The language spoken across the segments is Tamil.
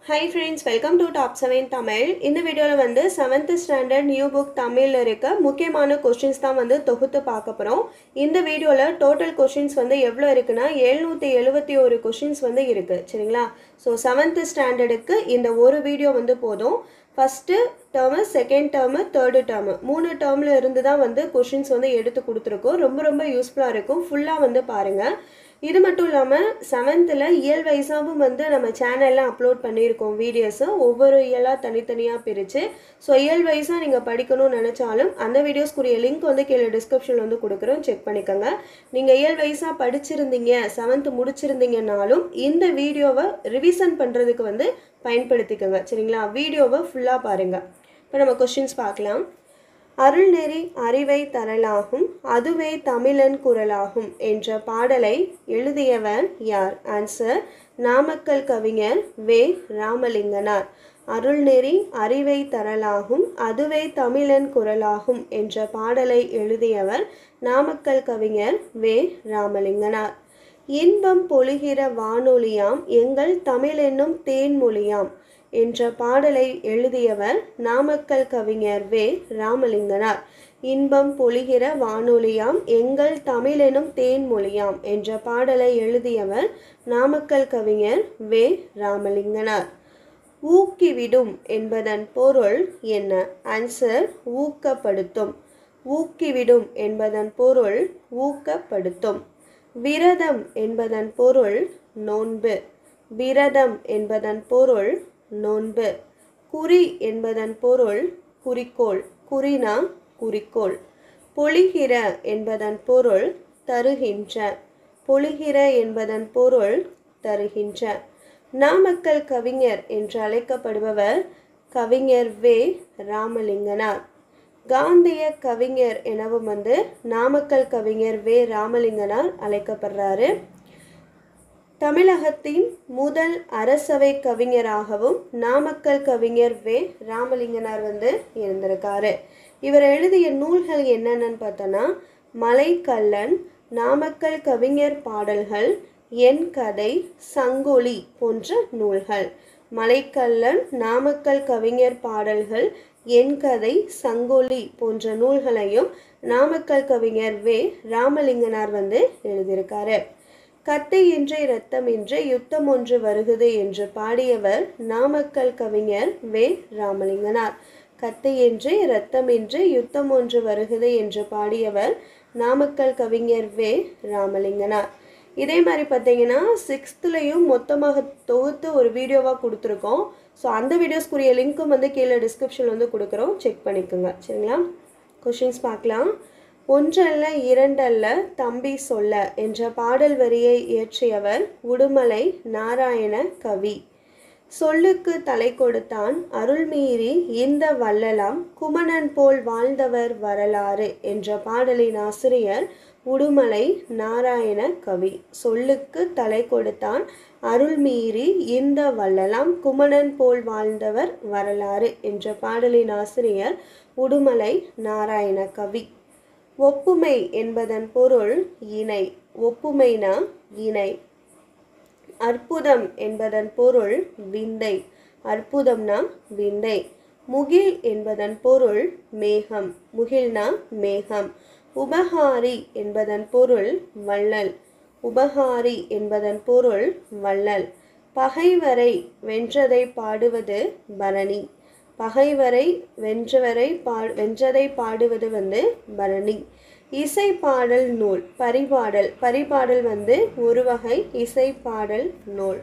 high friends welcome to top seven Tamil இந்த வீடியோவில் வந்து செவன்த் ஸ்டாண்டர்ட் நியூ புக் தமிழில் இருக்க முக்கியமான கொஷின்ஸ் தான் வந்து தொகுத்து பார்க்க போகிறோம் இந்த வீடியோவில் டோட்டல் கொஷின்ஸ் வந்து எவ்வளோ இருக்குன்னா எழுநூற்றி எழுபத்தி ஒரு கொஷின்ஸ் வந்து இருக்குது சரிங்களா ஸோ செவன்த் ஸ்டாண்டர்டுக்கு இந்த ஒரு வீடியோ வந்து போதும் first term second term third term மூணு டேர்மில் இருந்து தான் வந்து கொஷின்ஸ் வந்து எடுத்து கொடுத்துருக்கோம் ரொம்ப ரொம்ப யூஸ்ஃபுல்லாக இருக்கும் ஃபுல்லாக வந்து பாருங்கள் இது மட்டும் இல்லாமல் செவன்த்தில் இயல் வைஸாகவும் வந்து நம்ம சேனலில் அப்லோட் பண்ணியிருக்கோம் வீடியோஸு ஒவ்வொரு இயலாக தனித்தனியாக பிரித்து ஸோ இயல் வைஸாக நீங்கள் படிக்கணும்னு நினச்சாலும் அந்த வீடியோஸ்க்குரிய லிங்க் வந்து கீழே டிஸ்கிரிப்ஷனில் வந்து கொடுக்குறோம் செக் பண்ணிக்கோங்க நீங்கள் இயல் வைஸாக படிச்சிருந்தீங்க செவன்த்து முடிச்சிருந்தீங்கனாலும் இந்த வீடியோவை ரிவிஷன் பண்ணுறதுக்கு வந்து பயன்படுத்திக்கோங்க சரிங்களா வீடியோவை ஃபுல்லாக பாருங்கள் இப்போ நம்ம கொஷின்ஸ் பார்க்கலாம் அருள்நெறி அறிவை தரலாகும் அதுவே தமிழன் குரலாகும் என்ற பாடலை எழுதியவர் யார் ஆன்சர் நாமக்கல் கவிஞர் வே ராமலிங்கனார் அருள்நெறி அறிவை தரலாகும் அதுவே தமிழன் குரலாகும் என்ற பாடலை எழுதியவர் நாமக்கல் கவிஞர் வே ராமலிங்கனார் இன்பம் பொழிகிற வானொலியாம் எங்கள் தமிழென்னும் தேன்மொழியாம் என்ற பாடலை எழுதியவர் நாமக்கல் கவிஞர் வே ராமலிங்கனார் இன்பம் பொழிகிற வானொலியாம் எங்கள் தமிழெனும் தேன்மொழியாம் என்ற பாடலை எழுதியவர் நாமக்கல் கவிஞர் வே ராமலிங்கனார் ஊக்கிவிடும் என்பதன் பொருள் என்ன ஆன்சர் ஊக்கப்படுத்தும் ஊக்கிவிடும் என்பதன் பொருள் ஊக்கப்படுத்தும் விரதம் என்பதன் பொருள் நோன்பு விரதம் என்பதன் பொருள் நோன்பு குறி என்பதன் பொருள் குறிக்கோள் குறினா குறிக்கோள் பொழிகிற என்பதன் பொருள் தருகின்ற பொழிகிற என்பதன் பொருள் தருகின்ற நாமக்கல் கவிஞர் என்று அழைக்கப்படுபவர் கவிஞர் வே ராமலிங்கனார் காந்திய கவிஞர் எனவும் வந்து நாமக்கல் கவிஞர் வே ராமலிங்கனார் அழைக்கப்படுறாரு தமிழகத்தின் முதல் அரசவை கவிஞராகவும் நாமக்கல் கவிஞர் வே ராமலிங்கனார் வந்து இருந்திருக்காரு இவர் எழுதிய நூல்கள் என்னென்னு பார்த்தோன்னா மலைக்கல்லன் நாமக்கல் கவிஞர் பாடல்கள் என் கதை சங்கொலி போன்ற நூல்கள் மலைக்கல்லன் நாமக்கல் கவிஞர் பாடல்கள் என் கதை சங்கொலி போன்ற நூல்களையும் நாமக்கல் கவிஞர் வே ராமலிங்கனார் வந்து எழுதியிருக்காரு கத்தை இன்றி இரத்தமின்றி யுத்தம் ஒன்று வருகுது என்று பாடியவர் நாமக்கல் கவிஞர் வே ராமலிங்கனார் கத்தையின்றி இரத்தமின்றி யுத்தம் ஒன்று வருகுது என்று பாடியவர் நாமக்கல் கவிஞர் வே ராமலிங்கனார் இதே மாதிரி பார்த்தீங்கன்னா சிக்ஸ்த்துலேயும் மொத்தமாக தொகுத்து ஒரு வீடியோவாக கொடுத்துருக்கோம் ஸோ அந்த வீடியோஸ்க்குரிய லிங்க்கும் வந்து கீழே டிஸ்கிரிப்ஷனில் வந்து கொடுக்குறோம் செக் பண்ணிக்கோங்க சரிங்களா கொஷின்ஸ் பார்க்கலாம் ஒன்றல்ல இரண்டல்ல தம்பி சொல்ல என்ற பாடல் வரியை இயற்றியவர் உடுமலை நாராயண கவி சொல்லுக்கு தலை கொடுத்தான் அருள்மீறி இந்த வள்ளலாம் குமணன் போல் வாழ்ந்தவர் வரலாறு என்ற பாடலின் ஆசிரியர் உடுமலை நாராயண கவி சொல்லுக்கு தலை கொடுத்தான் அருள்மீறி இந்த வள்ளலாம் குமணன் போல் வாழ்ந்தவர் வரலாறு என்ற பாடலின் ஆசிரியர் உடுமலை நாராயண கவி ஒப்புமை என்பதன் பொருள் இணை ஒப்புமைனா இணை அற்புதம் என்பதன் பொருள் விந்தை அற்புதம்னா விந்தை முகில் என்பதன் பொருள் மேகம் முகில்னா மேகம் உபகாரி என்பதன் பொருள் வள்ளல் உபகாரி என்பதன் பொருள் வள்ளல் பகைவரை வென்றதை பாடுவது பரணி பகைவரை வென்றவரை பா வென்றதை பாடுவது வந்து பரணி இசை பாடல் நூல் பரிபாடல் பரிபாடல் வந்து ஒரு வகை இசை பாடல் நூல்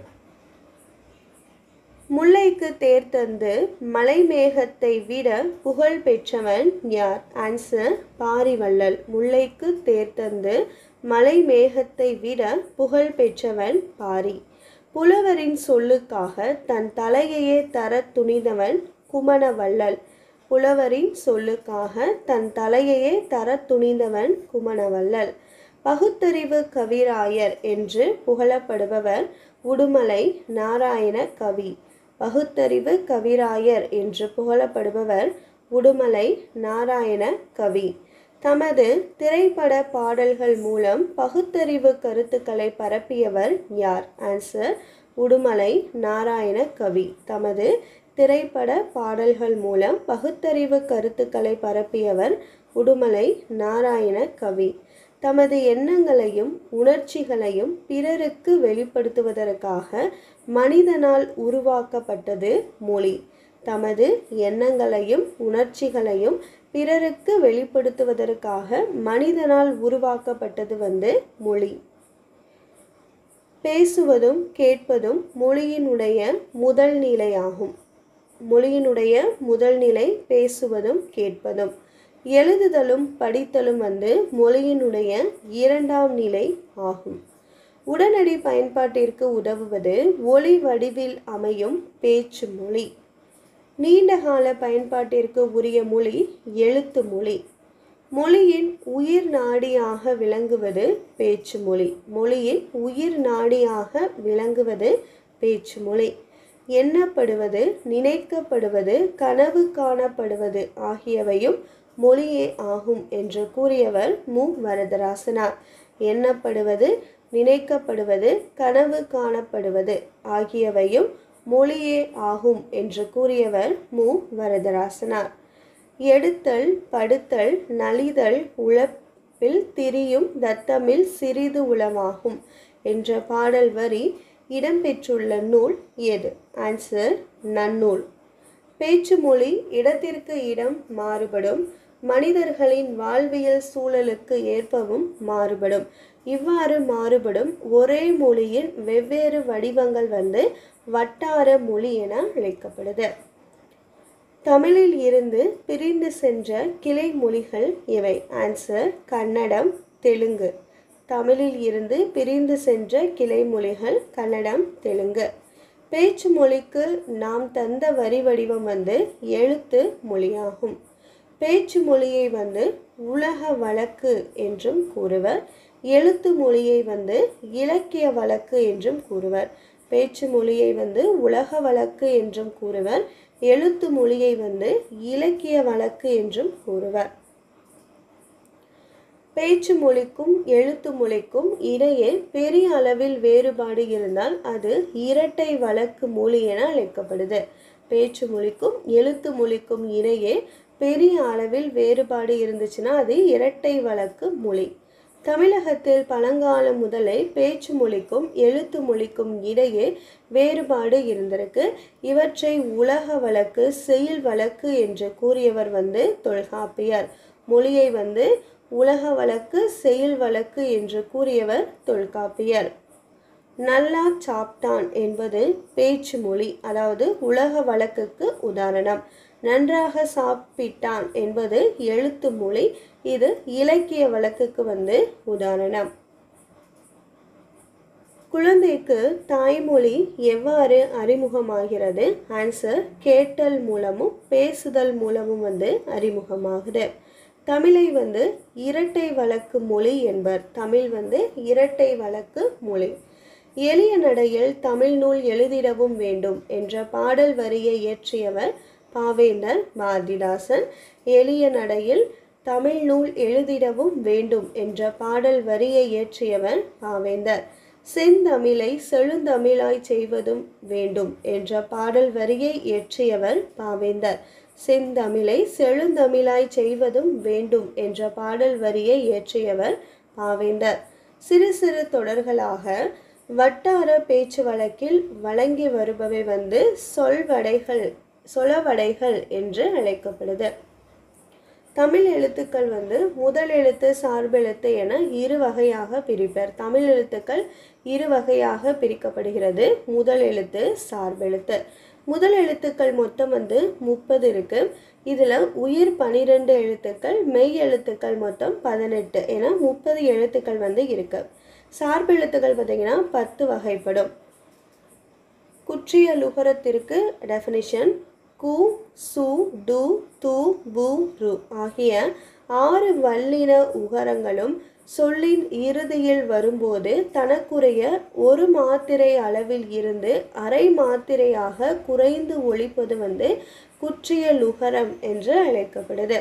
முல்லைக்கு தேர் தந்து மலைமேகத்தை விட புகழ் பெற்றவன் யார் ஆன்சர் பாரிவள்ளல் முல்லைக்கு தேர் தந்து மலைமேகத்தை விட புகழ் பெற்றவன் பாரி புலவரின் சொல்லுக்காக தன் தலையையே தர துணிந்தவன் குமணவள்ளல் புலவரின் சொல்லுக்காக தன் தலையையே தர துணிந்தவன் குமணவள்ளல் பகுத்தறிவு கவிராயர் என்று புகழப்படுபவர் உடுமலை நாராயண கவி பகுத்தறிவு கவிராயர் என்று புகழப்படுபவர் உடுமலை நாராயண கவி தமது திரைப்பட பாடல்கள் மூலம் பகுத்தறிவு கருத்துக்களை பரப்பியவர் யார் ஆன்சர் உடுமலை நாராயண கவி தமது திரைப்பட பாடல்கள் மூலம் பகுத்தறிவு கருத்துக்களை பரப்பியவர் உடுமலை நாராயண கவி தமது எண்ணங்களையும் உணர்ச்சிகளையும் பிறருக்கு வெளிப்படுத்துவதற்காக மனிதனால் உருவாக்கப்பட்டது மொழி தமது எண்ணங்களையும் உணர்ச்சிகளையும் பிறருக்கு வெளிப்படுத்துவதற்காக மனிதனால் உருவாக்கப்பட்டது வந்து மொழி பேசுவதும் கேட்பதும் மொழியினுடைய முதல் நிலையாகும் மொழியினுடைய முதல் நிலை பேசுவதும் கேட்பதும் எழுதுதலும் படித்தலும் வந்து மொழியினுடைய இரண்டாம் நிலை ஆகும் உடனடி பயன்பாட்டிற்கு உதவுவது ஒளி வடிவில் அமையும் பேச்சு மொழி நீண்டகால பயன்பாட்டிற்கு உரிய மொழி எழுத்து மொழி மொழியின் உயிர் நாடியாக விளங்குவது பேச்சு மொழி மொழியின் உயிர் நாடியாக விளங்குவது பேச்சு மொழி எண்ணப்படுவது நினைக்கப்படுவது கனவு காணப்படுவது ஆகியவையும் மொழியே ஆகும் என்று கூறியவர் மு வரதராசனார் எண்ணப்படுவது நினைக்கப்படுவது கனவு காணப்படுவது ஆகியவையும் மொழியே ஆகும் என்று கூறியவர் மு வரதராசனார் எடுத்தல் படுத்தல் நலிதல் உழப்பில் திரியும் தத்தமில் சிறிது உளமாகும் என்ற பாடல் வரி இடம்பெற்றுள்ள நூல் எது ஆன்சர் நன்னூல் பேச்சு மொழி இடத்திற்கு இடம் மாறுபடும் மனிதர்களின் வாழ்வியல் சூழலுக்கு ஏற்பவும் மாறுபடும் இவ்வாறு மாறுபடும் ஒரே மொழியின் வெவ்வேறு வடிவங்கள் வந்து வட்டார மொழி என அழைக்கப்படுது தமிழில் இருந்து பிரிந்து சென்ற கிளை மொழிகள் இவை ஆன்சர் கன்னடம் தெலுங்கு தமிழில் இருந்து பிரிந்து சென்ற கிளை மொழிகள் கன்னடம் தெலுங்கு பேச்சு மொழிக்கு நாம் தந்த வரி வடிவம் வந்து எழுத்து மொழியாகும் பேச்சு மொழியை வந்து உலக வழக்கு என்றும் கூறுவர் எழுத்து மொழியை வந்து இலக்கிய வழக்கு என்றும் கூறுவர் பேச்சு மொழியை வந்து உலக வழக்கு என்றும் கூறுவர் எழுத்து மொழியை வந்து இலக்கிய வழக்கு என்றும் கூறுவர் பேச்சு மொழிக்கும் எழுத்து மொழிக்கும் இடையே பெரிய அளவில் வேறுபாடு இருந்தால் அது இரட்டை வழக்கு மொழி என அழைக்கப்படுது பேச்சு மொழிக்கும் எழுத்து மொழிக்கும் இடையே பெரிய அளவில் வேறுபாடு இருந்துச்சுன்னா அது இரட்டை வழக்கு மொழி தமிழகத்தில் பழங்காலம் முதலே பேச்சு மொழிக்கும் எழுத்து மொழிக்கும் இடையே வேறுபாடு இருந்திருக்கு இவற்றை உலக வழக்கு செயல் வழக்கு என்று கூறியவர் வந்து தொல்காப்பியர் மொழியை வந்து உலக வழக்கு செயல் வழக்கு என்று கூறியவர் தொல்காப்பியர் நல்லா சாப்பிட்டான் என்பது பேச்சு மொழி அதாவது உலக வழக்குக்கு உதாரணம் நன்றாக சாப்பிட்டான் என்பது எழுத்து மொழி இது இலக்கிய வழக்குக்கு வந்து உதாரணம் குழந்தைக்கு தாய்மொழி எவ்வாறு அறிமுகமாகிறது ஆன்சர் கேட்டல் மூலமும் பேசுதல் மூலமும் வந்து அறிமுகமாகுது தமிழை வந்து இரட்டை வழக்கு மொழி என்பர் தமிழ் வந்து இரட்டை வழக்கு மொழி எளிய நடையில் தமிழ் நூல் எழுதிடவும் வேண்டும் என்ற பாடல் வரியை இயற்றியவர் பாவேந்தர் பாரதிதாசன் எளிய நடையில் தமிழ் நூல் எழுதிடவும் வேண்டும் என்ற பாடல் வரியை இயற்றியவர் பாவேந்தர் செந்தமிழை செழுந்தமிழாய் செய்வதும் வேண்டும் என்ற பாடல் வரியை இயற்றியவர் பாவேந்தர் செந்தமிழை செழுந்தமிழாய் செய்வதும் வேண்டும் என்ற பாடல் வரியை இயற்றியவர் பாவேந்தர் சிறு சிறு தொடர்களாக வட்டார பேச்சு வழக்கில் வழங்கி வருபவை வந்து சொல்வடைகள் சொலவடைகள் என்று அழைக்கப்படுது தமிழ் எழுத்துக்கள் வந்து முதல் எழுத்து சார்பெழுத்து என இரு வகையாக பிரிப்பர் தமிழ் எழுத்துக்கள் இரு வகையாக பிரிக்கப்படுகிறது முதல் எழுத்து சார்பெழுத்து முதல் எழுத்துக்கள் மொத்தம் வந்து முப்பது இருக்கு இதில் உயிர் பனிரெண்டு எழுத்துக்கள் மெய் எழுத்துக்கள் மொத்தம் பதினெட்டு என முப்பது எழுத்துக்கள் வந்து இருக்கு சார்பெழுத்துக்கள் பார்த்தீங்கன்னா பத்து வகைப்படும் குற்றிய லுகரத்திற்கு டெஃபினிஷன் கு சு டு து பு ரு ஆகிய ஆறு வல்லின உகரங்களும் சொல்லின் இறுதியில் வரும்போது தனக்குரிய ஒரு மாத்திரை அளவில் இருந்து அரை மாத்திரையாக குறைந்து ஒழிப்பது வந்து குற்றிய லுகரம் என்று அழைக்கப்படுது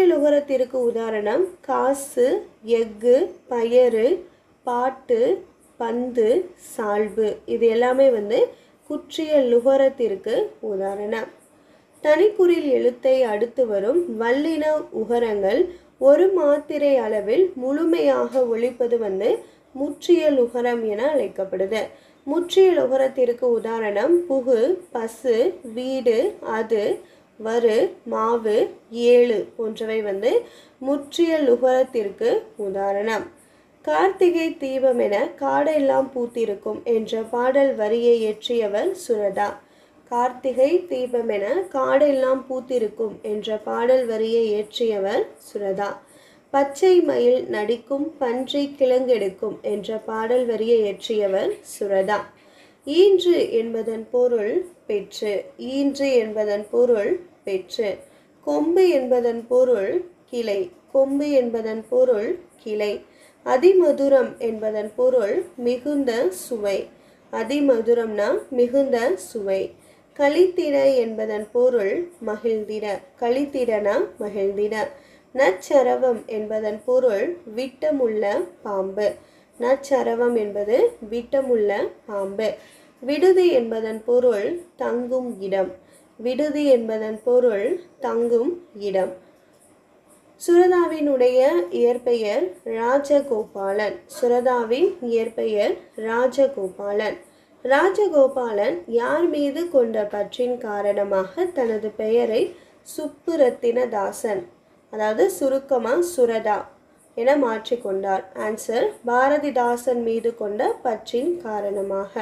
குற்றியலுகரத்திற்கு உதாரணம் காசு எஃகு பயறு பாட்டு பந்து சால்பு இது எல்லாமே வந்து குற்றிய லுகரத்திற்கு உதாரணம் தனிக்குறில் எழுத்தை அடுத்து வரும் வல்லின உகரங்கள் ஒரு மாத்திரை அளவில் முழுமையாக ஒழிப்பது வந்து முற்றியல் உகரம் என அழைக்கப்படுது முற்றியல் உகரத்திற்கு உதாரணம் புகு பசு வீடு அது வரு மாவு ஏழு போன்றவை வந்து முற்றியல் உகரத்திற்கு உதாரணம் கார்த்திகை தீபம் என காடெல்லாம் பூத்திருக்கும் என்ற பாடல் வரியை இயற்றியவர் சுரதா கார்த்திகை தீபம் என காடெல்லாம் பூத்திருக்கும் என்ற பாடல் வரியை இயற்றியவர் சுரதா பச்சை மயில் நடிக்கும் பன்றி கிழங்கெடுக்கும் என்ற பாடல் வரியை இயற்றியவர் சுரதா ஈன்று என்பதன் பொருள் பெற்று ஈன்று என்பதன் பொருள் பெற்று கொம்பு என்பதன் பொருள் கிளை கொம்பு என்பதன் பொருள் கிளை அதிமதுரம் என்பதன் பொருள் மிகுந்த சுவை அதிமதுரம்னா மிகுந்த சுவை களித்திர என்பதன் பொருள் மகிழ்ந்திட களித்திரனா மகிழ்ந்திட நச்சரவம் என்பதன் பொருள் விட்டமுள்ள பாம்பு நச்சரவம் என்பது விட்டமுள்ள பாம்பு விடுதி என்பதன் பொருள் தங்கும் இடம் விடுதி என்பதன் பொருள் தங்கும் இடம் சுரதாவினுடைய இயற்பெயர் ராஜகோபாலன் சுரதாவின் இயற்பெயர் ராஜகோபாலன் ராஜகோபாலன் யார் மீது கொண்ட பற்றின் காரணமாக தனது பெயரை சுப்புரத்தினதாசன் அதாவது சுருக்கமா சுரதா என மாற்றிக்கொண்டார் ஆன்சர் பாரதிதாசன் மீது கொண்ட பற்றின் காரணமாக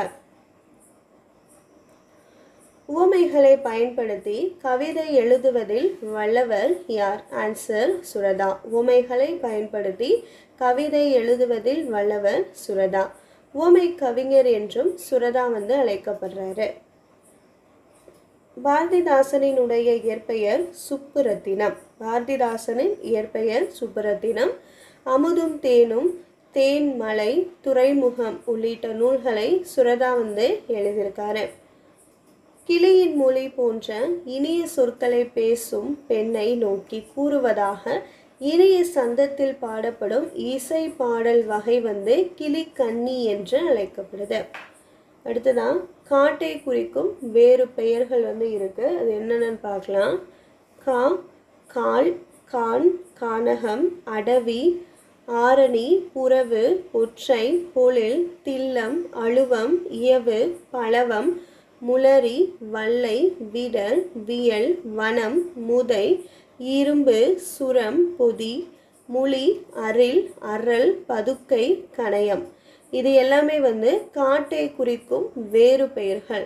உவமைகளை பயன்படுத்தி கவிதை எழுதுவதில் வல்லவர் யார் ஆன்சர் சுரதா உவமைகளை பயன்படுத்தி கவிதை எழுதுவதில் வல்லவர் சுரதா உவமை கவிஞர் என்றும் சுரதா வந்து அழைக்கப்படுறாரு பாரதிதாசனினுடைய இயற்பெயர் சுப்புரத்தினம் பாரதிதாசனின் இயற்பெயர் சுப்புரத்தினம் அமுதும் தேனும் தேன் மலை துறைமுகம் உள்ளிட்ட நூல்களை சுரதா வந்து எழுதியிருக்காரு கிளியின் மொழி போன்ற இனிய சொற்களை பேசும் பெண்ணை நோக்கி கூறுவதாக இனிய சந்தத்தில் பாடப்படும் இசை பாடல் வகை வந்து கிளிக்கண்ணி என்று அழைக்கப்படுது அடுத்ததான் காட்டை குறிக்கும் வேறு பெயர்கள் வந்து இருக்கு அது என்னென்னு பார்க்கலாம் கா கால் கான் கானகம் அடவி ஆரணி புறவு ஒற்றை பொழில் தில்லம் அழுவம் இயவு பழவம் முளரி வல்லை விடல் வியல் வனம் முதை இரும்பு சுரம் பொதி முளி அரில் அரல் பதுக்கை கணயம் இது எல்லாமே வந்து காட்டை குறிக்கும் வேறு பெயர்கள்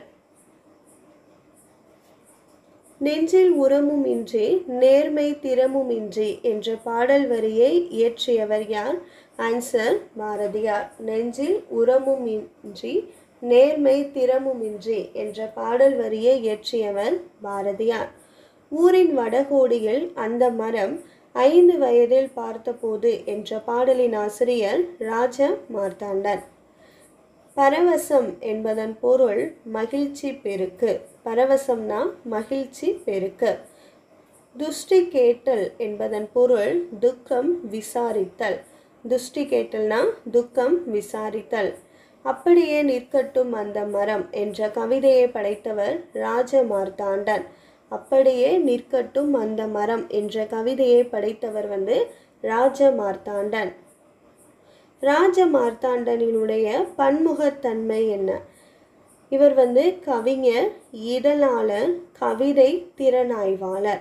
நெஞ்சில் உரமும் இன்றி நேர்மை திறமும் இன்றி என்ற பாடல் வரியை இயற்றியவர் யார் ஆன்சர் பாரதியார் நெஞ்சில் உரமும் இன்றி நேர்மை திறமும் இன்றி என்ற பாடல் வரியை இயற்றியவர் பாரதியார் ஊரின் வடகோடியில் அந்த மரம் ஐந்து வயதில் பார்த்தபோது என்ற பாடலின் ஆசிரியர் ராஜ மார்த்தாண்டன் பரவசம் என்பதன் பொருள் மகிழ்ச்சி பெருக்கு பரவசம்னா மகிழ்ச்சி பெருக்கு துஷ்டி கேட்டல் என்பதன் பொருள் துக்கம் விசாரித்தல் துஷ்டி கேட்டல்னா துக்கம் விசாரித்தல் அப்படியே நிற்கட்டும் அந்த மரம் என்ற கவிதையை படைத்தவர் ராஜ மார்த்தாண்டன் அப்படியே நிற்கட்டும் அந்த மரம் என்ற கவிதையை படைத்தவர் வந்து ராஜ மார்த்தாண்டன் ராஜ மார்த்தாண்டனினுடைய பன்முகத்தன்மை என்ன இவர் வந்து கவிஞர் இதழாளர் கவிதை திறனாய்வாளர்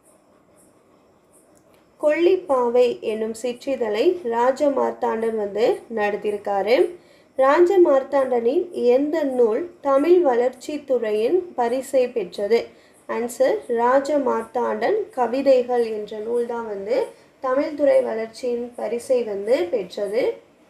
கொல்லிப்பாவை என்னும் சிற்றிதழை ராஜ மார்த்தாண்டன் வந்து நடத்தியிருக்காரு ராஜ மார்த்தாண்டனின் எந்த நூல் தமிழ் வளர்ச்சி துறையின் பரிசை பெற்றது ஆன்சர் ராஜ மார்த்தாண்டன் கவிதைகள் என்ற நூல் தான் வந்து தமிழ்துறை வளர்ச்சியின் பரிசை வந்து பெற்றது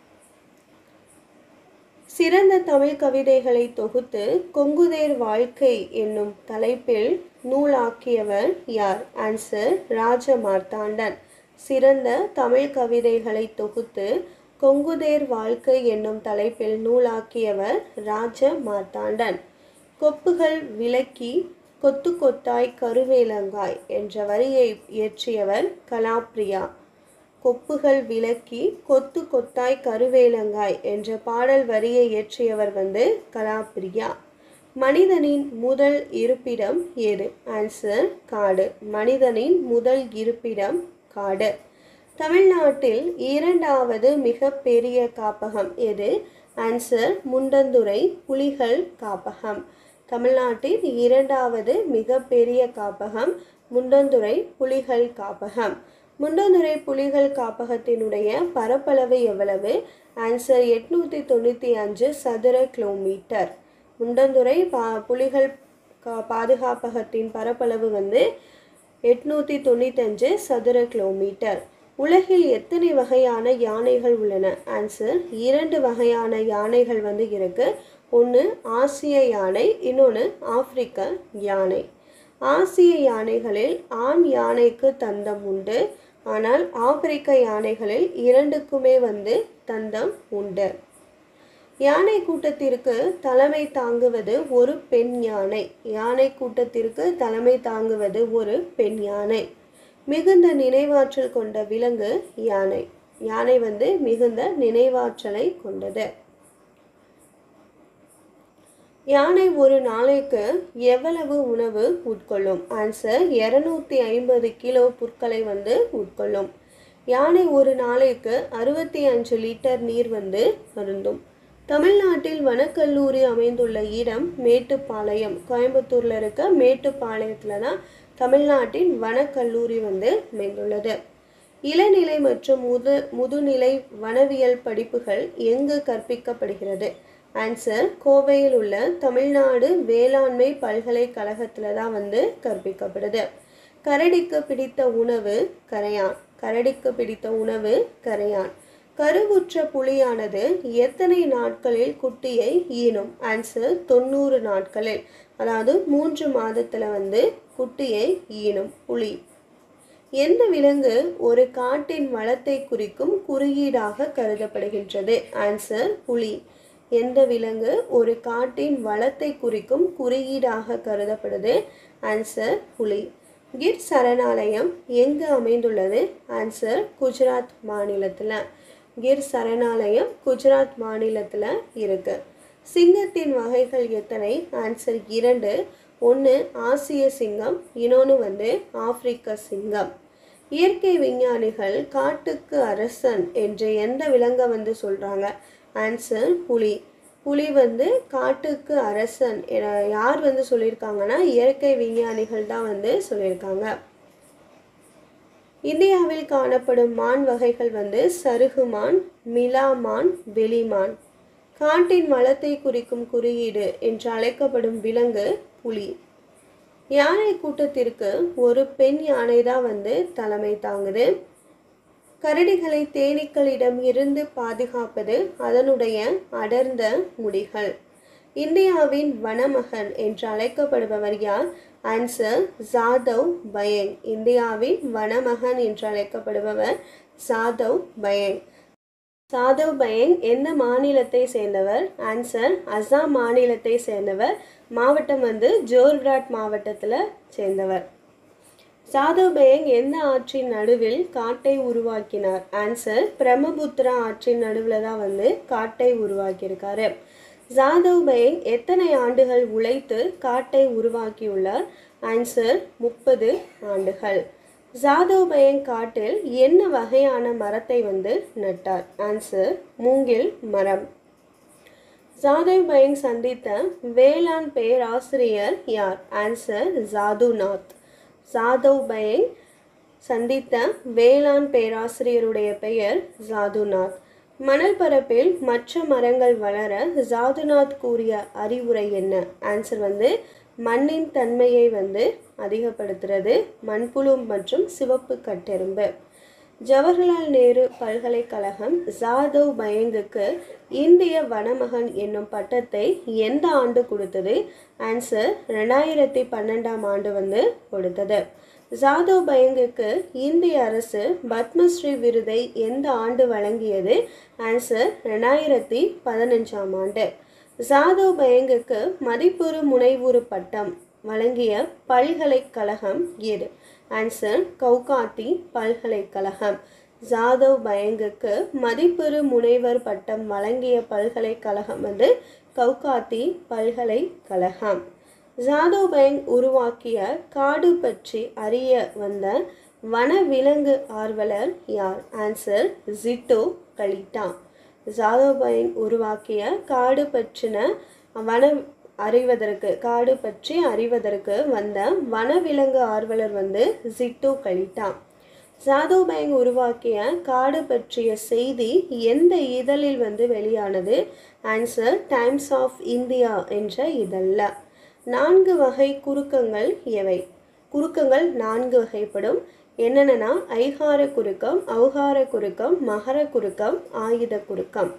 சிறந்த தமிழ் கவிதைகளை தொகுத்து கொங்குதேர் வாழ்க்கை என்னும் தலைப்பில் நூலாக்கியவர் யார் ஆன்சர் ராஜ மார்த்தாண்டன் சிறந்த தமிழ் கவிதைகளை தொகுத்து கொங்குதேர் வாழ்க்கை என்னும் தலைப்பில் நூலாக்கியவர் ராஜ மார்த்தாண்டன் கொப்புகள் விளக்கி கொத்து கொத்தாய் கருவேலங்காய் என்ற வரியை இயற்றியவர் கலாப்ரியா கொப்புகள் விளக்கி கொத்து கொத்தாய் கருவேலங்காய் என்ற பாடல் வரியை இயற்றியவர் வந்து கலாப்பிரியா மனிதனின் முதல் இருப்பிடம் எது ஆன்சர் காடு மனிதனின் முதல் இருப்பிடம் காடு தமிழ்நாட்டில் இரண்டாவது மிக பெரிய காப்பகம் எது ஆன்சர் முண்டந்துறை புலிகள் காப்பகம் தமிழ்நாட்டின் இரண்டாவது மிக பெரிய காப்பகம் முண்டந்துறை புலிகள் காப்பகம் முண்டந்துறை புலிகள் காப்பகத்தினுடைய பரப்பளவு எவ்வளவு ஆன்சர் எட்நூற்றி தொண்ணூற்றி அஞ்சு சதுர கிலோமீட்டர் முண்டந்துறை பா புலிகள் கா பாதுகாப்பகத்தின் பரப்பளவு வந்து எட்நூற்றி தொண்ணூத்தஞ்சு சதுர கிலோமீட்டர் உலகில் எத்தனை வகையான யானைகள் உள்ளன ஆன்சர் இரண்டு வகையான யானைகள் வந்து இருக்கு ஒன்று ஆசிய யானை இன்னொன்று ஆப்பிரிக்க யானை ஆசிய யானைகளில் ஆண் யானைக்கு தந்தம் உண்டு ஆனால் ஆப்பிரிக்க யானைகளில் இரண்டுக்குமே வந்து தந்தம் உண்டு யானை கூட்டத்திற்கு தலைமை தாங்குவது ஒரு பெண் யானை யானை கூட்டத்திற்கு தலைமை தாங்குவது ஒரு பெண் யானை மிகுந்த நினைவாற்றல் கொண்ட விலங்கு யானை யானை வந்து மிகுந்த நினைவாற்றலை கொண்டது யானை ஒரு நாளைக்கு எவ்வளவு உணவு உட்கொள்ளும் ஆன்சர் இரநூத்தி ஐம்பது கிலோ புற்களை வந்து உட்கொள்ளும் யானை ஒரு நாளைக்கு அறுபத்தி அஞ்சு லிட்டர் நீர் வந்து அருந்தும் தமிழ்நாட்டில் வனக்கல்லூரி அமைந்துள்ள இடம் மேட்டுப்பாளையம் கோயம்புத்தூரில் இருக்க மேட்டுப்பாளையத்தில் தான் தமிழ்நாட்டின் வனக்கல்லூரி வந்து அமைந்துள்ளது இளநிலை மற்றும் முது முதுநிலை வனவியல் படிப்புகள் எங்கு கற்பிக்கப்படுகிறது ஆன்சர் கோவையில் உள்ள தமிழ்நாடு வேளாண்மை பல்கலைக்கழகத்தில் தான் வந்து கற்பிக்கப்படுது கரடிக்கு பிடித்த உணவு கரையான் கரடிக்கு பிடித்த உணவு கரையான் கருவுற்ற புலியானது எத்தனை நாட்களில் குட்டியை ஈனும் ஆன்சர் தொண்ணூறு நாட்களில் அதாவது மூன்று மாதத்தில் வந்து குட்டியை ஈனும் புலி எந்த விலங்கு ஒரு காட்டின் வளத்தை குறிக்கும் குறியீடாக கருதப்படுகின்றது ஆன்சர் புலி எந்த விலங்கு ஒரு காட்டின் வளத்தை குறிக்கும் குறியீடாக கருதப்படுது ஆன்சர் புலி கிர் சரணாலயம் எங்கு அமைந்துள்ளது ஆன்சர் குஜராத் மாநிலத்தில் கிர் சரணாலயம் குஜராத் மாநிலத்தில் இருக்கு சிங்கத்தின் வகைகள் எத்தனை ஆன்சர் இரண்டு ஒன்று ஆசிய சிங்கம் இன்னொன்று வந்து ஆப்பிரிக்க சிங்கம் இயற்கை விஞ்ஞானிகள் காட்டுக்கு அரசன் என்ற எந்த விலங்கை வந்து சொல்கிறாங்க ஆன்சர் புலி புலி வந்து காட்டுக்கு அரசன் என யார் வந்து சொல்லியிருக்காங்கன்னா இயற்கை விஞ்ஞானிகள் தான் வந்து சொல்லியிருக்காங்க இந்தியாவில் காணப்படும் மான் வகைகள் வந்து சருகுமான் மிலாமான் வெளிமான் காட்டின் வளத்தை குறிக்கும் குறியீடு என்று அழைக்கப்படும் விலங்கு புலி யானை கூட்டத்திற்கு ஒரு பெண் யானை தான் வந்து தலைமை தாங்குது கரடிகளை தேனீக்களிடம் இருந்து பாதுகாப்பது அதனுடைய அடர்ந்த முடிகள் இந்தியாவின் வனமகன் என்று அழைக்கப்படுபவர் யார் ஆன்சர் ஜாதவ் பயங் இந்தியாவின் வனமகன் என்று அழைக்கப்படுபவர் ஜாதவ் பயங் சாதவ் பயங் எந்த மாநிலத்தை சேர்ந்தவர் ஆன்சர் அஸ்ஸாம் மாநிலத்தை சேர்ந்தவர் மாவட்டம் வந்து ஜோர்ஹாட் மாவட்டத்தில் சேர்ந்தவர் சாதவ் பயங் எந்த ஆற்றின் நடுவில் காட்டை உருவாக்கினார் ஆன்சர் பிரம்மபுத்திரா ஆற்றின் நடுவில் தான் வந்து காட்டை உருவாக்கியிருக்காரு ஜாதவ் பயங் எத்தனை ஆண்டுகள் உழைத்து காட்டை உருவாக்கியுள்ளார் ஆன்சர் முப்பது ஆண்டுகள் ஜாதவ் பயங் காட்டில் என்ன வகையான மரத்தை வந்து நட்டார் ஆன்சர் மூங்கில் மரம் ஜாதவ் பயங் சந்தித்த வேளாண் பேராசிரியர் யார் ஆன்சர் ஜாதுநாத் ஜாதவ் பயங் சந்தித்த வேளாண் பேராசிரியருடைய பெயர் ஜாதுநாத் மணல் பரப்பில் மற்ற மரங்கள் வளர ஜாதுநாத் கூறிய அறிவுரை என்ன ஆன்சர் வந்து மண்ணின் தன்மையை வந்து அதிகப்படுத்துறது மண்புழு மற்றும் சிவப்பு கட்டெரும்பு ஜவஹர்லால் நேரு பல்கலைக்கழகம் ஜாதவ் பயங்குக்கு இந்திய வனமகன் என்னும் பட்டத்தை எந்த ஆண்டு கொடுத்தது ஆன்சர் ரெண்டாயிரத்தி பன்னெண்டாம் ஆண்டு வந்து கொடுத்தது ஜாதவ் பயங்குக்கு இந்திய அரசு பத்மஸ்ரீ விருதை எந்த ஆண்டு வழங்கியது ஆன்சர் ரெண்டாயிரத்தி பதினஞ்சாம் ஆண்டு ஜாதவ் பயங்குக்கு மதிப்புறு முனைவுறு பட்டம் வழங்கிய பல்கலைக்கழகம் எது ஆன்சர் கவுகாத்தி பல்கலைக்கழகம் ஜாதவ் பயங்குக்கு மதிப்பெறு முனைவர் பட்டம் வழங்கிய பல்கலைக்கழகம் வந்து கவுகாத்தி பல்கலைக்கழகம் ஜாதவ் பயங் உருவாக்கிய காடு பற்றி அறிய வந்த வனவிலங்கு ஆர்வலர் யார் ஆன்சர் ஜிட்டோ கலிட்டா ஜாதவ் பயங் உருவாக்கிய காடு பற்றின வன அறிவதற்கு காடு பற்றி அறிவதற்கு வந்த வனவிலங்கு ஆர்வலர் வந்து ஜிட்டோ கலிட்டா ஜாதவ் பயங் உருவாக்கிய காடு பற்றிய செய்தி எந்த இதழில் வந்து வெளியானது ஆன்சர் டைம்ஸ் ஆஃப் இந்தியா என்ற இதழில் நான்கு வகை குறுக்கங்கள் எவை குறுக்கங்கள் நான்கு வகைப்படும் என்னென்னா ஐகார குறுக்கம் ஔகார குறுக்கம் மகர குறுக்கம் ஆயுத குறுக்கம்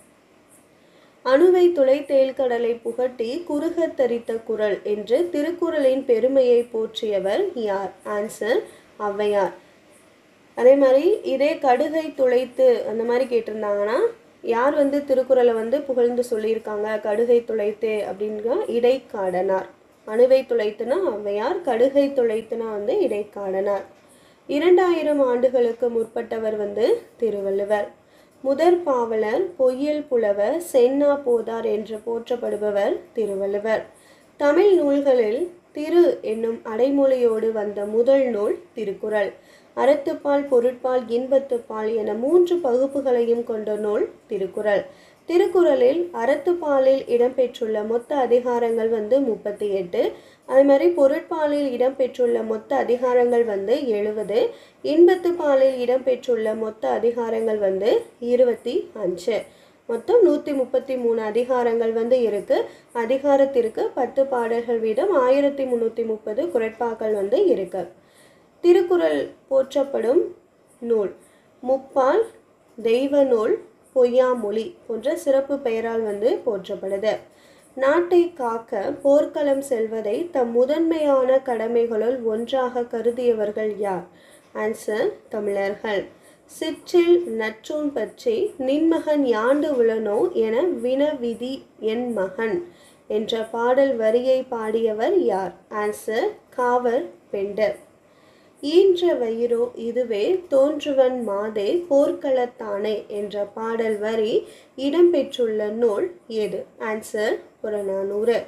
அணுவை துளை தேல்கடலை புகட்டி குறுகத் தரித்த குரல் என்று திருக்குறளின் பெருமையை போற்றியவர் யார் ஆன்சர் ஔவையார் அதே மாதிரி இதே கடுகை துளைத்து அந்த மாதிரி கேட்டிருந்தாங்கன்னா யார் வந்து திருக்குறளை வந்து புகழ்ந்து சொல்லியிருக்காங்க கடுகை துளைத்து அப்படின்னா இடைக்காடனார் அணுவை துளைத்துனா ஔவையார் கடுகை துளைத்துனா வந்து இடைக்காடனார் இரண்டாயிரம் ஆண்டுகளுக்கு முற்பட்டவர் வந்து திருவள்ளுவர் முதற் பாவலர் பொய்யல் புலவர் சென்னா போதார் என்று போற்றப்படுபவர் திருவள்ளுவர் தமிழ் நூல்களில் திரு என்னும் அடைமொழியோடு வந்த முதல் நூல் திருக்குறள் அறத்துப்பால் பொருட்பால் இன்பத்துப்பால் என மூன்று பகுப்புகளையும் கொண்ட நூல் திருக்குறள் திருக்குறளில் அறத்துப்பாலில் இடம்பெற்றுள்ள மொத்த அதிகாரங்கள் வந்து முப்பத்தி எட்டு அது மாதிரி பொருட்பாலில் இடம்பெற்றுள்ள மொத்த அதிகாரங்கள் வந்து எழுபது இன்பத்து பாலில் இடம்பெற்றுள்ள மொத்த அதிகாரங்கள் வந்து இருபத்தி அஞ்சு மொத்தம் நூற்றி முப்பத்தி மூணு அதிகாரங்கள் வந்து இருக்கு அதிகாரத்திற்கு பத்து பாடல்கள் வீதம் ஆயிரத்தி முந்நூற்றி முப்பது குரட்பாக்கள் வந்து இருக்கு திருக்குறள் போற்றப்படும் நூல் முப்பால் தெய்வ நூல் பொய்யாமொழி போன்ற சிறப்பு பெயரால் வந்து போற்றப்படுது நாட்டை காக்க போர்க்களம் செல்வதை தம் முதன்மையான கடமைகளுள் ஒன்றாக கருதியவர்கள் யார் ஆன்சர் தமிழர்கள் சிற்றில் நற்றூன் பற்றி நின்மகன் யாண்டு உளனோ என வினவிதி என் மகன் என்ற பாடல் வரியை பாடியவர் யார் ஆன்சர் காவர் பெண்டர் ஈன்ற வயிறோ இதுவே தோன்றுவன் மாதே போர்க்களத்தானே என்ற பாடல் வரி இடம்பெற்றுள்ள நூல் எது ஆன்சர் புறநானூறு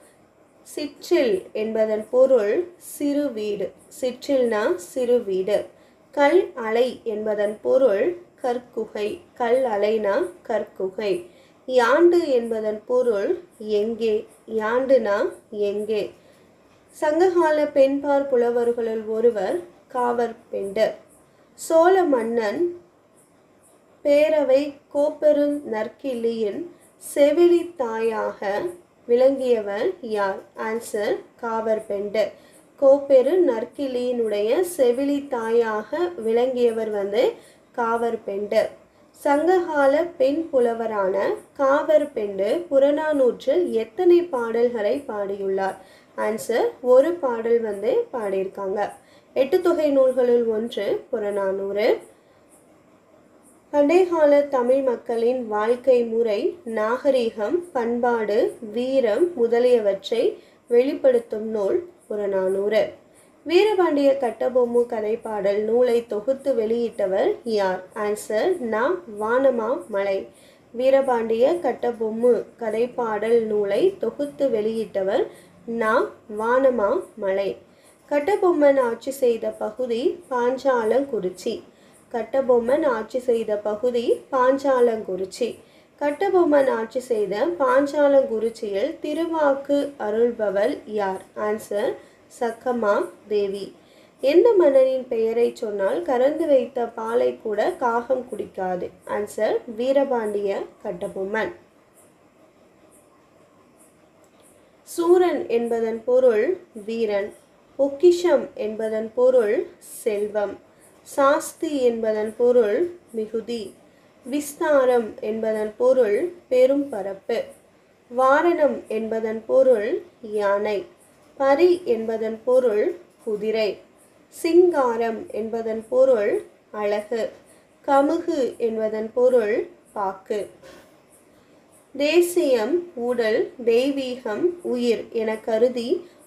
சிற்றில் என்பதன் பொருள் சிறு வீடு சிற்றில்னா சிறு வீடு கல் அலை என்பதன் பொருள் கற்குகை கல் அலைனா கற்குகை யாண்டு என்பதன் பொருள் எங்கே யாண்டுனா எங்கே சங்ககால பெண்பார் புலவர்களுள் ஒருவர் காவர் பெண்டர் சோழ மன்னன் பேரவை கோப்பெரும் நற்கிள்ளியின் செவிலி தாயாக விளங்கியவர் யார் ஆன்சர் காவர் பெண்டர் கோப்பெரு நற்கிளியினுடைய செவிலி தாயாக விளங்கியவர் வந்து காவர் பெண்டர் சங்ககால பெண் புலவரான காவர் பெண்டு புறநானூற்றில் எத்தனை பாடல்களை பாடியுள்ளார் ஆன்சர் ஒரு பாடல் வந்து பாடியிருக்காங்க எட்டு தொகை நூல்களுள் ஒன்று புறநானூறு பண்டைக்கால தமிழ் மக்களின் வாழ்க்கை முறை நாகரிகம் பண்பாடு வீரம் முதலியவற்றை வெளிப்படுத்தும் நூல் புறநானூறு வீரபாண்டிய கட்டபொம்மு கதைப்பாடல் நூலை தொகுத்து வெளியிட்டவர் யார் ஆன்சர் நா வானமா மலை வீரபாண்டிய கட்டபொம்மு கதைப்பாடல் நூலை தொகுத்து வெளியிட்டவர் நா வானமா மலை கட்டபொம்மன் ஆட்சி செய்த பகுதி பாஞ்சாலங்குறிச்சி கட்டபொம்மன் ஆட்சி செய்த பகுதி பாஞ்சாலங்குறிச்சி கட்டபொம்மன் ஆட்சி செய்த பாஞ்சாலங்குறிச்சியில் திருவாக்கு அருள்பவள் யார் ஆன்சர் சக்கமா தேவி எந்த மன்னனின் பெயரை சொன்னால் கறந்து வைத்த பாலை கூட காகம் குடிக்காது ஆன்சர் வீரபாண்டிய கட்டபொம்மன் சூரன் என்பதன் பொருள் வீரன் பொக்கிஷம் என்பதன் பொருள் செல்வம் சாஸ்தி என்பதன் பொருள் மிகுதி விஸ்தாரம் என்பதன் பொருள் பெரும் பரப்பு வாரணம் என்பதன் பொருள் யானை பரி என்பதன் பொருள் குதிரை சிங்காரம் என்பதன் பொருள் அழகு கமுகு என்பதன் பொருள் பாக்கு தேசியம் உடல் தெய்வீகம் உயிர் என கருதி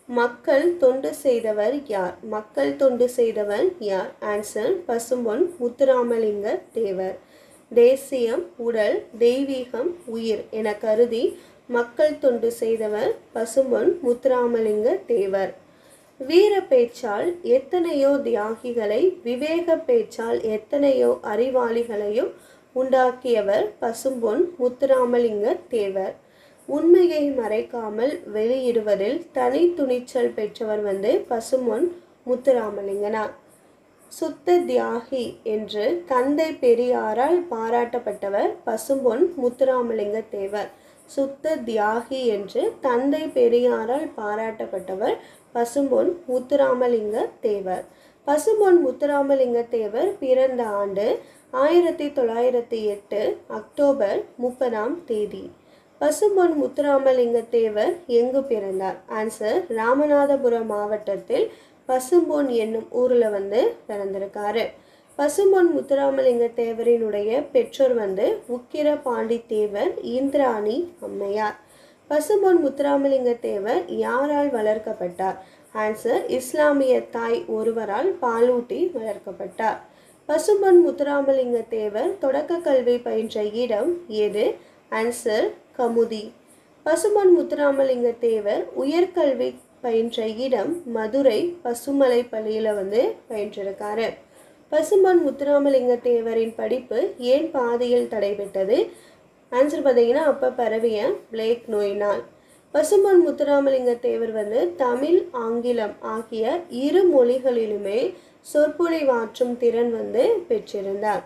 மக்கள் தொண்டு செய்தவர் யார் மக்கள் தொண்டு செய்தவர் யார் ஆன்சர் பசும்பொன் முத்துராமலிங்க தேவர் தேசியம் உடல் தெய்வீகம் உயிர் என கருதி மக்கள் தொண்டு செய்தவர் பசும்பொன் முத்துராமலிங்க தேவர் வீர பேச்சால் எத்தனையோ தியாகிகளை விவேக பேச்சால் எத்தனையோ அறிவாளிகளையும் உண்டாக்கியவர் பசும்பொன் முத்துராமலிங்க தேவர் உண்மையை மறைக்காமல் வெளியிடுவதில் தனி துணிச்சல் பெற்றவர் வந்து பசுமொன் முத்துராமலிங்கனார் சுத்த தியாகி என்று தந்தை பெரியாரால் பாராட்டப்பட்டவர் பசும்பொன் முத்துராமலிங்க தேவர் சுத்த தியாகி என்று தந்தை பெரியாரால் பாராட்டப்பட்டவர் பசும்பொன் முத்துராமலிங்க தேவர் பசும்பொன் முத்துராமலிங்க தேவர் பிறந்த ஆண்டு ஆயிரத்தி தொள்ளாயிரத்தி எட்டு அக்டோபர் முப்பதாம் தேதி பசும்பொன் முத்துராமலிங்க தேவர் எங்கு பிறந்தார் ஆன்சர் ராமநாதபுரம் மாவட்டத்தில் பசும்பொன் என்னும் ஊரில் வந்து பிறந்திருக்காரு பசும்பொன் முத்துராமலிங்க தேவரினுடைய பெற்றோர் வந்து உக்கிர பாண்டி தேவர் இந்திராணி அம்மையார் பசும்பொன் முத்துராமலிங்க தேவர் யாரால் வளர்க்கப்பட்டார் ஆன்சர் இஸ்லாமிய தாய் ஒருவரால் பாலூட்டி வளர்க்கப்பட்டார் பசும்பொன் முத்துராமலிங்க தேவர் தொடக்க கல்வி பயின்ற இடம் எது ஆன்சர் கமுதி பசும்பொன் முத்துராமலிங்க தேவர் உயர்கல்வி பயின்ற இடம் மதுரை பசுமலை பள்ளியில் வந்து பயின்றிருக்காரு பசும்பொன் முத்துராமலிங்க தேவரின் படிப்பு ஏன் பாதியில் தடைபெற்றது ஆன்சர் பார்த்தீங்கன்னா அப்போ பரவிய பிளேக் நோயினால் பசும்பொன் முத்துராமலிங்க தேவர் வந்து தமிழ் ஆங்கிலம் ஆகிய இரு மொழிகளிலுமே சொற்பொழிவாற்றும் திறன் வந்து பெற்றிருந்தார்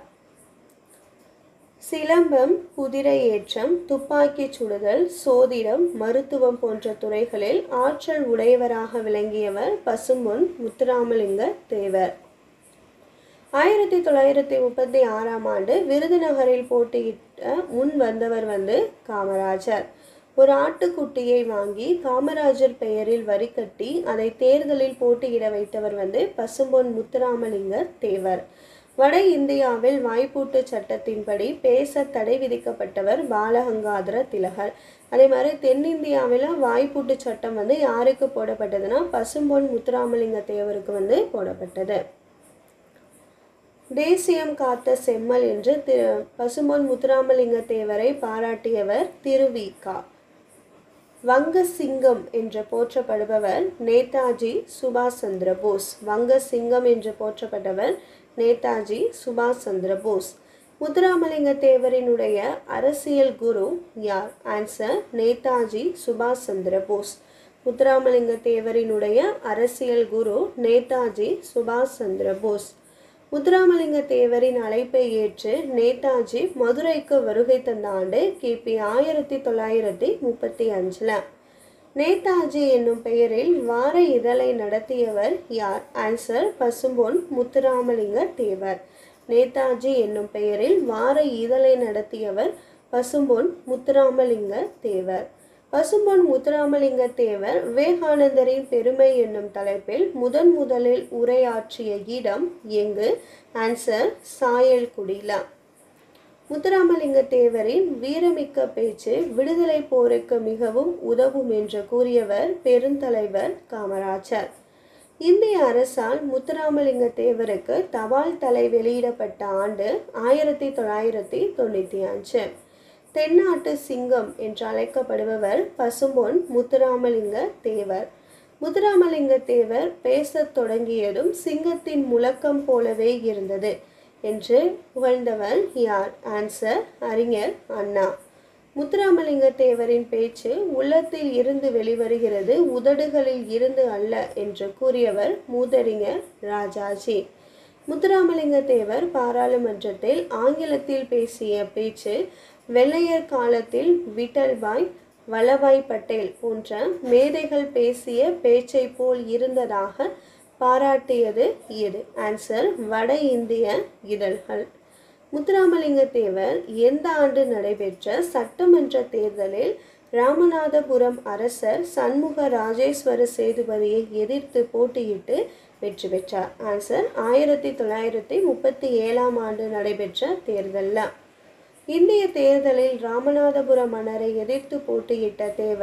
சிலம்பம் குதிரை ஏற்றம் துப்பாக்கி சுடுதல் சோதிடம் மருத்துவம் போன்ற துறைகளில் ஆற்றல் உடையவராக விளங்கியவர் பசும்பொன் முத்துராமலிங்க தேவர் ஆயிரத்தி தொள்ளாயிரத்தி முப்பத்தி ஆறாம் ஆண்டு விருதுநகரில் போட்டியிட்ட முன் வந்தவர் வந்து காமராஜர் ஒரு ஆட்டுக்குட்டியை வாங்கி காமராஜர் பெயரில் வரி கட்டி அதை தேர்தலில் போட்டியிட வைத்தவர் வந்து பசும்பொன் முத்துராமலிங்க தேவர் வட இந்தியாவில் வாய்ப்பூட்டு சட்டத்தின்படி பேச தடை விதிக்கப்பட்டவர் பாலகங்காதர திலகர் அதே மாதிரி தென்னிந்தியாவில் வாய்ப்பூட்டு சட்டம் வந்து யாருக்கு போடப்பட்டதுன்னா பசும்பொன் முத்துராமலிங்க தேவருக்கு வந்து போடப்பட்டது தேசியம் காத்த செம்மல் என்று திரு பசும்பொன் முத்துராமலிங்க தேவரை பாராட்டியவர் திருவிகா வங்க சிங்கம் என்று போற்றப்படுபவர் நேதாஜி சுபாஷ் சந்திர போஸ் வங்க சிங்கம் என்று போற்றப்பட்டவர் நேதாஜி சுபாஷ் சந்திர போஸ் முத்துராமலிங்க தேவரினுடைய அரசியல் குரு யார் ஆன்சர் நேதாஜி சுபாஷ் சந்திர போஸ் முத்துராமலிங்க தேவரினுடைய அரசியல் குரு நேதாஜி சுபாஷ் சந்திர போஸ் முத்துராமலிங்க தேவரின் அழைப்பை ஏற்று நேதாஜி மதுரைக்கு வருகை தந்த ஆண்டு கிபி ஆயிரத்தி தொள்ளாயிரத்தி முப்பத்தி அஞ்சில் நேதாஜி என்னும் பெயரில் வார இதழை நடத்தியவர் யார் ஆன்சர் பசும்பொன் முத்துராமலிங்க தேவர் நேதாஜி என்னும் பெயரில் வார இதழை நடத்தியவர் பசும்பொன் முத்துராமலிங்க தேவர் பசும்பொன் முத்துராமலிங்க தேவர் விவேகானந்தரின் பெருமை என்னும் தலைப்பில் முதன் முதலில் உரையாற்றிய இடம் எங்கு ஆன்சர் சாயல்குடிலா முத்துராமலிங்க தேவரின் வீரமிக்க பேச்சு விடுதலை போருக்கு மிகவும் உதவும் என்று கூறியவர் பெருந்தலைவர் காமராஜர் இந்திய அரசால் முத்துராமலிங்க தேவருக்கு தபால் தலை வெளியிடப்பட்ட ஆண்டு ஆயிரத்தி தொள்ளாயிரத்தி தொண்ணூற்றி அஞ்சு தென்னாட்டு சிங்கம் என்று அழைக்கப்படுபவர் பசும்பொன் முத்துராமலிங்க தேவர் முத்துராமலிங்க தேவர் பேசத் தொடங்கியதும் சிங்கத்தின் முழக்கம் போலவே இருந்தது என்று புகழ்ந்தவர் யார் ஆன்சர் அறிஞர் அண்ணா முத்துராமலிங்க தேவரின் பேச்சு உள்ளத்தில் இருந்து வெளிவருகிறது உதடுகளில் இருந்து அல்ல என்று கூறியவர் மூதறிஞர் ராஜாஜி முத்துராமலிங்க தேவர் பாராளுமன்றத்தில் ஆங்கிலத்தில் பேசிய பேச்சு வெள்ளையர் காலத்தில் விட்டல்பாய் வல்லபாய் பட்டேல் போன்ற மேதைகள் பேசிய பேச்சை போல் இருந்ததாக பாராட்டியது எது ஆன்சர் வட இந்திய இதழ்கள் முத்துராமலிங்க தேவர் எந்த ஆண்டு நடைபெற்ற சட்டமன்ற தேர்தலில் ராமநாதபுரம் அரசர் சண்முக ராஜேஸ்வர சேதுபதியை எதிர்த்து போட்டியிட்டு வெற்றி பெற்றார் ஆன்சர் ஆயிரத்தி தொள்ளாயிரத்தி முப்பத்தி ஏழாம் ஆண்டு நடைபெற்ற தேர்தலில் இந்திய தேர்தலில் ராமநாதபுரம் மன்னரை எதிர்த்து போட்டியிட்ட தேவர்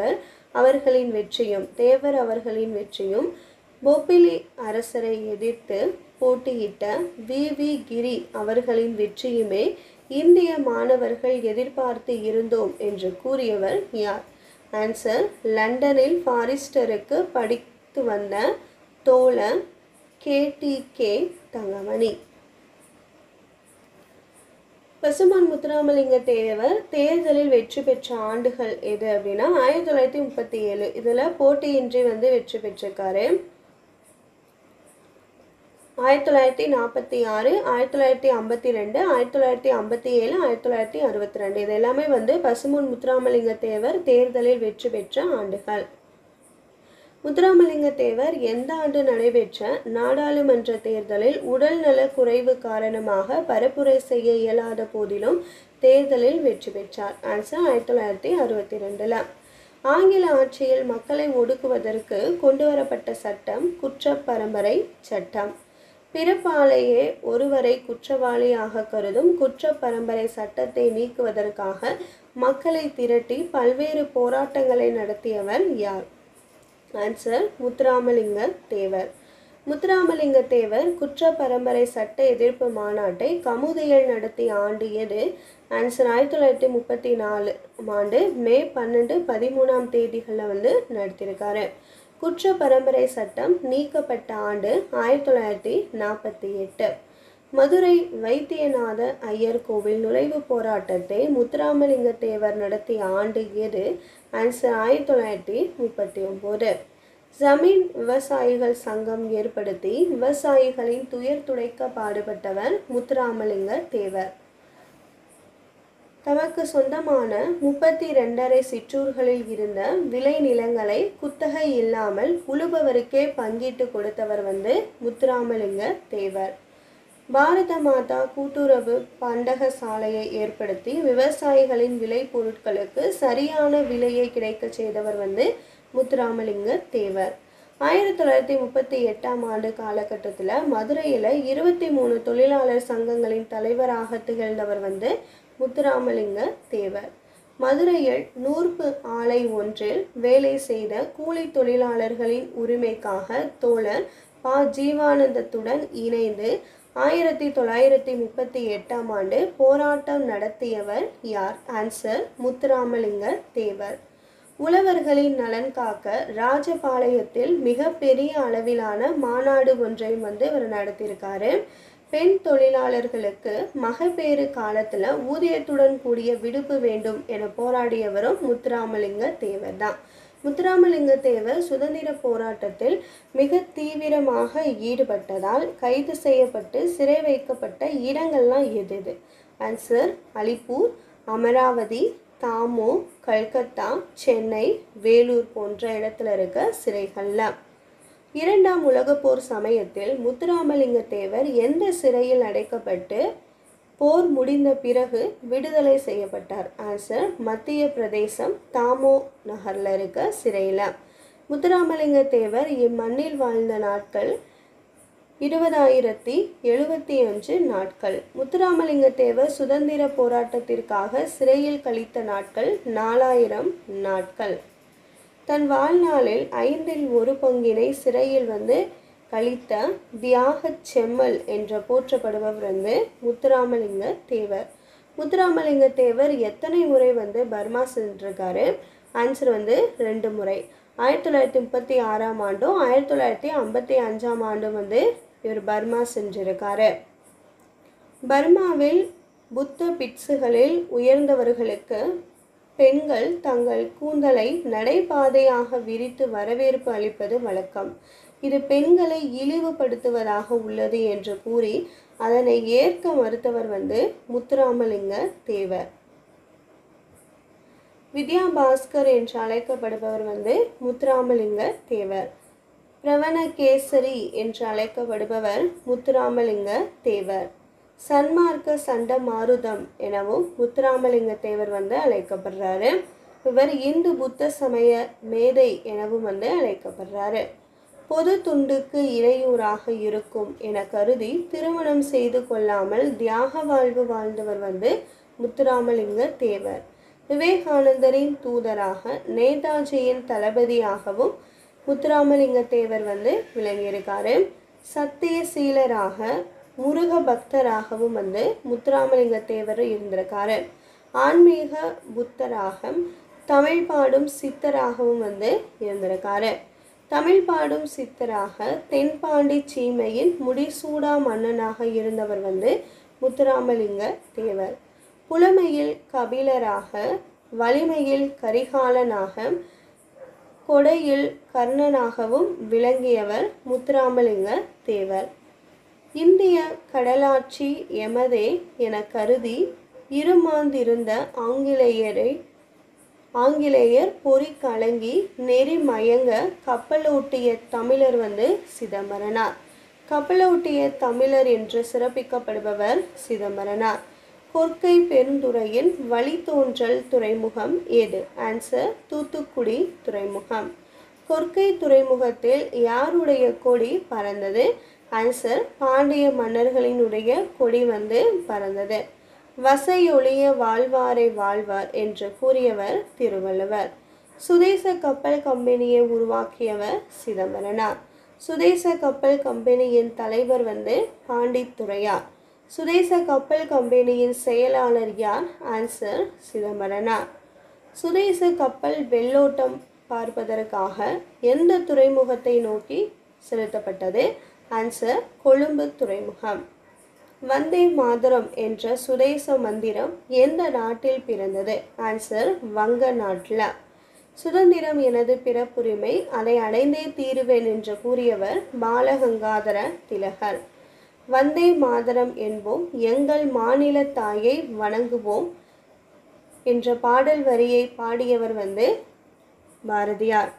அவர்களின் வெற்றியும் தேவர் அவர்களின் வெற்றியும் போப்பிலி அரசரை எதிர்த்து போட்டியிட்ட வி வி கிரி அவர்களின் வெற்றியுமே இந்திய மாணவர்கள் எதிர்பார்த்து இருந்தோம் என்று கூறியவர் யார் ஆன்சர் லண்டனில் ஃபாரிஸ்டருக்கு படித்து வந்த தோழன் K D K Thangamani Pasumpon Muthuramalinga Thevar தேர்தலில் வெற்றி பெற்ற ஆண்டுகள் எது அப்படின்னா ஆயிரத்தி தொள்ளாயிரத்தி முப்பத்தி ஏழு இதில் போட்டியின்றி வந்து வெற்றி பெற்றிருக்காரு ஆயிரத்தி தொள்ளாயிரத்தி நாற்பத்தி ஆறு ஆயிரத்தி தொள்ளாயிரத்தி ஐம்பத்தி ரெண்டு ஆயிரத்தி தொள்ளாயிரத்தி ஐம்பத்தி ஏழு ஆயிரத்தி தொள்ளாயிரத்தி அறுபத்தி ரெண்டு இது எல்லாமே வந்து பசுமன் முத்துராமலிங்க தேவர் தேர்தலில் வெற்றி பெற்ற ஆண்டுகள் முத்துராமலிங்க தேவர் எந்த ஆண்டு நடைபெற்ற நாடாளுமன்ற தேர்தலில் உடல்நல குறைவு காரணமாக பரப்புரை செய்ய இயலாத போதிலும் தேர்தலில் வெற்றி பெற்றார் ஆன்சர் ஆயிரத்தி தொள்ளாயிரத்தி அறுபத்தி ரெண்டில் ஆங்கில ஆட்சியில் மக்களை ஒடுக்குவதற்கு கொண்டுவரப்பட்ட சட்டம் குற்ற பரம்பரை சட்டம் பிறப்பாலேயே ஒருவரை குற்றவாளியாக கருதும் குற்ற பரம்பரை சட்டத்தை நீக்குவதற்காக மக்களை திரட்டி பல்வேறு போராட்டங்களை நடத்தியவர் யார் ஆன்சர் முத்துராமலிங்க தேவர் முத்துராமலிங்க தேவர் குற்ற பரம்பரை சட்ட எதிர்ப்பு மாநாட்டை கமுதியில் நடத்திய ஆண்டு எது ஆன்சர் ஆயிரத்தி தொள்ளாயிரத்தி முப்பத்தி நாலு ஆண்டு மே பன்னெண்டு பதிமூணாம் தேதிகளில் வந்து நடத்தியிருக்காரு குற்ற பரம்பரை சட்டம் நீக்கப்பட்ட ஆண்டு ஆயிரத்தி தொள்ளாயிரத்தி நாற்பத்தி எட்டு மதுரை வைத்தியநாத ஐயர் கோவில் நுழைவு போராட்டத்தை முத்துராமலிங்க தேவர் நடத்திய ஆண்டு எது ஆன்சர் ஆயிரத்தி தொள்ளாயிரத்தி முப்பத்தி ஒம்பது ஜமீன் விவசாயிகள் சங்கம் ஏற்படுத்தி விவசாயிகளின் துயர் துடைக்க பாடுபட்டவர் முத்துராமலிங்க தேவர் தமக்கு சொந்தமான முப்பத்தி ரெண்டரை சிற்றூர்களில் இருந்த விளை நிலங்களை குத்தகை இல்லாமல் உழுபவருக்கே பங்கிட்டு கொடுத்தவர் வந்து முத்துராமலிங்க தேவர் பாரத மாதா கூட்டுறவு பண்டக சாலையை ஏற்படுத்தி விவசாயிகளின் விளை பொருட்களுக்கு சரியான விலையை கிடைக்க செய்தவர் வந்து முத்துராமலிங்க தேவர் ஆயிரத்தி தொள்ளாயிரத்தி முப்பத்தி எட்டாம் ஆண்டு காலகட்டத்தில் மதுரையில் இருபத்தி மூணு தொழிலாளர் சங்கங்களின் தலைவராக திகழ்ந்தவர் வந்து முத்துராமலிங்க தேவர் மதுரையில் நூற்பு ஆலை ஒன்றில் வேலை செய்த கூலி தொழிலாளர்களின் உரிமைக்காக தோழர் ப ஜீவானந்தத்துடன் இணைந்து ஆயிரத்தி தொள்ளாயிரத்தி முப்பத்தி எட்டாம் ஆண்டு போராட்டம் நடத்தியவர் யார் ஆன்சர் முத்துராமலிங்க தேவர் உழவர்களின் நலன் காக்க ராஜபாளையத்தில் மிகப்பெரிய அளவிலான மாநாடு ஒன்றை வந்து இவர் நடத்தியிருக்காரு பெண் தொழிலாளர்களுக்கு மகப்பேறு காலத்தில் ஊதியத்துடன் கூடிய விடுப்பு வேண்டும் என போராடியவரும் முத்துராமலிங்க தேவர் தான் முத்துராமலிங்க தேவர் சுதந்திர போராட்டத்தில் மிக தீவிரமாக ஈடுபட்டதால் கைது செய்யப்பட்டு சிறை வைக்கப்பட்ட இடங்கள்லாம் எது எது ஆன்சர் அலிப்பூர் அமராவதி தாமோ கல்கத்தா சென்னை வேலூர் போன்ற இடத்துல இருக்க சிறைகள்ல இரண்டாம் உலகப் போர் சமயத்தில் முத்துராமலிங்க தேவர் எந்த சிறையில் அடைக்கப்பட்டு போர் முடிந்த பிறகு விடுதலை செய்யப்பட்டார் ஆன்சர் மத்திய பிரதேசம் தாமோ நகரில் இருக்க சிறையில் முத்துராமலிங்க தேவர் இம்மண்ணில் வாழ்ந்த நாட்கள் இருபதாயிரத்தி எழுபத்தி அஞ்சு நாட்கள் முத்துராமலிங்க தேவர் சுதந்திர போராட்டத்திற்காக சிறையில் கழித்த நாட்கள் நாலாயிரம் நாட்கள் தன் வாழ்நாளில் ஐந்தில் ஒரு பங்கினை சிறையில் வந்து கழித்த தியாகச் செம்மல் என்ற போற்றப்படுபவர் வந்து முத்துராமலிங்க தேவர் முத்துராமலிங்க தேவர் எத்தனை முறை வந்து பர்மா சென்றிருக்காரு ஆன்சர் வந்து ரெண்டு முறை ஆயிரத்தி தொள்ளாயிரத்தி முப்பத்தி ஆறாம் ஆண்டும் ஆயிரத்தி தொள்ளாயிரத்தி ஐம்பத்தி அஞ்சாம் ஆண்டும் வந்து இவர் பர்மா சென்றிருக்காரு பர்மாவில் புத்த பிட்சுகளில் உயர்ந்தவர்களுக்கு பெண்கள் தங்கள் கூந்தலை நடைபாதையாக விரித்து வரவேற்பு அளிப்பது வழக்கம் இது பெண்களை இழிவுபடுத்துவதாக உள்ளது என்று கூறி அதனை ஏற்க மறுத்தவர் வந்து முத்துராமலிங்க தேவர் வித்யா பாஸ்கர் என்று அழைக்கப்படுபவர் வந்து முத்துராமலிங்க தேவர் பிரவணகேசரி என்று அழைக்கப்படுபவர் முத்துராமலிங்க தேவர் சன்மார்க்க சண்ட மாருதம் எனவும் முத்துராமலிங்க தேவர் வந்து அழைக்கப்படுறாரு இவர் இந்து புத்த சமய மேதை எனவும் வந்து அழைக்கப்படுறாரு பொது துண்டுக்கு இடையூறாக இருக்கும் என கருதி திருமணம் செய்து கொள்ளாமல் தியாக வாழ்வு வாழ்ந்தவர் வந்து முத்துராமலிங்க தேவர் விவேகானந்தரின் தூதராக நேதாஜியின் தளபதியாகவும் முத்துராமலிங்க தேவர் வந்து விளங்கியிருக்காரு சத்தியசீலராக முருக பக்தராகவும் வந்து முத்துராமலிங்க தேவர் இருந்திருக்காரு ஆன்மீக புத்தராக தமிழ் பாடும் சித்தராகவும் வந்து இருந்திருக்காரு தமிழ் பாடும் சித்தராக தென்பாண்டி சீமையின் முடிசூடா மன்னனாக இருந்தவர் வந்து முத்துராமலிங்க தேவர் புலமையில் கபிலராக வலிமையில் கரிகாலனாக கொடையில் கர்ணனாகவும் விளங்கியவர் முத்துராமலிங்க தேவர் இந்திய கடலாட்சி எமதே என கருதி இருமாந்திருந்த ஆங்கிலேயரை ஆங்கிலேயர் பொறி கலங்கி நெறி மயங்க கப்பலோட்டிய தமிழர் வந்து சிதம்பரனார் கப்பலோட்டிய தமிழர் என்று சிறப்பிக்கப்படுபவர் சிதம்பரனார் கொற்கை பெருந்துறையின் வழித்தோன்றல் துறைமுகம் ஏது ஆன்சர் தூத்துக்குடி துறைமுகம் கொற்கை துறைமுகத்தில் யாருடைய கொடி பறந்தது ஆன்சர் பாண்டிய மன்னர்களினுடைய கொடி வந்து பறந்தது வசையொழிய வாழ்வாரை வாழ்வார் என்று கூறியவர் திருவள்ளுவர் சுதேச கப்பல் கம்பெனியை உருவாக்கியவர் சிதம்பரனார் சுதேச கப்பல் கம்பெனியின் தலைவர் வந்து பாண்டித்துறையார் சுதேச கப்பல் கம்பெனியின் செயலாளர் யார் ஆன்சர் சிதம்பரனார் சுதேச கப்பல் வெள்ளோட்டம் பார்ப்பதற்காக எந்த துறைமுகத்தை நோக்கி செலுத்தப்பட்டது ஆன்சர் கொழும்பு துறைமுகம் வந்தே மாதரம் என்ற சுதேச மந்திரம் எந்த நாட்டில் பிறந்தது ஆன்சர் வங்க நாட்டில் சுதந்திரம் எனது பிறப்புரிமை அதை அடைந்தே தீருவேன் என்று கூறியவர் பாலகங்காதர திலகர் வந்தே மாதரம் என்போம் எங்கள் மாநில தாயை வணங்குவோம் என்ற பாடல் வரியை பாடியவர் வந்து பாரதியார்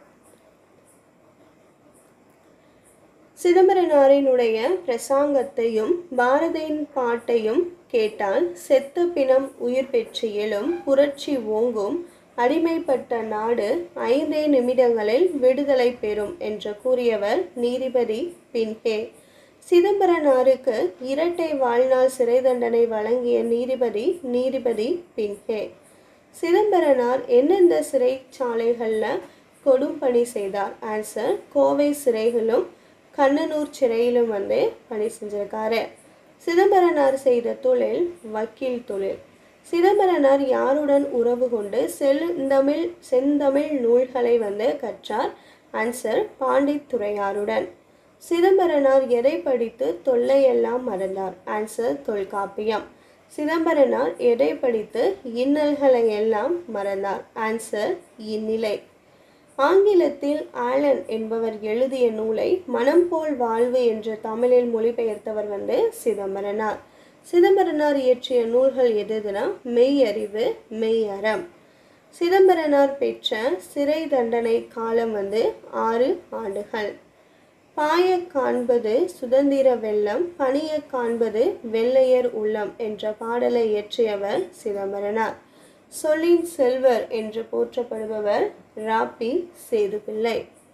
சிதம்பரனாரினுடைய பிரசாங்கத்தையும் பாரதியின் பாட்டையும் கேட்டால் செத்த பிணம் உயிர் பெற்று எழும் புரட்சி ஓங்கும் அடிமைப்பட்ட நாடு ஐந்தே நிமிடங்களில் விடுதலை பெறும் என்று கூறியவர் நீதிபதி பின்ஹே சிதம்பரனாருக்கு இரட்டை வாழ்நாள் சிறை தண்டனை வழங்கிய நீதிபதி நீதிபதி பின்ஹே சிதம்பரனார் எந்தெந்த சிறைச்சாலைகளில் கொடும் பணி செய்தார் ஆன்சர் கோவை சிறைகளும் கண்ணனூர் சிறையிலும் வந்து பணி செஞ்சிருக்காரு சிதம்பரனார் செய்த தொழில் வக்கீல் தொழில் சிதம்பரனார் யாருடன் உறவு கொண்டு செந்தமிழ் செந்தமிழ் நூல்களை வந்து கற்றார் ஆன்சர் பாண்டித்துறையாருடன் சிதம்பரனார் எதை படித்து தொல்லையெல்லாம் மறந்தார் ஆன்சர் தொல்காப்பியம் சிதம்பரனார் எதை படித்து இன்னல்களை எல்லாம் மறந்தார் ஆன்சர் இந்நிலை ஆங்கிலத்தில் ஆலன் என்பவர் எழுதிய நூலை மனம் போல் வாழ்வு என்று தமிழில் மொழிபெயர்த்தவர் வந்து சிதம்பரனார் சிதம்பரனார் இயற்றிய நூல்கள் எதுனா மெய்யறிவு மெய்யறம் சிதம்பரனார் பெற்ற சிறை தண்டனை காலம் வந்து ஆறு ஆண்டுகள் பாய காண்பது சுதந்திர வெள்ளம் பணிய காண்பது வெள்ளையர் உள்ளம் என்ற பாடலை இயற்றியவர் சிதம்பரனார் சொல்லின் செல்வர் என்று போற்றப்படுபவர் ராப்பி சேதுபிள்ளை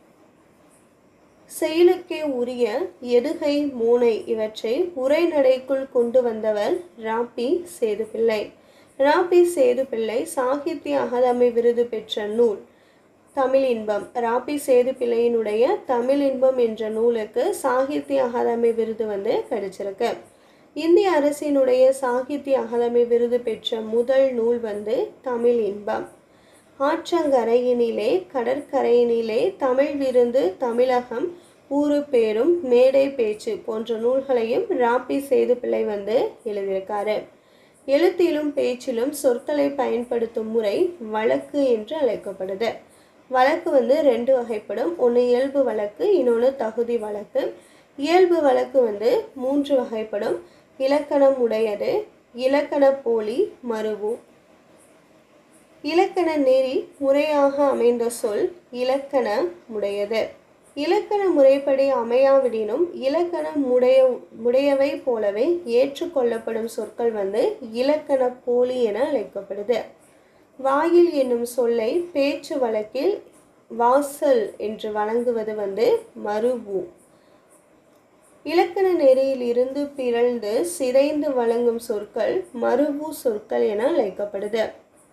செயலுக்கே உரிய எதுகை மூனை இவற்றை உரைநடைக்குள் கொண்டு வந்தவர் ராப்பி சேதுபிள்ளை ராப்பி சேதுபிள்ளை சாகித்ய அகாதமி விருது பெற்ற நூல் தமிழ் இன்பம் ராப்பி சேதுப்பிள்ளையினுடைய தமிழ் இன்பம் என்ற நூலுக்கு சாகித்ய அகாதமி விருது வந்து கிடைச்சிருக்கு இந்திய அரசினுடைய சாகித்ய அகாதமி விருது பெற்ற முதல் நூல் வந்து தமிழ் இன்பம் ஆற்றங்கரையினிலே கடற்கரையினிலே தமிழ் விருந்து தமிழகம் ஊரு பேரும் மேடை பேச்சு போன்ற நூல்களையும் ராப்பி சேதுப்பிள்ளை வந்து எழுதியிருக்காரு எழுத்திலும் பேச்சிலும் சொற்களை பயன்படுத்தும் முறை வழக்கு என்று அழைக்கப்படுது வழக்கு வந்து ரெண்டு வகைப்படும் ஒன்று இயல்பு வழக்கு இன்னொன்று தகுதி வழக்கு இயல்பு வழக்கு வந்து மூன்று வகைப்படும் இலக்கணம் உடையது இலக்கண போலி மருவு இலக்கண நெறி முறையாக அமைந்த சொல் இலக்கண முடையது இலக்கண முறைப்படி அமையாவிடினும் இலக்கண முடைய முடையவை போலவே ஏற்றுக்கொள்ளப்படும் சொற்கள் வந்து இலக்கண போலி என அழைக்கப்படுது வாயில் என்னும் சொல்லை பேச்சு வழக்கில் வாசல் என்று வழங்குவது வந்து மருவு இலக்கண நெறியில் இருந்து பிறழ்ந்து சிதைந்து வழங்கும் சொற்கள் மருவு சொற்கள் என அழைக்கப்படுது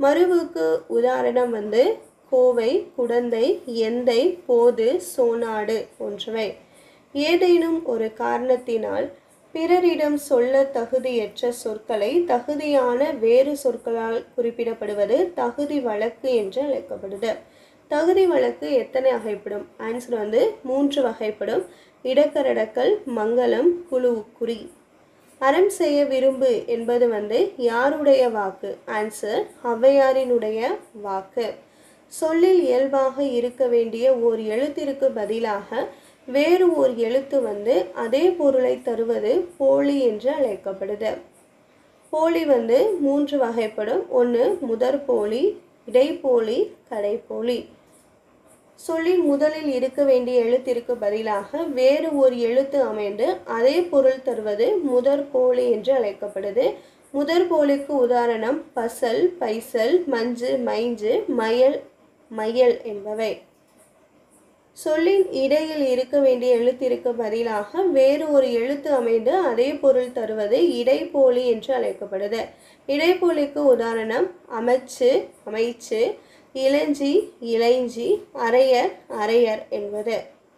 மருவுக்கு உதாரணம் வந்து கோவை குடந்தை எந்தை போது சோனாடு போன்றவை ஏதேனும் ஒரு காரணத்தினால் பிறரிடம் சொல்ல தகுதியற்ற சொற்களை தகுதியான வேறு சொற்களால் குறிப்பிடப்படுவது தகுதி வழக்கு என்று அழைக்கப்படுது தகுதி வழக்கு எத்தனை வகைப்படும் ஆன்சர் வந்து மூன்று வகைப்படும் இடக்கரடக்கல் மங்களம் குழு குறி அறம் செய்ய விரும்பு என்பது வந்து யாருடைய வாக்கு ஆன்சர் ஔவையாரினுடைய வாக்கு சொல்லில் இயல்பாக இருக்க வேண்டிய ஓர் எழுத்திற்கு பதிலாக வேறு ஓர் எழுத்து வந்து அதே பொருளை தருவது போலி என்று அழைக்கப்படுது போலி வந்து மூன்று வகைப்படும் ஒன்று முதற் போலி இடைப்போலி கடைப்போலி சொல்லில் முதலில் இருக்க வேண்டிய எழுத்திற்கு பதிலாக வேறு ஒரு எழுத்து அமைந்து அதே பொருள் தருவது முதற் போலி என்று அழைக்கப்படுது முதற் போலிக்கு உதாரணம் பசல் பைசல் மஞ்சு மைஞ்சு மயல் மயல் என்பவை சொல்லின் இடையில் இருக்க வேண்டிய எழுத்திற்கு பதிலாக வேறு ஒரு எழுத்து அமைந்து அதே பொருள் தருவது இடைப்போலி என்று அழைக்கப்படுது இடைப்போலிக்கு உதாரணம் அமைச்சு அமைச்சு இளஞ்சி இளைஞ்சி அரையர் அரையர் என்பது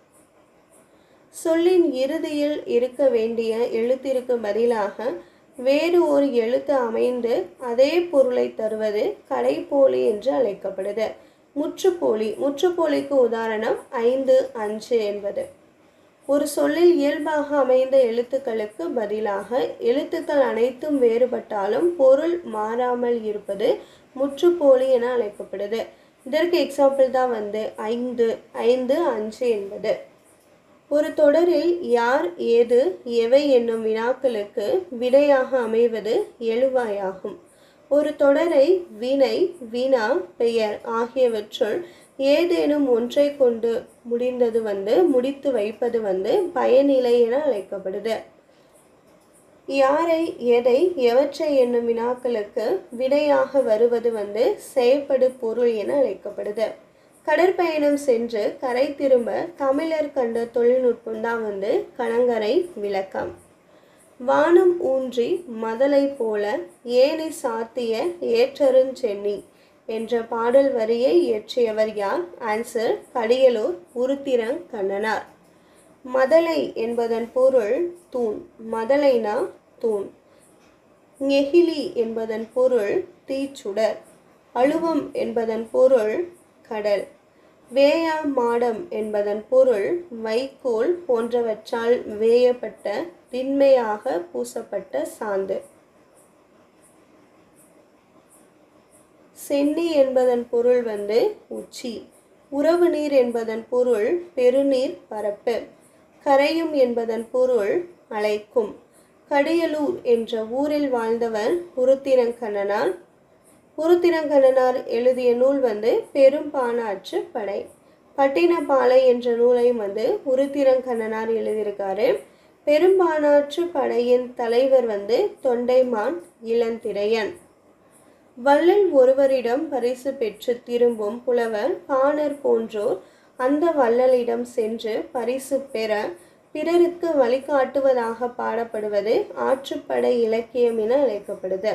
சொல்லின் இறுதியில் இருக்க வேண்டிய எழுத்திற்கு பதிலாக வேறு ஒரு எழுத்து அமைந்து அதே பொருளை தருவது கடைப்போலி என்று அழைக்கப்படுது முற்றுப்போலி முற்றுப்போலிக்கு உதாரணம் ஐந்து அஞ்சு என்பது ஒரு சொல்லில் இயல்பாக அமைந்த எழுத்துக்களுக்கு பதிலாக எழுத்துக்கள் அனைத்தும் வேறுபட்டாலும் பொருள் மாறாமல் இருப்பது முற்றுப்போலி என அழைக்கப்படுது இதற்கு எக்ஸாம்பிள் தான் வந்து ஐந்து ஐந்து அஞ்சு என்பது ஒரு தொடரில் யார் ஏது எவை என்னும் வினாக்களுக்கு விடையாக அமைவது எழுவாயாகும் ஒரு தொடரை வினை வினா பெயர் ஆகியவற்றுள் ஏதேனும் ஒன்றை கொண்டு முடிந்தது வந்து முடித்து வைப்பது வந்து பயனிலை என அழைக்கப்படுது யாரை எதை எவற்றை என்னும் வினாக்களுக்கு விடையாக வருவது வந்து செயற்படு பொருள் என அழைக்கப்படுது கடற்பயணம் சென்று கரை திரும்ப தமிழர் கண்ட தொழில்நுட்பம் தான் வந்து கலங்கரை விளக்கம் வானம் ஊன்றி மதலை போல ஏனை சாத்திய ஏற்றருஞ்சென்னி என்ற பாடல் வரியை இயற்றியவர் யார் ஆன்சர் கடியலூர் உருத்திரங் கண்ணனார் மதலை என்பதன் பொருள் தூண் மதலைனா தூண் நெகிழி என்பதன் பொருள் தீச்சுடர் அழுவம் என்பதன் பொருள் கடல் வேயா மாடம் என்பதன் பொருள் வைக்கோல் போன்றவற்றால் வேயப்பட்ட திண்மையாக பூசப்பட்ட சாந்து சென்னி என்பதன் பொருள் வந்து உச்சி உறவு நீர் என்பதன் பொருள் பெருநீர் பரப்பு கரையும் என்பதன் பொருள் அழைக்கும் கடியலூர் என்ற ஊரில் வாழ்ந்தவர் உருத்திரங்கண்ணனார் உருத்திரங்கண்ணனார் எழுதிய நூல் வந்து பெரும்பானாற்று படை பட்டினப்பாலை என்ற நூலையும் வந்து உருத்திரங்கண்ணனார் எழுதியிருக்காரு பெரும்பானாற்று படையின் தலைவர் வந்து தொண்டைமான் இளந்திரையன் வள்ளல் ஒருவரிடம் பரிசு பெற்று திரும்பும் புலவர் பாணர் போன்றோர் அந்த வள்ளலிடம் சென்று பரிசு பெற பிறருக்கு வழிகாட்டுவதாக பாடப்படுவது ஆற்றுப்படை இலக்கியம் என அழைக்கப்படுது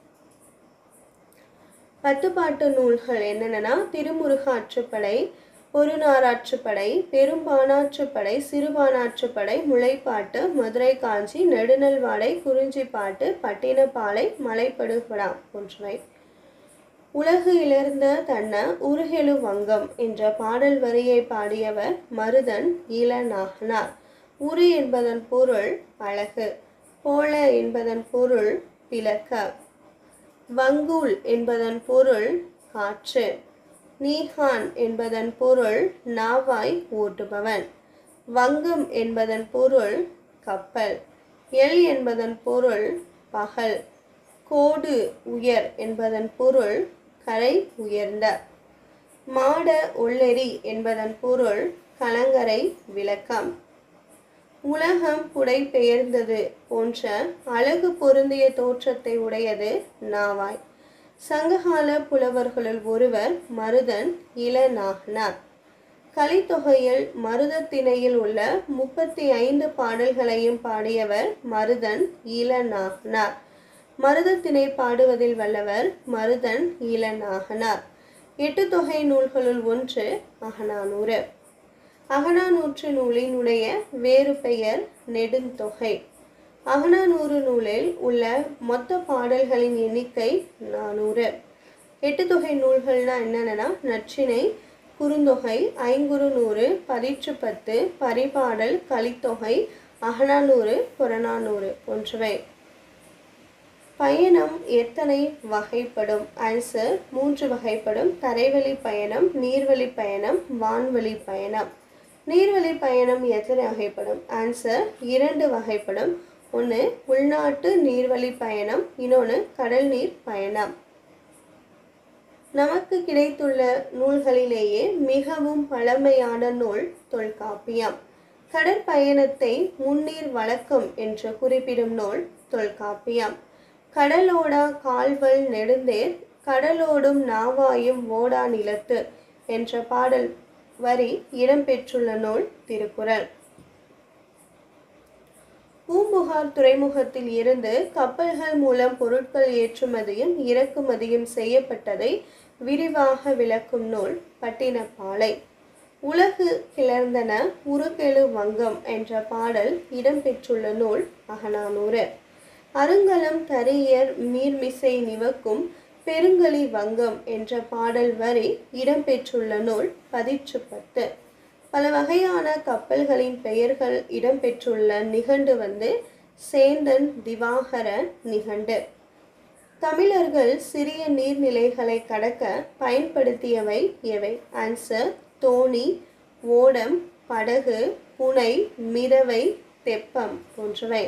பத்துப்பாட்டு நூல்கள் என்னென்னா திருமுருக ஆற்றுப்படை பொருநாராற்றுப்படை பெரும்பானாற்றுப்படை சிறுபானாற்றுப்படை முளைப்பாட்டு மதுரை காஞ்சி நெடுநல்வாடை குறிஞ்சிப்பாட்டு பட்டினப்பாலை மலைப்படுகடா போன்றவை உலகு இழந்த தன்ன உருகெழு வங்கம் என்ற பாடல் வரியை பாடியவர் மருதன் ஈழநாகனார் உரு என்பதன் பொருள் அழகு போல என்பதன் பொருள் பிளக்க வங்கூல் என்பதன் பொருள் காற்று நீஹான் என்பதன் பொருள் நாவாய் ஓட்டுபவன் வங்கம் என்பதன் பொருள் கப்பல் எல் என்பதன் பொருள் பகல் கோடு உயர் என்பதன் பொருள் கரை உயர்ந்த மாட ஒள்ளெரி என்பதன் பொருள் கலங்கரை விளக்கம் உலகம் புடைபெயர்ந்தது போன்ற அழகு பொருந்திய தோற்றத்தை உடையது நாவாய் சங்ககால புலவர்களுள் ஒருவர் மருதன் இளநாகனார் கலித்தொகையில் மருதத்திணையில் உள்ள முப்பத்தி ஐந்து பாடல்களையும் பாடியவர் மருதன் இளநாகனார் மருதத்தினை பாடுவதில் வல்லவர் மருதன் இளநாகனார் எட்டு தொகை நூல்களுள் ஒன்று அகநானூறு அகநானூற்று நூலினுடைய வேறு பெயர் நெடுந்தொகை அகநானூறு நூலில் உள்ள மொத்த பாடல்களின் எண்ணிக்கை நானூறு எட்டு தொகை நூல்கள்னா என்னென்னா நற்றினை குறுந்தொகை ஐங்குறு நூறு பதிற்று பத்து பரிபாடல் கலித்தொகை அகநானூறு புறநானூறு போன்றவை பயணம் எத்தனை வகைப்படும் ஆன்சர் மூன்று வகைப்படும் தரைவழி பயணம் நீர்வழி பயணம் வான்வழி பயணம் நீர்வழி பயணம் எத்தனை வகைப்படும் ஆன்சர் இரண்டு வகைப்படும் ஒன்று உள்நாட்டு நீர்வழி பயணம் இன்னொன்று கடல் நீர் பயணம் நமக்கு கிடைத்துள்ள நூல்களிலேயே மிகவும் பழமையான நூல் தொல்காப்பியம் கடற்பயணத்தை முன்னீர் வழக்கம் என்று குறிப்பிடும் நூல் தொல்காப்பியம் கடலோடா கால்வல் நெடுந்தேர் கடலோடும் நாவாயும் ஓடா நிலத்து என்ற பாடல் வரி இடம்பெற்றுள்ள நூல் திருக்குறள் பூம்புகார் துறைமுகத்தில் இருந்து கப்பல்கள் மூலம் பொருட்கள் ஏற்றுமதியும் இறக்குமதியும் செய்யப்பட்டதை விரிவாக விளக்கும் நூல் பட்டினப்பாலை உலகு கிளர்ந்தன உருகெழு வங்கம் என்ற பாடல் இடம்பெற்றுள்ள நூல் அகநானூறு அருங்கலம் தரியர் மீர்மிசை நிவக்கும் பெருங்கலி வங்கம் என்ற பாடல் வரி இடம்பெற்றுள்ள நூல் பதிற்று பத்து பல வகையான கப்பல்களின் பெயர்கள் இடம்பெற்றுள்ள நிகண்டு வந்து சேந்தன் திவாகர நிகண்டு தமிழர்கள் சிறிய நீர்நிலைகளை கடக்க பயன்படுத்தியவை எவை ஆன்சர் தோணி ஓடம் படகு புனை மிதவை தெப்பம் போன்றவை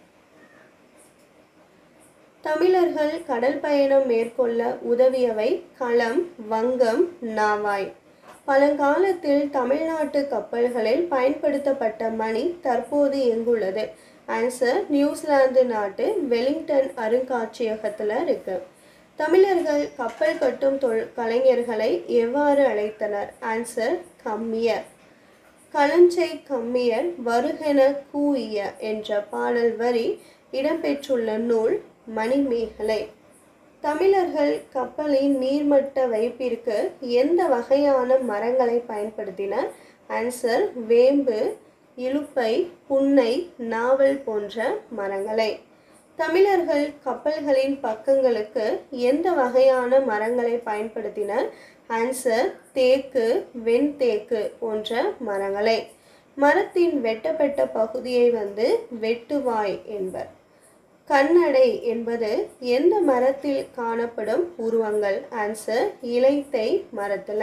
தமிழர்கள் கடல் பயணம் மேற்கொள்ள உதவியவை களம் வங்கம் நாவாய் பழங்காலத்தில் தமிழ்நாட்டு கப்பல்களில் பயன்படுத்தப்பட்ட மணி தற்போது எங்குள்ளது ஆன்சர் நியூசிலாந்து நாட்டு வெலிங்டன் அருங்காட்சியகத்தில் இருக்கு தமிழர்கள் கப்பல் கட்டும் தொல் கலைஞர்களை எவ்வாறு அழைத்தனர் ஆன்சர் கம்மியர் களஞ்சை கம்மியர் வருகென கூய என்ற பாடல் வரி இடம்பெற்றுள்ள நூல் மணிமேகலை தமிழர்கள் கப்பலின் நீர்மட்ட வைப்பிற்கு எந்த வகையான மரங்களை பயன்படுத்தினர் ஆன்சர் வேம்பு இலுப்பை புன்னை நாவல் போன்ற மரங்களை தமிழர்கள் கப்பல்களின் பக்கங்களுக்கு எந்த வகையான மரங்களை பயன்படுத்தினர் ஆன்சர் தேக்கு வெண்தேக்கு போன்ற மரங்களை மரத்தின் வெட்டப்பட்ட பகுதியை வந்து வெட்டுவாய் என்பர் கண்ணடை என்பது எந்த மரத்தில் காணப்படும் உருவங்கள் ஆன்சர் இலைத்தை மரத்தில்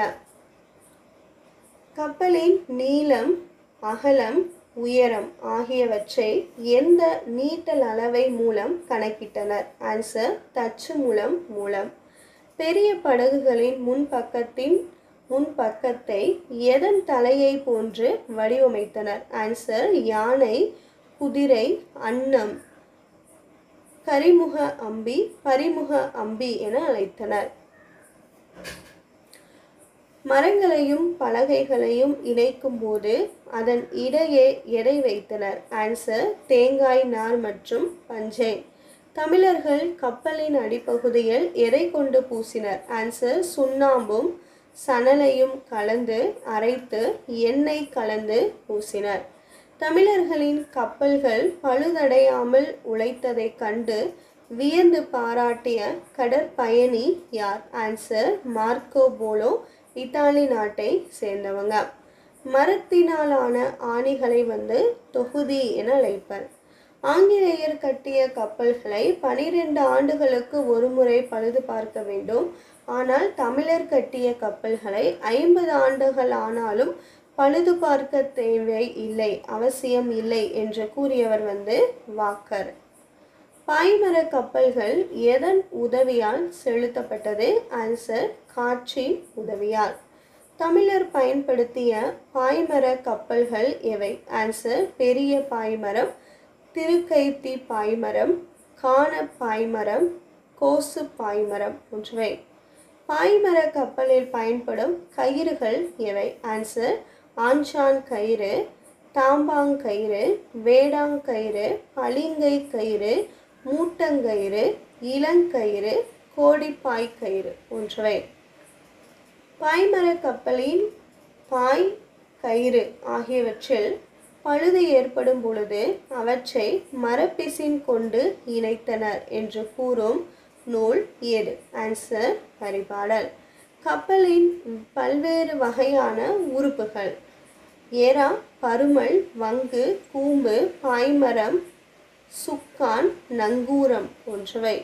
கப்பலின் நீளம் அகலம் உயரம் ஆகியவற்றை எந்த நீட்டல் அளவை மூலம் கணக்கிட்டனர் ஆன்சர் தச்சு மூலம் மூலம் பெரிய படகுகளின் முன்பக்கத்தின் முன்பக்கத்தை எதன் தலையை போன்று வடிவமைத்தனர் ஆன்சர் யானை குதிரை அன்னம் கரிமுக அம்பி பரிமுக அம்பி என அழைத்தனர் மரங்களையும் பலகைகளையும் இணைக்கும் போது அதன் இடையே எடை வைத்தனர் ஆன்சர் தேங்காய் நார் மற்றும் பஞ்சை தமிழர்கள் கப்பலின் அடிப்பகுதியில் எதை கொண்டு பூசினர் ஆன்சர் சுண்ணாம்பும் சணலையும் கலந்து அரைத்து எண்ணெய் கலந்து பூசினர் தமிழர்களின் கப்பல்கள் பழுதடையாமல் உழைத்ததைக் கண்டு வியந்து பாராட்டிய கடற்பயணி யார் ஆன்சர் மார்க்கோ போலோ இத்தாலி நாட்டை சேர்ந்தவங்க மரத்தினாலான ஆணிகளை வந்து தொகுதி என அழைப்பர் ஆங்கிலேயர் கட்டிய கப்பல்களை பனிரெண்டு ஆண்டுகளுக்கு ஒருமுறை பழுது பார்க்க வேண்டும் ஆனால் தமிழர் கட்டிய கப்பல்களை ஐம்பது ஆண்டுகள் ஆனாலும் பழுது பார்க்க தேவை இல்லை அவசியம் இல்லை என்று கூறியவர் வந்து வாக்கர் பாய்மர கப்பல்கள் எதன் உதவியால் செலுத்தப்பட்டது ஆன்சர் காற்றின் உதவியால் தமிழர் பயன்படுத்திய பாய்மர கப்பல்கள் எவை ஆன்சர் பெரிய பாய்மரம் திருக்கைத்தி பாய்மரம் காண பாய்மரம் கோசு பாய்மரம் போன்றவை பாய்மர கப்பலில் பயன்படும் கயிறுகள் எவை ஆன்சர் ஆஞ்சான் கயிறு தாம்பாங்கயிறு வேடாங்கயிறு பளிங்கை கயிறு மூட்டங்கயிறு இளங்கயிறு கோடிப்பாய் கயிறு போன்றவை பாய்மரக் கப்பலின் பாய் கயிறு ஆகியவற்றில் பழுது ஏற்படும் பொழுது அவற்றை மரப்பிசின் கொண்டு இணைத்தனர் என்று கூறும் நூல் எது ஆன்சர் பரிபாடல் கப்பலின் பல்வேறு வகையான உறுப்புகள் ஏரா பருமல் வங்கு கூம்பு பாய்மரம் சுக்கான் நங்கூரம் போன்றவை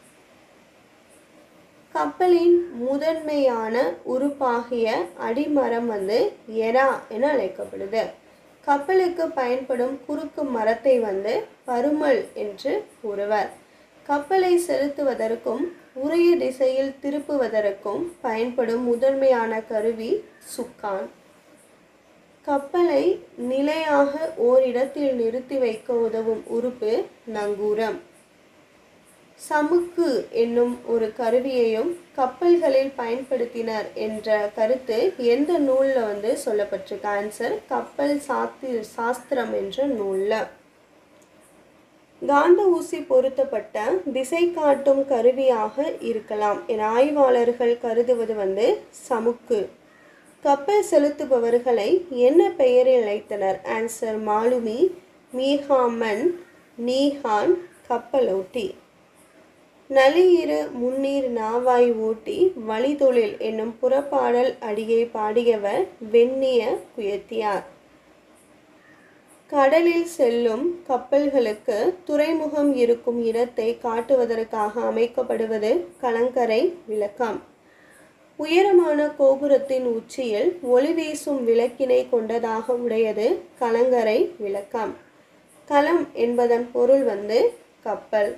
கப்பலின் முதன்மையான உறுப்பாகிய அடிமரம் வந்து எரா என அழைக்கப்படுது கப்பலுக்கு பயன்படும் குறுக்கு மரத்தை வந்து பருமல் என்று கூறுவர் கப்பலை செலுத்துவதற்கும் உரிய திசையில் திருப்புவதற்கும் பயன்படும் முதன்மையான கருவி சுக்கான் கப்பலை நிலையாக ஓரிடத்தில் நிறுத்தி வைக்க உதவும் உறுப்பு நங்கூரம் சமுக்கு என்னும் ஒரு கருவியையும் கப்பல்களில் பயன்படுத்தினர் என்ற கருத்து எந்த நூலில் வந்து சொல்லப்பட்டிருக்கு ஆன்சர் கப்பல் சாத்தி சாஸ்திரம் என்ற நூலில் காந்த ஊசி பொருத்தப்பட்ட திசை காட்டும் கருவியாக இருக்கலாம் என ஆய்வாளர்கள் கருதுவது வந்து சமுக்கு கப்பல் செலுத்துபவர்களை என்ன பெயரில் அழைத்தனர் ஆன்சர் மாலுமி மீஹாமன் நீஹான் கப்பலோட்டி நலியிரு முன்னீர் நாவாய் ஓட்டி வழிதொழில் என்னும் புறப்பாடல் அடியை பாடியவர் வெண்ணிய குயத்தியார் கடலில் செல்லும் கப்பல்களுக்கு துறைமுகம் இருக்கும் இடத்தை காட்டுவதற்காக அமைக்கப்படுவது கலங்கரை விளக்கம் உயரமான கோபுரத்தின் உச்சியில் ஒளி வீசும் விளக்கினை கொண்டதாக உடையது கலங்கரை விளக்கம் களம் என்பதன் பொருள் வந்து கப்பல்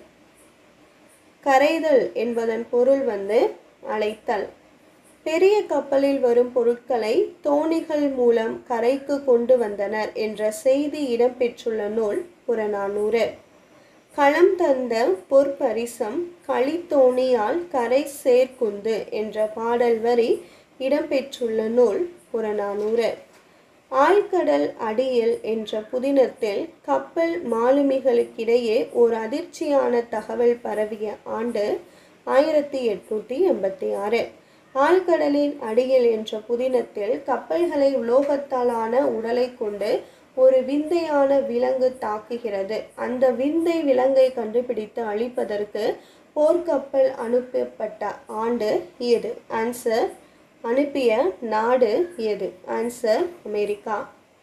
கரைதல் என்பதன் பொருள் வந்து அழைத்தல் பெரிய கப்பலில் வரும் பொருட்களை தோணிகள் மூலம் கரைக்கு கொண்டு வந்தனர் என்ற செய்தி இடம்பெற்றுள்ள நூல் புறநானூறு களம் தந்த பொற்பரிசம் களித்தோணியால் கரை சேர்க்குந்து என்ற பாடல் வரி இடம்பெற்றுள்ள நூல் புறநானூறு ஆழ்கடல் அடியில் என்ற புதினத்தில் கப்பல் மாலுமிகளுக்கிடையே ஒரு அதிர்ச்சியான தகவல் பரவிய ஆண்டு ஆயிரத்தி எட்நூற்றி எண்பத்தி ஆறு ஆழ்கடலின் அடியில் என்ற புதினத்தில் கப்பல்களை உலோகத்தாலான உடலை கொண்டு ஒரு விந்தையான விலங்கு தாக்குகிறது அந்த விந்தை விலங்கை கண்டுபிடித்து அழிப்பதற்கு போர்க்கப்பல் அனுப்பப்பட்ட ஆண்டு எது ஆன்சர் அனுப்பிய நாடு எது ஆன்சர் அமெரிக்கா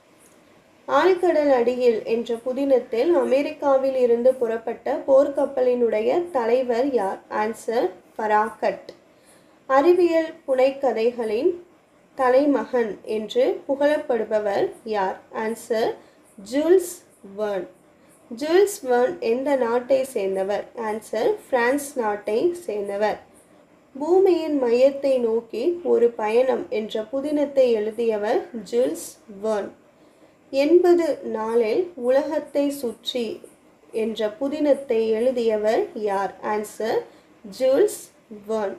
ஆழ்கடல் அடியில் என்ற புதினத்தில் அமெரிக்காவில் இருந்து புறப்பட்ட போர்க்கப்பலினுடைய தலைவர் யார் ஆன்சர் பராக்கட் அறிவியல் புனைக்கதைகளின் தலைமகன் என்று புகழப்படுபவர் யார் answer Jules Verne Jules Verne எந்த நாட்டை சேர்ந்தவர் ஆன்சர் பிரான்ஸ் நாட்டை சேர்ந்தவர் பூமியின் மையத்தை நோக்கி ஒரு பயணம் என்ற புதினத்தை எழுதியவர் ஜூல்ஸ் வர்ன் எண்பது நாளில் உலகத்தை சுற்றி என்ற புதினத்தை எழுதியவர் யார் ஆன்சர் ஜூல்ஸ் வர்ன்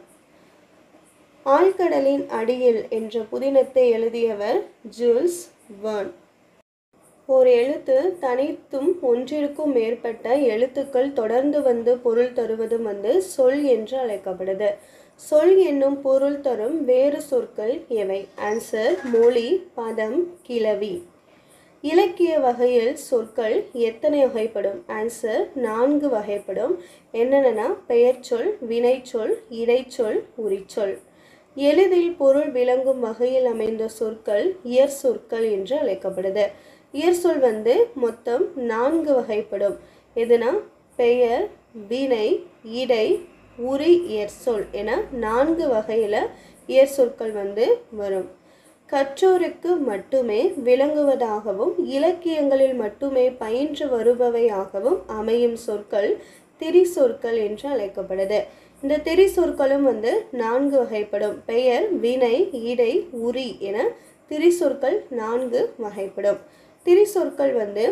ஆழ்கடலின் அடியில் என்ற புதினத்தை எழுதியவர் ஜூல்ஸ் வர்ன் ஒரு எழுத்து தனித்தும் ஒன்றிற்கும் மேற்பட்ட எழுத்துக்கள் தொடர்ந்து வந்து பொருள் தருவதும் வந்து சொல் என்று அழைக்கப்படுது சொல் என்னும் பொருள் தரும் வேறு சொற்கள் எவை ஆன்சர் மொழி பதம் கிளவி இலக்கிய வகையில் சொற்கள் எத்தனை வகைப்படும் ஆன்சர் நான்கு வகைப்படும் என்னென்னா பெயர்ச்சொல் வினைச்சொல் இடைச்சொல் உரிச்சொல் எளிதில் பொருள் விளங்கும் வகையில் அமைந்த சொற்கள் இயற் சொற்கள் என்று அழைக்கப்படுது இயற் சொல் வந்து மொத்தம் நான்கு வகைப்படும் எதுனா பெயர் வினை இடை உரி இயற் சொல் என நான்கு வகையில் இயற் சொற்கள் வந்து வரும் கற்றோருக்கு மட்டுமே விளங்குவதாகவும் இலக்கியங்களில் மட்டுமே பயின்று வருபவையாகவும் அமையும் சொற்கள் திரி சொற்கள் என்று அழைக்கப்படுது இந்த திரி சொற்களும் வந்து நான்கு வகைப்படும் பெயர் வினை இடை உரி என திரி சொற்கள் நான்கு வகைப்படும் திரி சொற்கள் வந்து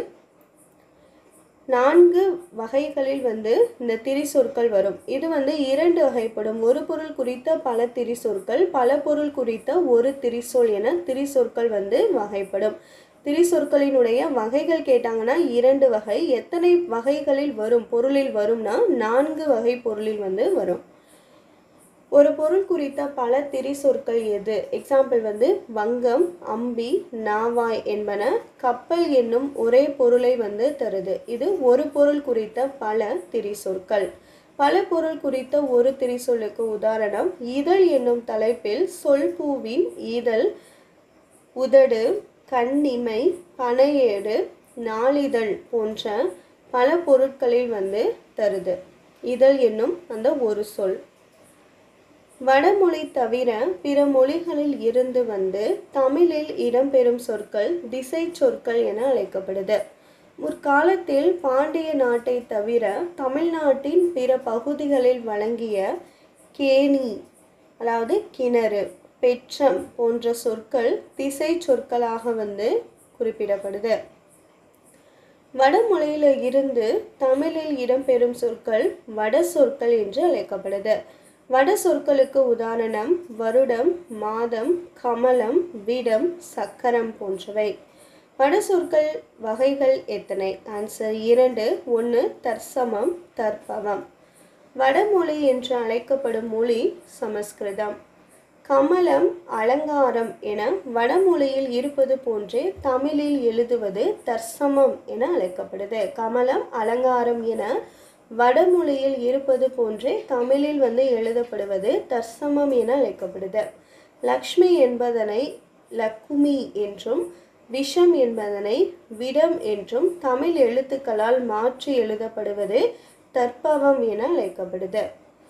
நான்கு வகைகளில் வந்து இந்த திரி சொற்கள் வரும் இது வந்து இரண்டு வகைப்படும் ஒரு பொருள் குறித்த பல திரி சொற்கள் பல பொருள் குறித்த ஒரு திரிசொல் என திரி சொற்கள் வந்து வகைப்படும் திரிசொற்களினுடைய வகைகள் கேட்டாங்கன்னா இரண்டு வகை எத்தனை வகைகளில் வரும் பொருளில் வரும்னா நான்கு வகை பொருளில் வந்து வரும் ஒரு பொருள் குறித்த பல திரி சொற்கள் எது எக்ஸாம்பிள் வந்து வங்கம் அம்பி நாவாய் என்பன கப்பல் என்னும் ஒரே பொருளை வந்து தருது இது ஒரு பொருள் குறித்த பல திரி சொற்கள் பல பொருள் குறித்த ஒரு திரி சொல்லுக்கு உதாரணம் இதழ் என்னும் தலைப்பில் சொல் பூவின் இதழ் உதடு கண்ணிமை பனையேடு நாளிதழ் போன்ற பல பொருட்களில் வந்து தருது இதழ் என்னும் அந்த ஒரு சொல் வடமொழி தவிர பிற மொழிகளில் இருந்து வந்து தமிழில் இடம்பெறும் சொற்கள் திசை சொற்கள் என அழைக்கப்படுது முற்காலத்தில் பாண்டிய நாட்டை தவிர தமிழ்நாட்டின் பிற பகுதிகளில் வழங்கிய கேணி அதாவது கிணறு பெற்றம் போன்ற சொற்கள் திசை சொற்களாக வந்து குறிப்பிடப்படுது வடமொழியில இருந்து தமிழில் இடம்பெறும் சொற்கள் வட சொற்கள் என்று அழைக்கப்படுது வட சொற்களுக்கு உதாரணம் வருடம் மாதம் கமலம் விடம் சக்கரம் போன்றவை வட சொற்கள் வகைகள் எத்தனை ஆன்சர் இரண்டு ஒன்று தற்சமம் தற்பவம் வடமொழி என்று அழைக்கப்படும் மொழி சமஸ்கிருதம் கமலம் அலங்காரம் என வடமொழியில் இருப்பது போன்றே தமிழில் எழுதுவது தற்சமம் என அழைக்கப்படுது கமலம் அலங்காரம் என வடமொழியில் இருப்பது போன்றே தமிழில் வந்து எழுதப்படுவது தற்சமம் என அழைக்கப்படுது லக்ஷ்மி என்பதனை லக்குமி என்றும் விஷம் என்பதனை விடம் என்றும் தமிழ் எழுத்துக்களால் மாற்றி எழுதப்படுவது தற்பவம் என அழைக்கப்படுது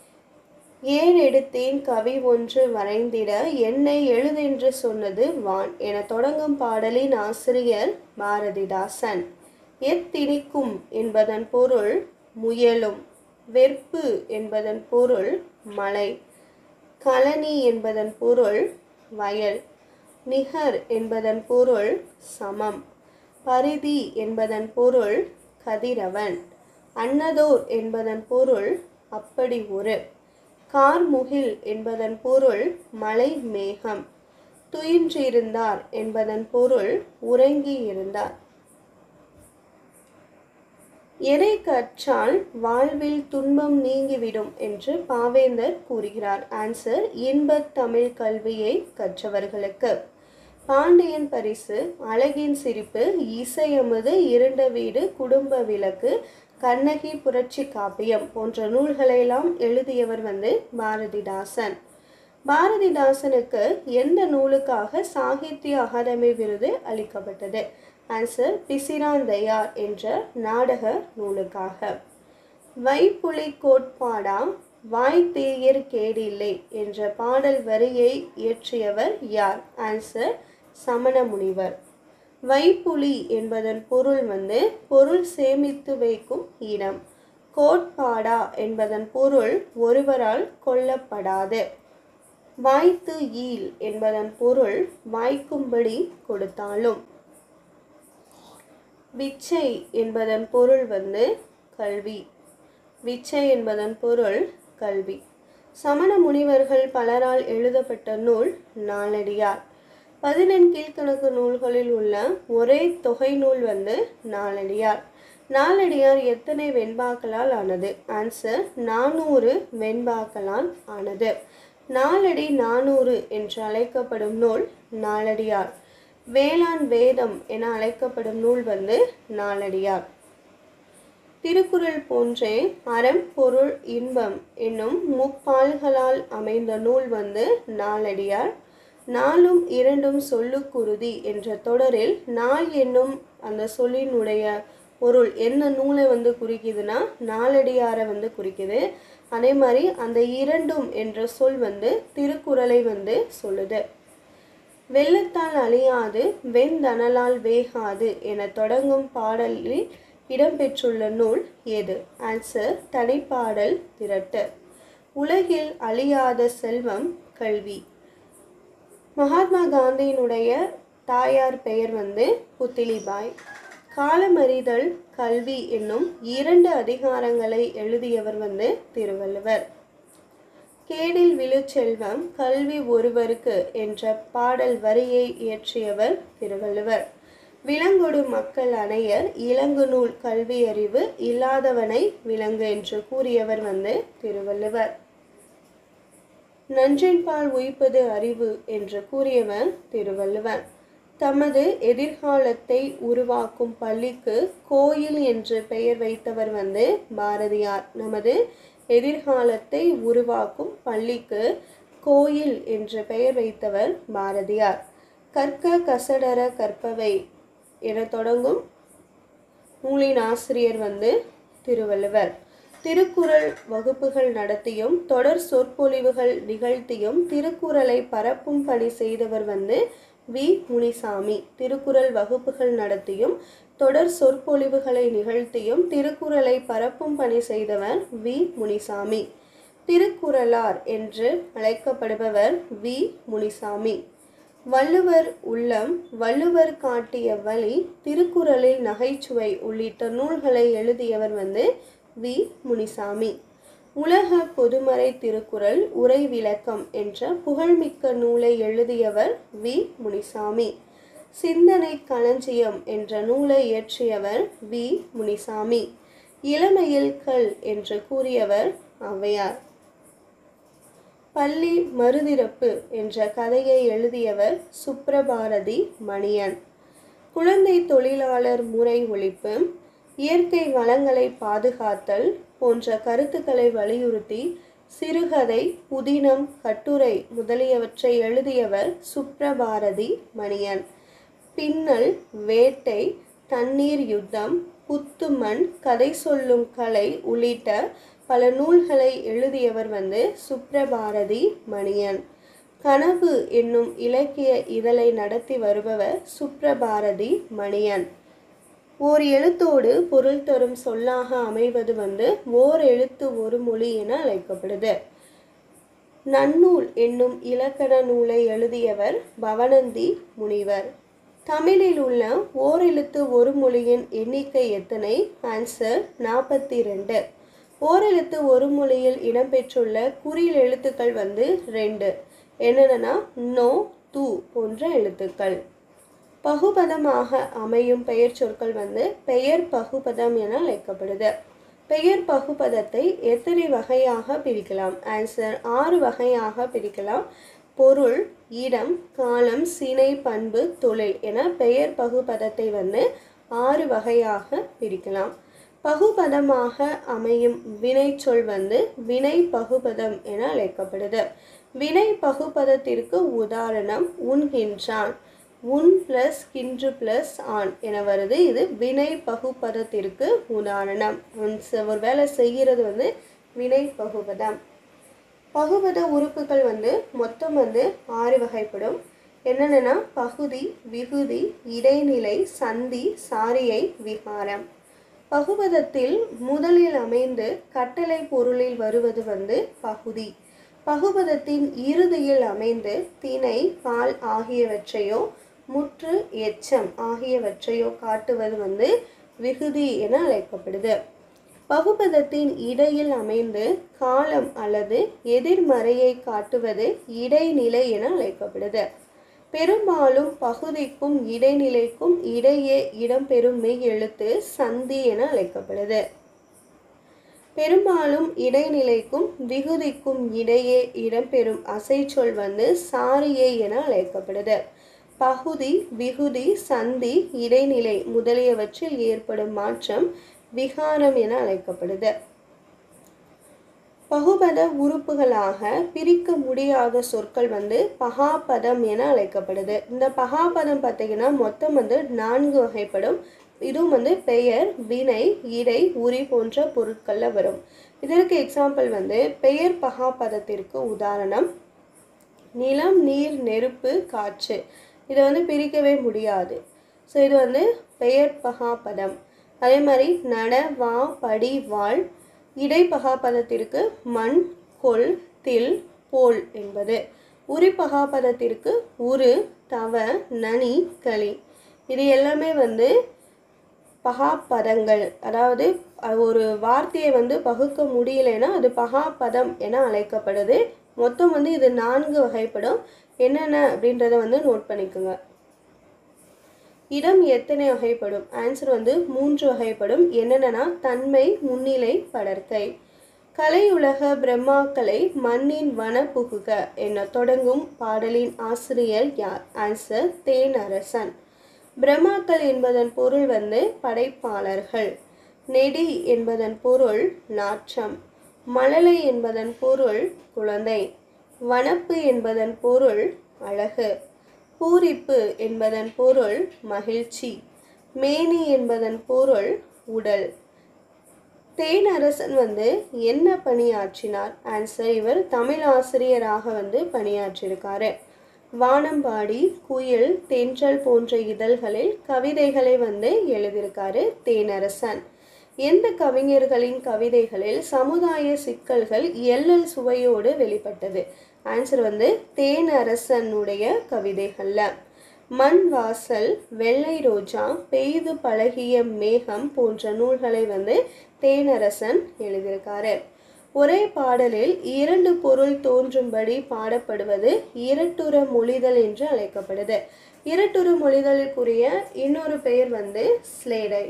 ஏன் எடுத்தேன் கவி ஒன்று வரைந்திட என்னை எழுதென்று சொன்னது வான் என தொடங்கும் பாடலின் ஆசிரியர் பாரதிதாசன் எத்திணிக்கும் என்பதன் பொருள் முயலும் வெற்பு என்பதன் பொருள் மலை கழனி என்பதன் பொருள் வயல் நிகர் என்பதன் பொருள் சமம் பரிதி என்பதன் பொருள் கதிரவன் அன்னதோர் என்பதன் பொருள் அப்படி ஒரு கார்முகில் என்பதன் பொருள் மலை மேகம் துயின்றிருந்தார் என்பதன் பொருள் உறங்கி இருந்தார் எதை கற்றால் வாழ்வில் துன்பம் நீங்கிவிடும் என்று பாவேந்தர் கூறுகிறார் ஆன்சர் இன்பத் தமிழ் கல்வியை கற்றவர்களுக்கு பாண்டியன் பரிசு அழகின் சிரிப்பு இசையமது இருண்ட வீடு குடும்ப விளக்கு கண்ணகி புரட்சி காப்பியம் போன்ற நூல்களையெல்லாம் எழுதியவர் வந்து பாரதிதாசன் பாரதிதாசனுக்கு எந்த நூலுக்காக சாகித்ய அகாதமி விருது அளிக்கப்பட்டது ஆன்சர் பிசிராந்தையார் என்ற நாடக நூலுக்காக வைப்புலி கோட்பாடா வாய் தேயர் கேடில்லை என்ற பாடல் வரியை இயற்றியவர் யார் ஆன்சர் சமண முனிவர் வைப்புலி என்பதன் பொருள் வந்து பொருள் சேமித்து வைக்கும் இடம் கோட்பாடா என்பதன் பொருள் ஒருவரால் கொல்லப்படாது வாய்த்து ஈல் என்பதன் பொருள் வாய்க்கும்படி கொடுத்தாலும் விச்சை என்பதன் பொருள் வந்து கல்வி விச்சை என்பதன் பொருள் கல்வி சமண முனிவர்கள் பலரால் எழுதப்பட்ட நூல் நாலடியார் பதினெண் கீழ்கணக்கு நூல்களில் உள்ள ஒரே தொகை நூல் வந்து நாலடியார் நாலடியார் எத்தனை வெண்பாக்களால் ஆனது ஆன்சர் நானூறு வெண்பாக்களால் ஆனது நாலடி நானூறு என்று அழைக்கப்படும் நூல் நாலடியார் வேளாண் வேதம் என அழைக்கப்படும் நூல் வந்து நாலடியார் திருக்குறள் போன்றே அறம் பொருள் இன்பம் என்னும் முப்பால்களால் அமைந்த நூல் வந்து நாலடியார் நாலும் இரண்டும் சொல்லுக்குருதி என்ற தொடரில் நாள் என்னும் அந்த சொல்லினுடைய பொருள் என்ன நூலை வந்து குறிக்குதுன்னா நாலடியாரை வந்து குறிக்குது அதே மாதிரி அந்த இரண்டும் என்ற சொல் வந்து திருக்குறளை வந்து சொல்லுது வெள்ளத்தால் அழியாது வெண்தணலால் வேகாது என தொடங்கும் பாடலில் இடம்பெற்றுள்ள நூல் எது ஆன்சர் தனிப்பாடல் திரட்டு உலகில் அழியாத செல்வம் கல்வி மகாத்மா காந்தியினுடைய தாயார் பெயர் வந்து புத்திலிபாய் காலமறிதல் கல்வி என்னும் இரண்டு அதிகாரங்களை எழுதியவர் வந்து திருவள்ளுவர் கேடில் விழுச்செல்வம் கல்வி ஒருவருக்கு என்ற பாடல் வரியை இயற்றியவர் திருவள்ளுவர் விலங்கொடு மக்கள் அணையர் இளங்கு நூல் கல்வி அறிவு இல்லாதவனை விலங்கு என்று கூறியவர் வந்து திருவள்ளுவர் நன்றின்பால் உயிப்பது அறிவு என்று கூறியவர் திருவள்ளுவர் தமது எதிர்காலத்தை உருவாக்கும் பள்ளிக்கு கோயில் என்று பெயர் வைத்தவர் வந்து பாரதியார் நமது எதிர்காலத்தை உருவாக்கும் பள்ளிக்கு கோயில் என்று பெயர் வைத்தவர் பாரதியார் கற்க கசடர கற்பவை என தொடங்கும் நூலின் ஆசிரியர் வந்து திருவள்ளுவர் திருக்குறள் வகுப்புகள் நடத்தியும் தொடர் சொற்பொழிவுகள் நிகழ்த்தியும் திருக்குறளை பரப்பும் பணி செய்தவர் வந்து வி முனிசாமி திருக்குறள் வகுப்புகள் நடத்தியும் தொடர் சொற்பொழிவுகளை நிகழ்த்தியும் திருக்குறளை பரப்பும் பணி செய்தவர் வி முனிசாமி திருக்குறளார் என்று அழைக்கப்படுபவர் வி முனிசாமி வள்ளுவர் உள்ளம் வள்ளுவர் காட்டிய வழி திருக்குறளில் நகைச்சுவை உள்ளிட்ட நூல்களை எழுதியவர் வந்து வி முனிசாமி உலக பொதுமறை திருக்குறள் உரை விளக்கம் என்ற புகழ்மிக்க நூலை எழுதியவர் வி முனிசாமி சிந்தனை களஞ்சியம் என்ற நூலை இயற்றியவர் வி முனிசாமி இளமையில் கல் என்று கூறியவர் ஔவையார் பள்ளி மறுதிறப்பு என்ற கதையை எழுதியவர் சுப்ரபாரதி மணியன் குழந்தை தொழிலாளர் முறை ஒழிப்பு இயற்கை வளங்களை பாதுகாத்தல் போன்ற கருத்துக்களை வலியுறுத்தி சிறுகதை புதினம் கட்டுரை முதலியவற்றை எழுதியவர் சுப்ரபாரதி மணியன் பின்னல் வேட்டை தண்ணீர் யுத்தம் புத்துமண் கதை சொல்லும் கலை உள்ளிட்ட பல நூல்களை எழுதியவர் வந்து சுப்ரபாரதி மணியன் கனவு என்னும் இலக்கிய இதழை நடத்தி வருபவர் சுப்ரபாரதி மணியன் ஓர் எழுத்தோடு பொருள் தரும் சொல்லாக அமைவது வந்து ஓர் எழுத்து ஒரு மொழி என அழைக்கப்படுது நன்னூல் என்னும் இலக்கண நூலை எழுதியவர் பவனந்தி முனிவர் தமிழில் உள்ள ஓரெழுத்து ஒரு மொழியின் எண்ணிக்கை எத்தனை ஆன்சர் நாற்பத்தி ரெண்டு ஓரெழுத்து ஒரு மொழியில் இடம்பெற்றுள்ள குறில் எழுத்துக்கள் வந்து ரெண்டு என்னென்னா நோ து போன்ற எழுத்துக்கள் பகுபதமாக அமையும் பெயர் சொற்கள் வந்து பெயர் பகுபதம் என அழைக்கப்படுது பெயர் பகுபதத்தை எத்தனை வகையாக பிரிக்கலாம் ஆன்சர் ஆறு வகையாக பிரிக்கலாம் பொருள் இடம் காலம் சினை பண்பு தொழில் என பெயர் பகுபதத்தை வந்து ஆறு வகையாக பிரிக்கலாம் பகுபதமாக அமையும் வினைச்சொல் வந்து வினை பகுபதம் என அழைக்கப்படுது வினை பகுபதத்திற்கு உதாரணம் உண்கின்றான் உன் பிளஸ் கின்று பிளஸ் ஆன் என வருது இது வினை பகுபதத்திற்கு உதாரணம் ஒரு வேலை செய்கிறது வந்து வினை பகுபதம் பகுபத உறுப்புகள் வந்து மொத்தம் வந்து ஆறு வகைப்படும் என்னென்னா பகுதி விகுதி இடைநிலை சந்தி சாரியை விகாரம் பகுபதத்தில் முதலில் அமைந்து கட்டளை பொருளில் வருவது வந்து பகுதி பகுபதத்தின் இறுதியில் அமைந்து திணை பால் ஆகியவற்றையோ முற்று எச்சம் ஆகியவற்றையோ காட்டுவது வந்து விகுதி என அழைக்கப்படுது பகுபதத்தின் இடையில் அமைந்து காலம் அல்லது எதிர்மறையை காட்டுவது இடைநிலை என அழைக்கப்படுது பெரும்பாலும் பகுதிக்கும் இடைநிலைக்கும் இடையே இடம்பெறும் மெய் எழுத்து சந்தி என அழைக்கப்படுது பெரும்பாலும் இடைநிலைக்கும் விகுதிக்கும் இடையே இடம்பெறும் அசைச்சொல் வந்து சாரியை என அழைக்கப்படுது பகுதி விகுதி சந்தி இடைநிலை முதலியவற்றில் ஏற்படும் மாற்றம் விகாரம் என அழைக்கப்படுது பகுபத உறுப்புகளாக பிரிக்க முடியாத சொற்கள் வந்து பகாபதம் என அழைக்கப்படுது இந்த பகாபதம் பார்த்தீங்கன்னா மொத்தம் வந்து நான்கு வகைப்படும் இதுவும் வந்து பெயர் வினை இடை உரி போன்ற பொருட்களில் வரும் இதற்கு எக்ஸாம்பிள் வந்து பெயர் பகாபதத்திற்கு உதாரணம் நிலம் நீர் நெருப்பு காற்று இதை வந்து பிரிக்கவே முடியாது ஸோ இது வந்து பெயர் பகாபதம் அதே மாதிரி நட வா படி வாழ் இடைப்பகாபதத்திற்கு மண் கொல் தில் போல் என்பது உரிப்பகாபதத்திற்கு உரு தவ நனி களி இது எல்லாமே வந்து பகாப்பதங்கள் அதாவது ஒரு வார்த்தையை வந்து பகுக்க முடியலைன்னா அது பகாப்பதம் என அழைக்கப்படுது மொத்தம் வந்து இது நான்கு வகைப்படும் என்னென்ன அப்படின்றத வந்து நோட் பண்ணிக்கோங்க இடம் எத்தனை வகைப்படும் ஆன்சர் வந்து மூன்று வகைப்படும் என்னென்னா தன்மை முன்னிலை படர்க்கை கலையுலக பிரம்மாக்களை மண்ணின் வன புகுக என தொடங்கும் பாடலின் ஆசிரியர் யார் ஆன்சர் தேனரசன் பிரம்மாக்கள் என்பதன் பொருள் வந்து படைப்பாளர்கள் நெடி என்பதன் பொருள் நாற்றம் மழலை என்பதன் பொருள் குழந்தை வனப்பு என்பதன் பொருள் அழகு பூரிப்பு என்பதன் பொருள் மகிழ்ச்சி மேனி என்பதன் பொருள் உடல் தேனரசன் வந்து என்ன பணியாற்றினார் ஆன்சர் இவர் தமிழ் ஆசிரியராக வந்து பணியாற்றியிருக்காரு வானம்பாடி குயில் தென்றல் போன்ற இதழ்களில் கவிதைகளை வந்து எழுதியிருக்காரு தேனரசன் எந்த கவிஞர்களின் கவிதைகளில் சமுதாய சிக்கல்கள் எல்லல் சுவையோடு வெளிப்பட்டது ஆன்சர் வந்து தேனரசனுடைய கவிதைகள்ல மண் வாசல் வெள்ளை ரோஜா பெய்து பழகிய மேகம் போன்ற நூல்களை வந்து தேனரசன் எழுதியிருக்காரு ஒரே பாடலில் இரண்டு பொருள் தோன்றும்படி பாடப்படுவது இரட்டுற மொழிதல் என்று அழைக்கப்படுது இரட்டுற மொழிதலுக்குரிய இன்னொரு பெயர் வந்து ஸ்லேடை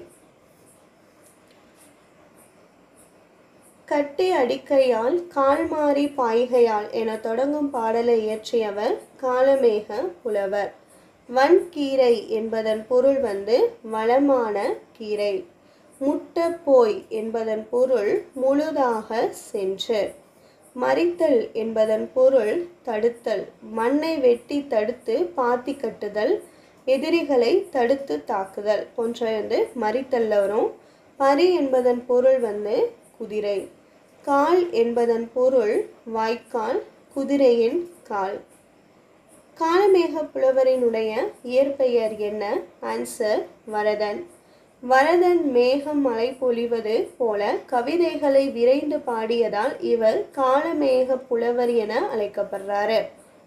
கட்டி அடிக்கையால் கால்மாறி பாய்கையால் என தொடங்கும் பாடலை இயற்றியவர் காலமேக புலவர் வன்கீரை என்பதன் பொருள் வந்து வளமான கீரை முட்ட போய் என்பதன் பொருள் முழுதாக சென்று மறித்தல் என்பதன் பொருள் தடுத்தல் மண்ணை வெட்டி தடுத்து பாத்தி கட்டுதல் எதிரிகளை தடுத்து தாக்குதல் போன்ற வந்து மறித்தல்ல வரும் பரி என்பதன் பொருள் வந்து குதிரை கால் என்பதன் பொருள் வாய்க்கால் குதிரையின் கால் காலமேக புலவரினுடைய இயற்பெயர் என்ன ஆன்சர் வரதன் வரதன் மேகம் மழை பொழிவது போல கவிதைகளை விரைந்து பாடியதால் இவர் காலமேக புலவர் என அழைக்கப்படுறாரு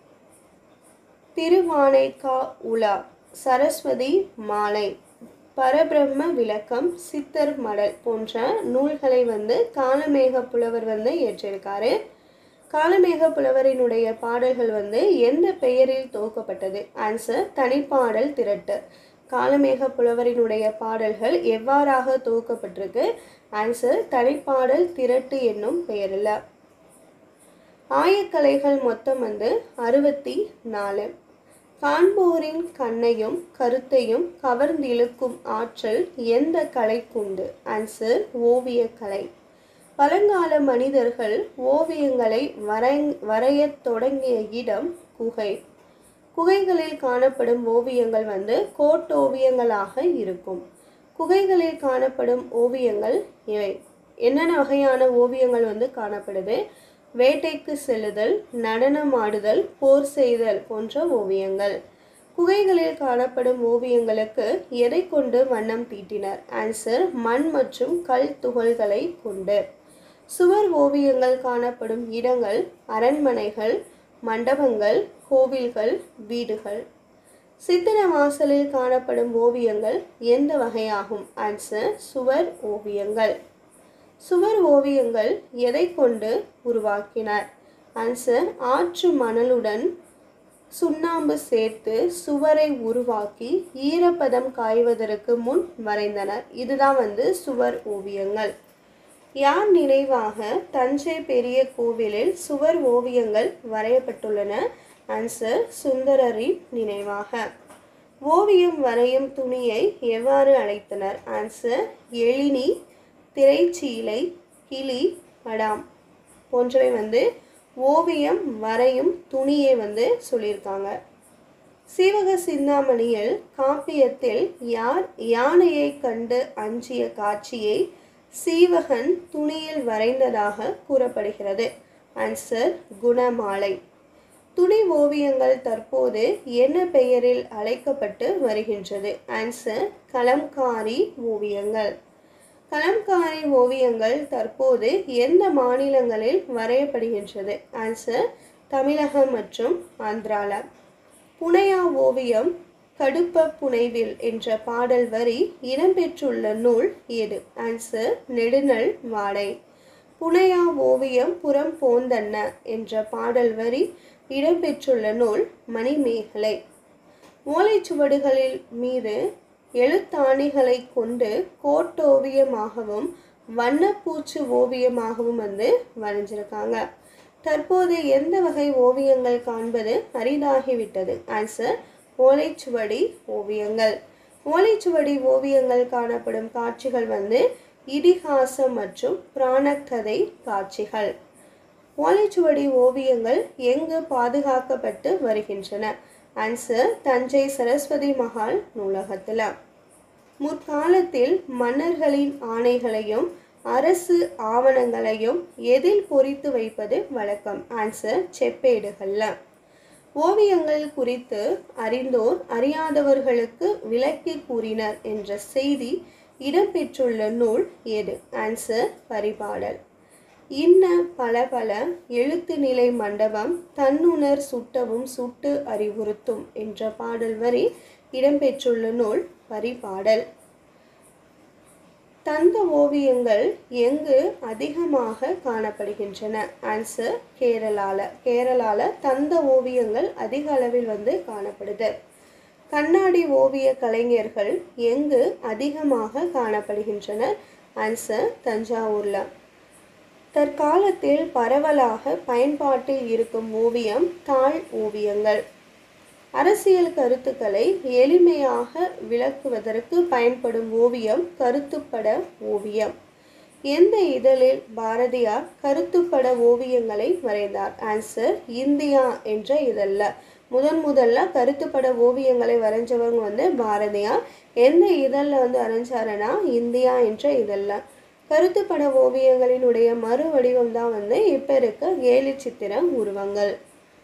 திருவானைக்கா உலா சரஸ்வதி மாலை பரபிரம்ம விளக்கம் சித்தர் மடல் போன்ற நூல்களை வந்து காலமேக புலவர் வந்து இயற்றியிருக்காரு காலமேக புலவரினுடைய பாடல்கள் வந்து எந்த பெயரில் துவக்கப்பட்டது ஆன்சர் தனிப்பாடல் திரட்டு காலமேக புலவரினுடைய பாடல்கள் எவ்வாறாக துவக்கப்பட்டிருக்கு ஆன்சர் தனிப்பாடல் திரட்டு என்னும் பெயரில் ஆயக்கலைகள் மொத்தம் வந்து அறுபத்தி நாலு காண்போரின் கண்ணையும் கருத்தையும் கவர்ந்திழுக்கும் ஆற்றல் எந்த கலைக்குண்டு ஆன்சர் ஓவியக்கலை பழங்கால மனிதர்கள் ஓவியங்களை வரை வரையத் தொடங்கிய இடம் குகை குகைகளில் காணப்படும் ஓவியங்கள் வந்து கோட்டோவியங்களாக இருக்கும் குகைகளில் காணப்படும் ஓவியங்கள் இவை என்னென்ன வகையான ஓவியங்கள் வந்து காணப்படுது வேட்டைக்கு செல்லுதல் நடனமாடுதல் போர் செய்தல் போன்ற ஓவியங்கள் குகைகளில் காணப்படும் ஓவியங்களுக்கு எதை கொண்டு வண்ணம் தீட்டினர் ஆன்சர் மண் மற்றும் கல் துகள்களை கொண்டு சுவர் ஓவியங்கள் காணப்படும் இடங்கள் அரண்மனைகள் மண்டபங்கள் கோவில்கள் வீடுகள் சித்திர வாசலில் காணப்படும் ஓவியங்கள் எந்த வகையாகும் ஆன்சர் சுவர் ஓவியங்கள் சுவர் ஓவியங்கள் எதை கொண்டு உருவாக்கினார் ஆன்சர் ஆற்று மணலுடன் சுண்ணாம்பு சேர்த்து சுவரை உருவாக்கி ஈரப்பதம் காய்வதற்கு முன் வரைந்தனர் இதுதான் வந்து சுவர் ஓவியங்கள் யார் நினைவாக தஞ்சை பெரிய கோவிலில் சுவர் ஓவியங்கள் வரையப்பட்டுள்ளன ஆன்சர் சுந்தரரின் நினைவாக ஓவியம் வரையும் துணியை எவ்வாறு அழைத்தனர் ஆன்சர் எழினி திரைச்சீலை கிளி படாம் போன்றவை வந்து ஓவியம் வரையும் துணியை வந்து சொல்லியிருக்காங்க சீவக சிந்தாமணியில் காப்பியத்தில் யார் யானையை கண்டு அஞ்சிய காட்சியை சீவகன் துணியில் வரைந்ததாக கூறப்படுகிறது ஆன்சர் குணமாலை துணி ஓவியங்கள் தற்போது என்ன பெயரில் அழைக்கப்பட்டு வருகின்றது ஆன்சர் கலம்காரி ஓவியங்கள் கலம்காரி ஓவியங்கள் தற்போது எந்த மாநிலங்களில் வரையப்படுகின்றது ஆன்சர் தமிழகம் மற்றும் ஆந்திரால புனையா ஓவியம் கடுப்ப புனைவில் என்ற பாடல் வரி இடம்பெற்றுள்ள நூல் எது ஆன்சர் நெடுநல் வாடை புனையா ஓவியம் புறம் போந்தன்ன என்ற பாடல் வரி இடம்பெற்றுள்ள நூல் மணிமேகலை ஓலைச்சுவடுகளில் மீது எழுத்தாணிகளை கொண்டு கோட்டோவியமாகவும் வண்ணப்பூச்சு ஓவியமாகவும் வந்து வரைஞ்சிருக்காங்க தற்போது எந்த வகை ஓவியங்கள் காண்பது அரிதாகிவிட்டது ஆன்சர் ஓலைச்சுவடி ஓவியங்கள் ஓலைச்சுவடி ஓவியங்கள் காணப்படும் காட்சிகள் வந்து இதிகாசம் மற்றும் பிராணக்கதை காட்சிகள் ஓலைச்சுவடி ஓவியங்கள் எங்கு பாதுகாக்கப்பட்டு வருகின்றன ஆன்சர் தஞ்சை சரஸ்வதி மகால் நூலகத்தில் முற்காலத்தில் மன்னர்களின் ஆணைகளையும் அரசு ஆவணங்களையும் எதில் பொறித்து வைப்பது வழக்கம் ஆன்சர் செப்பேடுகள்ல ஓவியங்கள் குறித்து அறிந்தோர் அறியாதவர்களுக்கு விளக்கி கூறினர் என்ற செய்தி இடம்பெற்றுள்ள நூல் எது ஆன்சர் பரிபாடல் இன்ன பல பல எழுத்து நிலை மண்டபம் தன்னுணர் சுட்டவும் சுட்டு அறிவுறுத்தும் என்ற பாடல் வரி இடம்பெற்றுள்ள நூல் பரிபாடல் தந்த ஓவியங்கள் எங்கு அதிகமாக காணப்படுகின்றன ஆன்சர் கேரளால கேரளால தந்த ஓவியங்கள் அதிக அளவில் வந்து காணப்படுது கண்ணாடி ஓவிய கலைஞர்கள் எங்கு அதிகமாக காணப்படுகின்றனர் ஆன்சர் தஞ்சாவூர்ல தற்காலத்தில் பரவலாக பயன்பாட்டில் இருக்கும் ஓவியம் தாள் ஓவியங்கள் அரசியல் கருத்துக்களை எளிமையாக விளக்குவதற்கு பயன்படும் ஓவியம் கருத்துப்பட ஓவியம் எந்த இதழில் பாரதியார் கருத்துப்பட ஓவியங்களை வரைந்தார் ஆன்சர் இந்தியா என்ற இதழில் முதன் முதல்ல கருத்துப்பட ஓவியங்களை வரைஞ்சவங்க வந்து பாரதியார் எந்த இதழில் வந்து வரைஞ்சாருன்னா இந்தியா என்ற இதழில் கருத்துப்பட ஓவியங்களினுடைய மறு வடிவம் தான் வந்து இப்போ இருக்க ஏழு சித்திர உருவங்கள்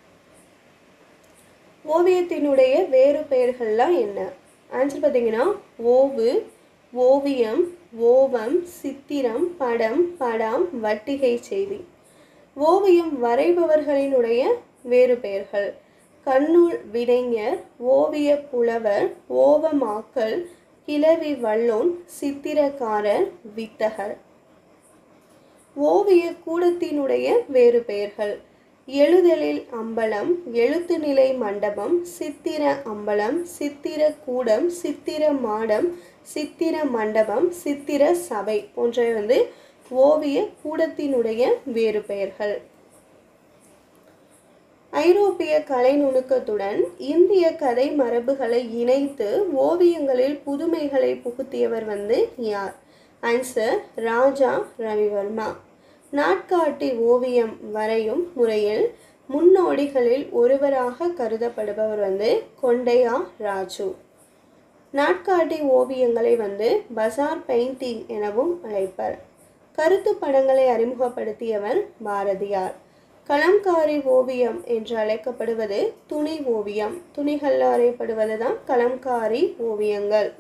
ஓவியத்தினுடைய வேறு பெயர்கள்லாம் என்ன ஆன்சர் பார்த்தீங்கன்னா ஓவு ஓவியம் ஓவம் சித்திரம் படம் படம் வட்டிகை செய்தி ஓவியம் வரைபவர்களினுடைய வேறு பெயர்கள் கண்ணூல் விடைஞர் ஓவிய புலவர் ஓவமாக்கல் கிளவி வல்லோன் சித்திரக்காரர் வித்தகர் ஓவிய கூடத்தினுடைய வேறு பெயர்கள் எழுதலில் அம்பலம் எழுத்து நிலை மண்டபம் சித்திர அம்பலம் சித்திர கூடம் சித்திர மாடம் சித்திர மண்டபம் சித்திர சபை போன்றவை வந்து ஓவிய கூடத்தினுடைய வேறு பெயர்கள் ஐரோப்பிய கலை நுணுக்கத்துடன் இந்திய கதை மரபுகளை இணைத்து ஓவியங்களில் புதுமைகளை புகுத்தியவர் வந்து யார் ஆன்சர் ராஜா ரவிவர்மா நாட்காட்டி ஓவியம் வரையும் முறையில் முன்னோடிகளில் ஒருவராக கருதப்படுபவர் வந்து கொண்டையா ராஜு நாட்காட்டி ஓவியங்களை வந்து பசார் பெயிண்டிங் எனவும் அழைப்பர் கருத்து படங்களை அறிமுகப்படுத்தியவர் பாரதியார் கலம்காரி ஓவியம் என்று அழைக்கப்படுவது துணி ஓவியம் துணிகள் அறியப்படுவது தான் கலம்காரி ஓவியங்கள்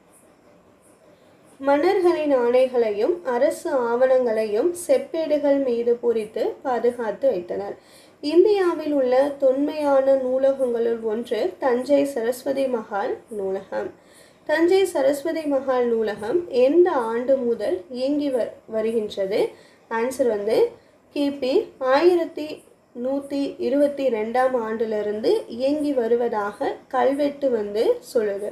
மன்னர்களின் ஆணைகளையும் அரசு ஆவணங்களையும் செப்பேடுகள் மீது பொறித்து பாதுகாத்து வைத்தனர் இந்தியாவில் உள்ள தொன்மையான நூலகங்களுள் ஒன்று தஞ்சை சரஸ்வதி மகால் நூலகம் தஞ்சை சரஸ்வதி மகால் நூலகம் எந்த ஆண்டு முதல் இயங்கி வ வருகின்றது ஆன்சர் வந்து கிபி ஆயிரத்தி நூற்றி இருபத்தி ரெண்டாம் ஆண்டிலிருந்து இயங்கி வருவதாக கல்வெட்டு வந்து சொல்லுது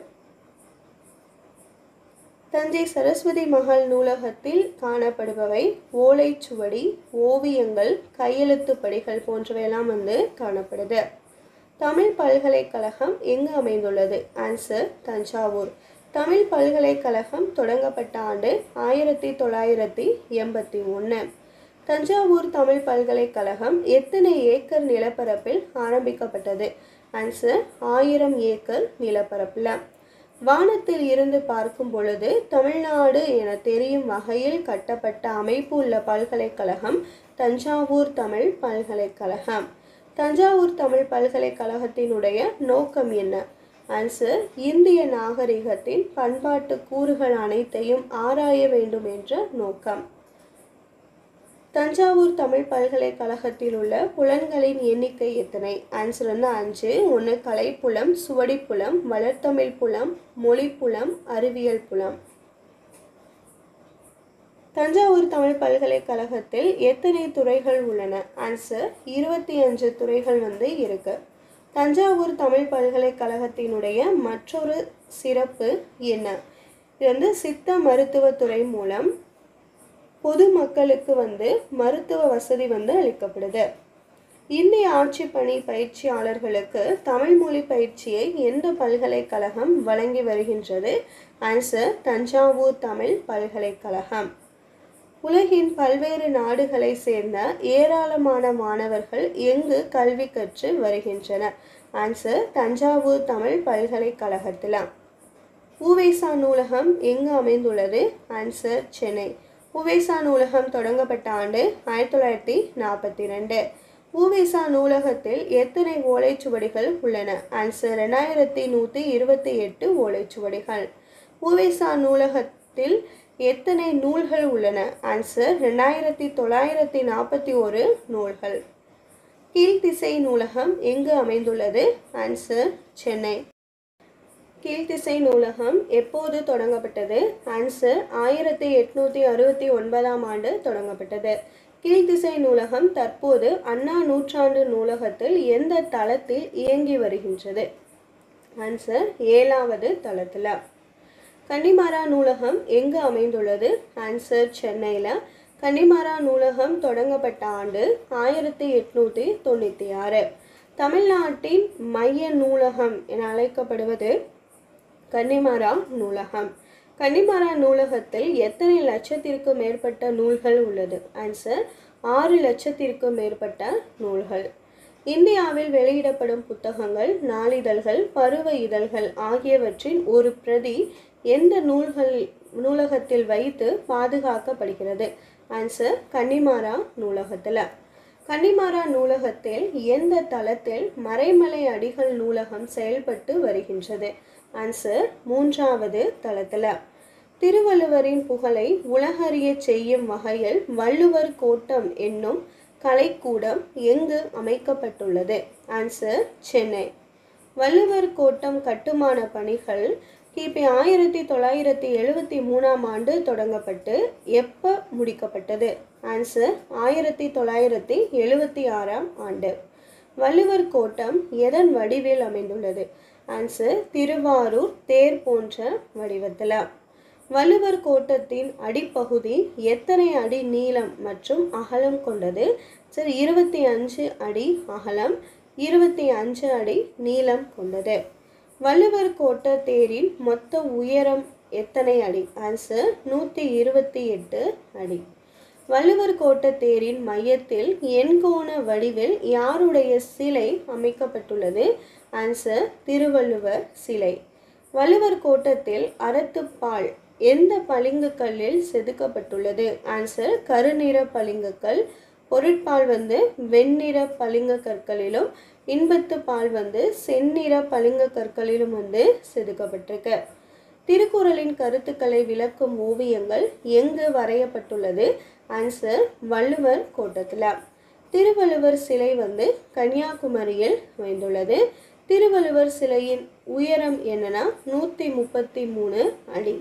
தஞ்சை சரஸ்வதி மகால் நூலகத்தில் காணப்படுபவை ஓலைச்சுவடி ஓவியங்கள் கையெழுத்து படிகள் போன்றவையெல்லாம் வந்து காணப்படுது தமிழ் பல்கலைக்கழகம் எங்கு அமைந்துள்ளது ஆன்சர் தஞ்சாவூர் தமிழ் பல்கலைக்கழகம் தொடங்கப்பட்ட ஆண்டு ஆயிரத்தி தொள்ளாயிரத்தி எண்பத்தி ஒன்று தஞ்சாவூர் தமிழ் பல்கலைக்கழகம் எத்தனை ஏக்கர் நிலப்பரப்பில் ஆரம்பிக்கப்பட்டது ஆன்சர் ஆயிரம் ஏக்கர் நிலப்பரப்பில் வானத்தில் இருந்து பார்க்கும் பொழுது தமிழ்நாடு என தெரியும் வகையில் கட்டப்பட்ட அமைப்பு உள்ள பல்கலைக்கழகம் தஞ்சாவூர் தமிழ் பல்கலைக்கழகம் தஞ்சாவூர் தமிழ் பல்கலைக்கழகத்தினுடைய நோக்கம் என்ன ஆன்சர் இந்திய நாகரிகத்தின் பண்பாட்டு கூறுகள் அனைத்தையும் ஆராய வேண்டும் என்ற நோக்கம் தஞ்சாவூர் தமிழ் பல்கலைக்கழகத்தில் உள்ள புலன்களின் எண்ணிக்கை எத்தனை ஆன்சர் வந்து அஞ்சு ஒன்று கலைப்புலம் சுவடிப்புலம் வளர்த்தமிழ் புலம் மொழிப்புலம் அறிவியல் புலம் தஞ்சாவூர் தமிழ் பல்கலைக்கழகத்தில் எத்தனை துறைகள் உள்ளன ஆன்சர் இருபத்தி அஞ்சு துறைகள் வந்து இருக்கு தஞ்சாவூர் தமிழ் பல்கலைக்கழகத்தினுடைய மற்றொரு சிறப்பு என்ன இது வந்து சித்த மருத்துவத்துறை மூலம் பொதுமக்களுக்கு வந்து மருத்துவ வசதி வந்து அளிக்கப்படுது இந்திய ஆட்சி பணி பயிற்சியாளர்களுக்கு தமிழ் மொழி பயிற்சியை எந்த பல்கலைக்கழகம் வழங்கி வருகின்றது ஆன்சர் தஞ்சாவூர் தமிழ் பல்கலைக்கழகம் உலகின் பல்வேறு நாடுகளை சேர்ந்த ஏராளமான மாணவர்கள் எங்கு கல்வி கற்று வருகின்றனர் ஆன்சர் தஞ்சாவூர் தமிழ் பல்கலைக்கழகத்தில் உவேசா நூலகம் எங்கு அமைந்துள்ளது ஆன்சர் சென்னை உவேசா நூலகம் தொடங்கப்பட்ட ஆண்டு ஆயிரத்தி தொள்ளாயிரத்தி நாற்பத்தி ரெண்டு உவேசா நூலகத்தில் எத்தனை ஓலைச்சுவடிகள் உள்ளன ஆன்சர் ரெண்டாயிரத்தி நூற்றி இருபத்தி எட்டு ஓலைச்சுவடிகள் உவேசா நூலகத்தில் எத்தனை நூல்கள் உள்ளன ஆன்சர் ரெண்டாயிரத்தி தொள்ளாயிரத்தி நாற்பத்தி ஒரு நூல்கள் கீழ்த்திசை நூலகம் எங்கு அமைந்துள்ளது ஆன்சர் சென்னை கீழ்த்திசை நூலகம் எப்போது தொடங்கப்பட்டது ஆன்சர் ஆயிரத்தி எட்நூற்றி அறுபத்தி ஒன்பதாம் ஆண்டு தொடங்கப்பட்டது கீழ்த்திசை நூலகம் தற்போது அண்ணா நூற்றாண்டு நூலகத்தில் எந்த தளத்தில் இயங்கி வருகின்றது ஆன்சர் ஏழாவது தளத்தில் கன்னிமாரா நூலகம் எங்கு அமைந்துள்ளது ஆன்சர் சென்னையில் கன்னிமாரா நூலகம் தொடங்கப்பட்ட ஆண்டு ஆயிரத்தி எட்நூற்றி தொண்ணூற்றி ஆறு தமிழ்நாட்டின் மைய நூலகம் என அழைக்கப்படுவது கன்னிமாரா நூலகம் கன்னிமாரா நூலகத்தில் எத்தனை லட்சத்திற்கும் மேற்பட்ட நூல்கள் உள்ளது ஆன்சர் ஆறு லட்சத்திற்கும் மேற்பட்ட நூல்கள் இந்தியாவில் வெளியிடப்படும் புத்தகங்கள் நாளிதழ்கள் பருவ இதழ்கள் ஆகியவற்றின் ஒரு பிரதி எந்த நூல்கள் நூலகத்தில் வைத்து பாதுகாக்கப்படுகிறது ஆன்சர் கன்னிமாரா நூலகத்தில் கன்னிமாரா நூலகத்தில் எந்த தளத்தில் மறைமலை அடிகள் நூலகம் செயல்பட்டு வருகின்றது ஆன்சர் மூன்றாவது தளத்தில் திருவள்ளுவரின் புகழை உலகறிய செய்யும் வகையில் வள்ளுவர் கோட்டம் என்னும் கலைக்கூடம் எங்கு அமைக்கப்பட்டுள்ளது ஆன்சர் சென்னை வள்ளுவர் கோட்டம் கட்டுமான பணிகள் கிபி ஆயிரத்தி தொள்ளாயிரத்தி எழுபத்தி மூணாம் ஆண்டு தொடங்கப்பட்டு எப்போ முடிக்கப்பட்டது ஆன்சர் ஆயிரத்தி தொள்ளாயிரத்தி எழுபத்தி ஆறாம் ஆண்டு வள்ளுவர் கோட்டம் எதன் வடிவில் அமைந்துள்ளது ஆன்சர் திருவாரூர் தேர் போன்ற வடிவத்தில் வள்ளுவர் கோட்டத்தின் அடிப்பகுதி எத்தனை அடி நீளம் மற்றும் அகலம் கொண்டது சரி இருபத்தி அஞ்சு அடி அகலம் இருபத்தி அஞ்சு அடி நீளம் கொண்டது வள்ளுவர் கோட்ட தேரின் மொத்த உயரம் எத்தனை அடி ஆன்சர் நூற்றி இருபத்தி எட்டு அடி வள்ளுவர் கோட்ட தேரின் மையத்தில் எண்கோண வடிவில் யாருடைய சிலை அமைக்கப்பட்டுள்ளது ஆன்சர் திருவள்ளுவர் சிலை வள்ளுவர் கோட்டத்தில் அறத்துப்பால் எந்த பளிங்கு கல்லில் செதுக்கப்பட்டுள்ளது ஆன்சர் கருநிற பளிங்குக்கல் பொருட்பால் வந்து வெண்ணிற பளிங்கு கற்களிலும் இன்பத்து பால் வந்து செந்நிற பளிங்கு கற்களிலும் வந்து செதுக்கப்பட்டிருக்கு திருக்குறளின் கருத்துக்களை விளக்கும் ஓவியங்கள் எங்கு வரையப்பட்டுள்ளது ஆன்சர் வள்ளுவர் கோட்டத்தில் திருவள்ளுவர் சிலை வந்து கன்னியாகுமரியில் அமைந்துள்ளது திருவள்ளுவர் சிலையின் உயரம் என்னன்னா நூற்றி முப்பத்தி மூணு அடி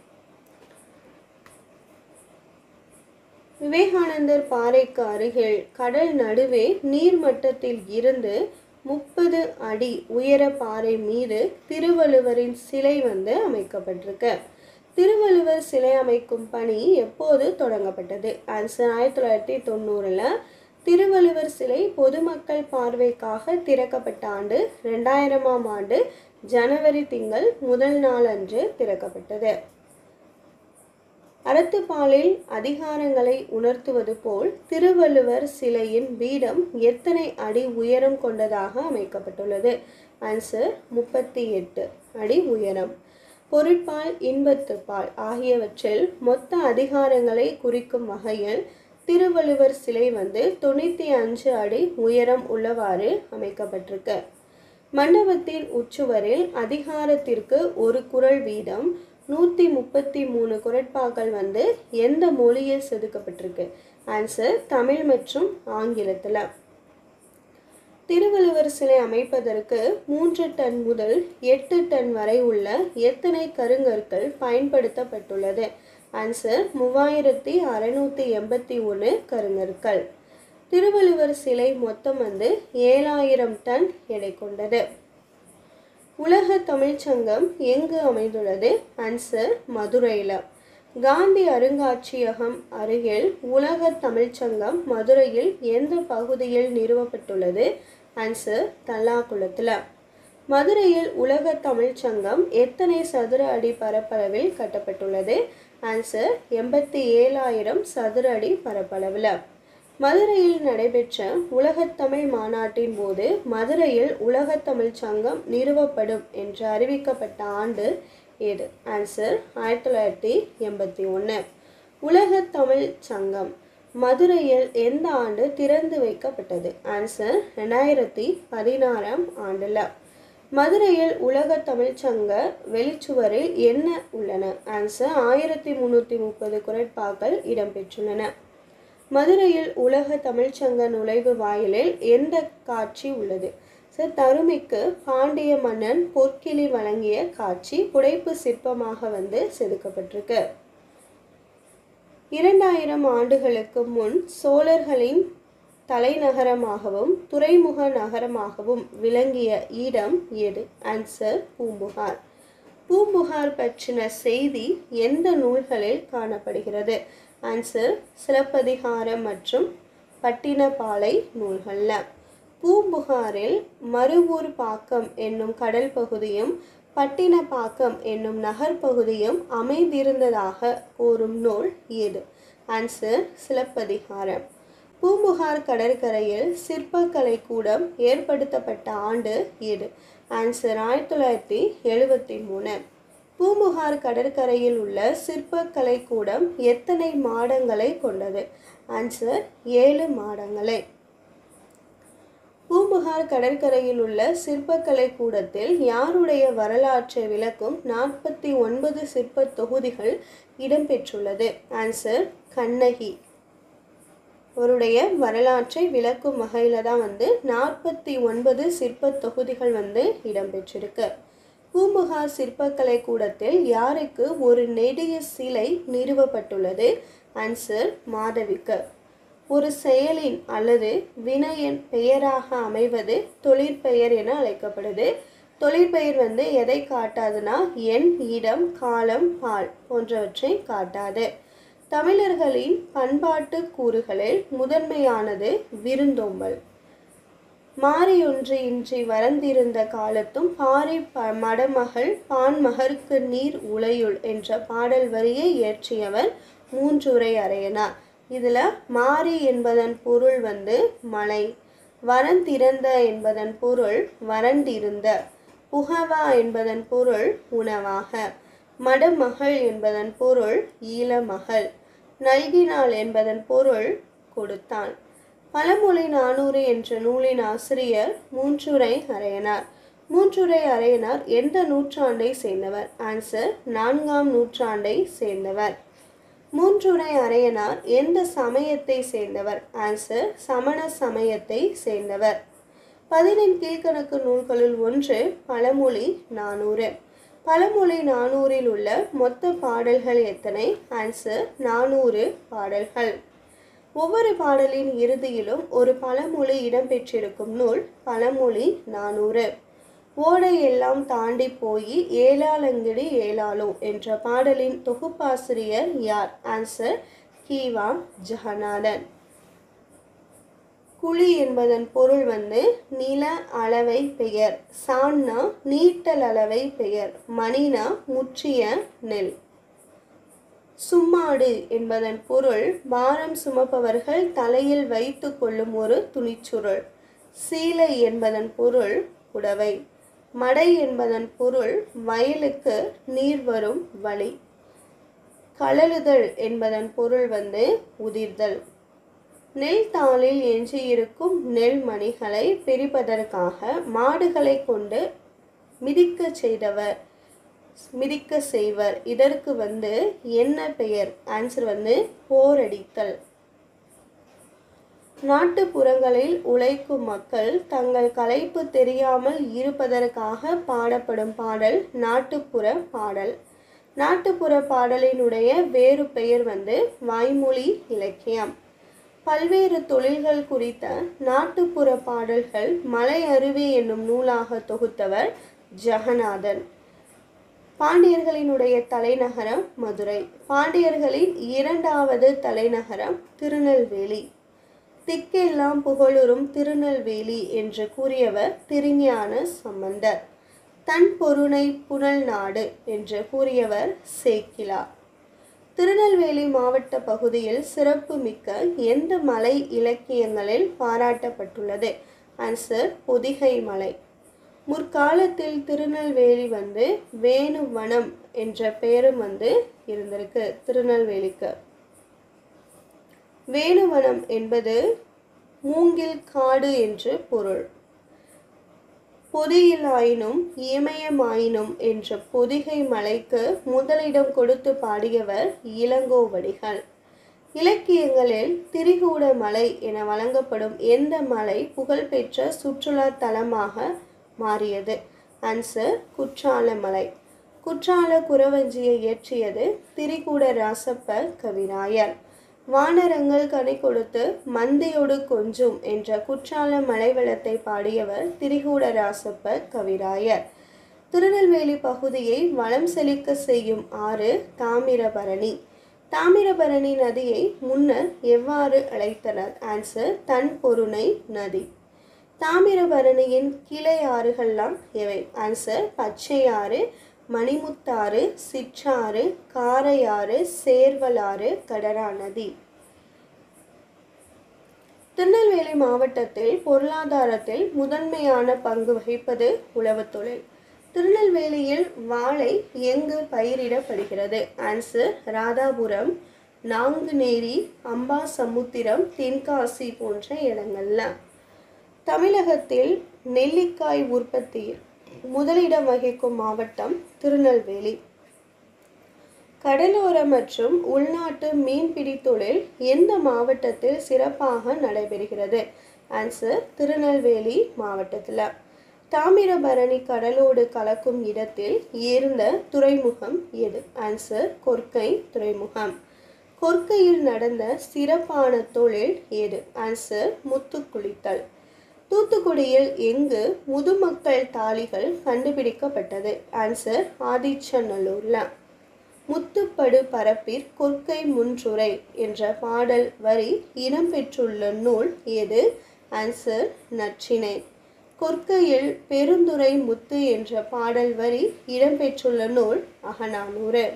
விவேகானந்தர் பாறைக்கு அருகில் கடல் நடுவே நீர்மட்டத்தில் இருந்து முப்பது அடி உயர பாறை மீது திருவள்ளுவரின் சிலை வந்து அமைக்கப்பட்டிருக்கு திருவள்ளுவர் சிலை அமைக்கும் பணி எப்போது தொடங்கப்பட்டது ஆன்சர் ஆயிரத்தி தொள்ளாயிரத்தி தொண்ணூறில் திருவள்ளுவர் சிலை பொதுமக்கள் பார்வைக்காக திறக்கப்பட்ட ஆண்டு ரெண்டாயிரமாம் ஆண்டு ஜனவரி திங்கள் முதல் நாள் அன்று திறக்கப்பட்டது அறத்துப்பாலில் அதிகாரங்களை உணர்த்துவது போல் திருவள்ளுவர் சிலையின் பீடம் எத்தனை அடி உயரம் கொண்டதாக அமைக்கப்பட்டுள்ளது ஆன்சர் முப்பத்தி எட்டு அடி உயரம் பொருட்பால் இன்பத்துப்பால் ஆகியவற்றில் மொத்த அதிகாரங்களை குறிக்கும் வகையில் திருவள்ளுவர் சிலை வந்து தொண்ணூற்றி அஞ்சு அடி உயரம் உள்ளவாறு அமைக்கப்பட்டிருக்கு மண்டபத்தின் உச்சுவரில் அதிகாரத்திற்கு ஒரு குரல் வீதம் நூற்றி முப்பத்தி மூணு குரட்பாக்கள் வந்து எந்த மொழியில் செதுக்கப்பட்டிருக்கு ஆன்சர் தமிழ் மற்றும் ஆங்கிலத்தில் திருவள்ளுவர் சிலை அமைப்பதற்கு மூன்று டன் முதல் எட்டு டன் வரை உள்ள எத்தனை கருங்கற்கள் பயன்படுத்தப்பட்டுள்ளது ஆன்சர் மூவாயிரத்தி அறநூற்றி எண்பத்தி ஒன்று கருங்கற்கள் திருவள்ளுவர் சிலை மொத்தம் வந்து ஏழாயிரம் டன் எடை கொண்டது உலக தமிழ்ச்சங்கம் எங்கு அமைந்துள்ளது ஆன்சர் மதுரையில் காந்தி அருங்காட்சியகம் அருகில் உலக தமிழ்ச்சங்கம் மதுரையில் எந்த பகுதியில் நிறுவப்பட்டுள்ளது ஆன்சர் தல்லாக்குளத்தில் மதுரையில் உலக தமிழ்ச்சங்கம் எத்தனை சதுர அடி பரப்பளவில் கட்டப்பட்டுள்ளது ஆன்சர் எண்பத்தி ஏழாயிரம் சதுர அடி பரப்பளவில் மதுரையில் நடைபெற்ற உலகத்தமிழ் மாநாட்டின் போது மதுரையில் உலகத்தமிழ் சங்கம் நிறுவப்படும் என்று அறிவிக்கப்பட்ட ஆண்டு எது ஆன்சர் ஆயிரத்தி தொள்ளாயிரத்தி எண்பத்தி ஒன்று உலகத்தமிழ் சங்கம் மதுரையில் எந்த ஆண்டு திறந்து வைக்கப்பட்டது ஆன்சர் ரெண்டாயிரத்தி பதினாறாம் ஆண்டில் மதுரையில் உலக தமிழ்ச்சங்க வெளிச்சுவரில் என்ன உள்ளன ஆன்சர் ஆயிரத்தி முந்நூற்றி முப்பது குரட்பாக்கள் இடம்பெற்றுள்ளன மதுரையில் உலக தமிழ்ச்சங்க நுழைவு வாயிலில் எந்த காட்சி உள்ளது சார் தருமிக்கு பாண்டிய மன்னன் பொற்கிளி வழங்கிய காட்சி புடைப்பு சிற்பமாக வந்து செதுக்கப்பட்டிருக்கு இரண்டாயிரம் ஆண்டுகளுக்கு முன் சோழர்களின் தலைநகரமாகவும் துறைமுக நகரமாகவும் விளங்கிய இடம் எது ஆன்சர் பூம்புகார் பூம்புகார் பற்றின செய்தி எந்த நூல்களில் காணப்படுகிறது ஆன்சர் சிலப்பதிகாரம் மற்றும் பட்டினப்பாலை நூல்களில் பூம்புகாரில் மருவூர் பாக்கம் என்னும் கடல் பகுதியும் பட்டினப்பாக்கம் என்னும் நகர்பகுதியும் அமைந்திருந்ததாக கூறும் நூல் எது ஆன்சர் சிலப்பதிகாரம் பூம்புகார் கடற்கரையில் சிற்பக்கலை கூடம் ஏற்படுத்தப்பட்ட ஆண்டு எது ஆன்சர் ஆயிரத்தி தொள்ளாயிரத்தி எழுபத்தி மூணு பூம்புகார் கடற்கரையில் உள்ள சிற்பக்கலை கூடம் எத்தனை மாடங்களை கொண்டது ஆன்சர் ஏழு மாடங்களை பூம்புகார் கடற்கரையில் உள்ள சிற்பக்கலை கூடத்தில் யாருடைய வரலாற்றை விளக்கும் நாற்பத்தி ஒன்பது சிற்ப தொகுதிகள் இடம்பெற்றுள்ளது ஆன்சர் கண்ணகி அவருடைய வரலாற்றை விளக்கும் வகையில் தான் வந்து நாற்பத்தி ஒன்பது சிற்ப தொகுதிகள் வந்து இடம்பெற்றிருக்கு பூம்புகார் சிற்பக்கலை கூடத்தில் யாருக்கு ஒரு நெடிய சிலை நிறுவப்பட்டுள்ளது ஆன்சர் மாதவிக்கு ஒரு செயலின் அல்லது வினையின் பெயராக அமைவது தொழிற்பெயர் என அழைக்கப்படுது தொழிற்பெயர் வந்து எதை காட்டாதுன்னா எண் இடம் காலம் பால் போன்றவற்றை காட்டாது தமிழர்களின் பண்பாட்டு கூறுகளில் முதன்மையானது விருந்தோம்பல் மாறியொன்று இன்றி வரந்திருந்த காலத்தும் பாரி ப மடமகள் பான்மகருக்கு நீர் உலையுள் என்ற பாடல் வரியை இயற்றியவர் மூன்றுரை அறையனார் இதில் மாறி என்பதன் பொருள் வந்து மலை வரந்திறந்த என்பதன் பொருள் வறண்டிருந்த புகவா என்பதன் பொருள் உணவாக மடமகள் என்பதன் பொருள் ஈழமகள் நல்கினாள் என்பதன் பொருள் கொடுத்தான் பழமொழி நானூறு என்ற நூலின் ஆசிரியர் மூன்றுரை அறையனார் மூன்றுரை அறையனார் எந்த நூற்றாண்டை சேர்ந்தவர் ஆன்சர் நான்காம் நூற்றாண்டை சேர்ந்தவர் மூன்றுரை அறையனார் எந்த சமயத்தை சேர்ந்தவர் ஆன்சர் சமண சமயத்தை சேர்ந்தவர் பதினெண் கீழ்கணக்கு நூல்களுள் ஒன்று பழமொழி நானூறு பழமொழி நானூறில் உள்ள மொத்த பாடல்கள் எத்தனை ஆன்சர் நானூறு பாடல்கள் ஒவ்வொரு பாடலின் இறுதியிலும் ஒரு பழமொழி இடம்பெற்றிருக்கும் நூல் பழமொழி நானூறு ஓடை எல்லாம் தாண்டி போய் ஏலாலங்கிடி ஏலாலோ என்ற பாடலின் தொகுப்பாசிரியர் யார் ஆன்சர் கீவா ஜெகநாதன் குழி என்பதன் பொருள் வந்து நில அளவை பெயர் சான்னா நீட்டல் அளவை பெயர் மணினா முற்றிய நெல் சும்மாடு என்பதன் பொருள் பாரம் சுமப்பவர்கள் தலையில் வைத்து கொள்ளும் ஒரு துணிச்சுருள் சீலை என்பதன் பொருள் புடவை மடை என்பதன் பொருள் வயலுக்கு நீர் வரும் வழி கழலுதல் என்பதன் பொருள் வந்து உதிர்தல் நெல் தாளில் எஞ்சியிருக்கும் நெல் மணிகளை பிரிப்பதற்காக மாடுகளை கொண்டு மிதிக்க செய்தவர் மிதிக்க செய்வர் இதற்கு வந்து என்ன பெயர் ஆன்சர் வந்து போரடித்தல் நாட்டுப்புறங்களில் உழைக்கும் மக்கள் தங்கள் களைப்பு தெரியாமல் இருப்பதற்காக பாடப்படும் பாடல் நாட்டுப்புற பாடல் நாட்டுப்புற பாடலினுடைய வேறு பெயர் வந்து வாய்மொழி இலக்கியம் பல்வேறு தொழில்கள் குறித்த நாட்டுப்புற பாடல்கள் மலை அருவி என்னும் நூலாக தொகுத்தவர் ஜெகநாதன் பாண்டியர்களினுடைய தலைநகரம் மதுரை பாண்டியர்களின் இரண்டாவது தலைநகரம் திருநெல்வேலி திக்கெல்லாம் புகழுறும் திருநெல்வேலி என்று கூறியவர் திருஞான சம்பந்தர் தன் பொருணை புனல் நாடு என்று கூறியவர் சேக்கிலா திருநெல்வேலி மாவட்ட பகுதியில் சிறப்பு மிக்க எந்த மலை இலக்கியங்களில் பாராட்டப்பட்டுள்ளது ஆன்சர் பொதிகை மலை முற்காலத்தில் திருநெல்வேலி வந்து வேணுவனம் என்ற பெயரும் வந்து இருந்திருக்கு திருநெல்வேலிக்கு வேணுவனம் என்பது மூங்கில் காடு என்று பொருள் பொதியிலாயினும் இமயமாயினும் என்ற பொதிகை மலைக்கு முதலிடம் கொடுத்து பாடியவர் இளங்கோவடிகள் இலக்கியங்களில் திரிகூட மலை என வழங்கப்படும் எந்த மலை புகழ்பெற்ற சுற்றுலா தலமாக மாறியது ஆன்சர் குற்றால மலை குற்றால குறவஞ்சியை இயற்றியது திரிகூட ராசப்ப கவிராயர் வானரங்கள் கனி கொடுத்து மந்தையோடு கொஞ்சும் என்ற குற்றால மலைவளத்தை பாடியவர் திரிகூட ராசப்ப கவிராயர் திருநெல்வேலி பகுதியை வளம் செழிக்க செய்யும் ஆறு தாமிரபரணி தாமிரபரணி நதியை முன்னர் எவ்வாறு அழைத்தனர் ஆன்சர் தன் பொருணை நதி தாமிரபரணியின் கிளை ஆறுகள்லாம் எவை ஆன்சர் பச்சையாறு மணிமுத்தாறு சிற்றாறு காரையாறு சேர்வலாறு கடரா நதி திருநெல்வேலி மாவட்டத்தில் பொருளாதாரத்தில் முதன்மையான பங்கு வகிப்பது உழவுத் தொழில் திருநெல்வேலியில் வாழை எங்கு பயிரிடப்படுகிறது ஆன்சர் ராதாபுரம் நாங்குநேரி அம்பாசமுத்திரம் தென்காசி போன்ற இடங்கள்ல தமிழகத்தில் நெல்லிக்காய் உற்பத்தியில் முதலிடம் வகிக்கும் மாவட்டம் திருநெல்வேலி கடலோர மற்றும் உள்நாட்டு மீன்பிடி தொழில் எந்த மாவட்டத்தில் சிறப்பாக நடைபெறுகிறது ஆன்சர் திருநெல்வேலி மாவட்டத்தில் தாமிரபரணி கடலோடு கலக்கும் இடத்தில் இருந்த துறைமுகம் எது ஆன்சர் கொர்க்கை துறைமுகம் கொர்க்கையில் நடந்த சிறப்பான தொழில் எது ஆன்சர் முத்து குளித்தல் தூத்துக்குடியில் எங்கு முதுமக்கள் தாளிகள் கண்டுபிடிக்கப்பட்டது ஆன்சர் ஆதிச்சநல்லூர்ல முத்துப்படு பரப்பிற் கொற்கை முன்றுரை என்ற பாடல் வரி இடம்பெற்றுள்ள நூல் எது ஆன்சர் நற்றினை கொற்கையில் பெருந்துரை முத்து என்ற பாடல் வரி இடம்பெற்றுள்ள நூல் அகநானூறு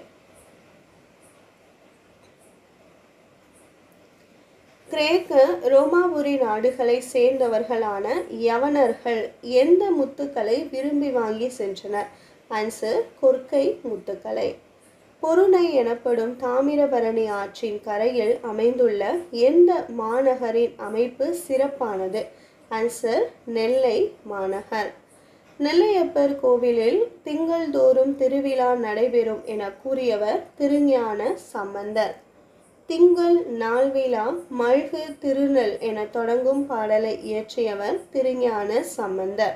கிரேக்க ரோமாபுரி நாடுகளை சேர்ந்தவர்களான யவனர்கள் எந்த முத்துக்களை விரும்பி வாங்கி சென்றனர் ஆன்சர் கொற்கை முத்துக்களை பொருணை எனப்படும் தாமிரபரணி ஆற்றின் கரையில் அமைந்துள்ள எந்த மாநகரின் அமைப்பு சிறப்பானது ஆன்சர் நெல்லை மாநகர் நெல்லையப்பர் கோவிலில் திங்கள்தோறும் திருவிழா நடைபெறும் என கூறியவர் திருஞான சம்பந்தர் திங்கள் நாள்விழா மல்கு திருநெல் என தொடங்கும் பாடலை இயற்றியவர் திருஞான சம்பந்தர்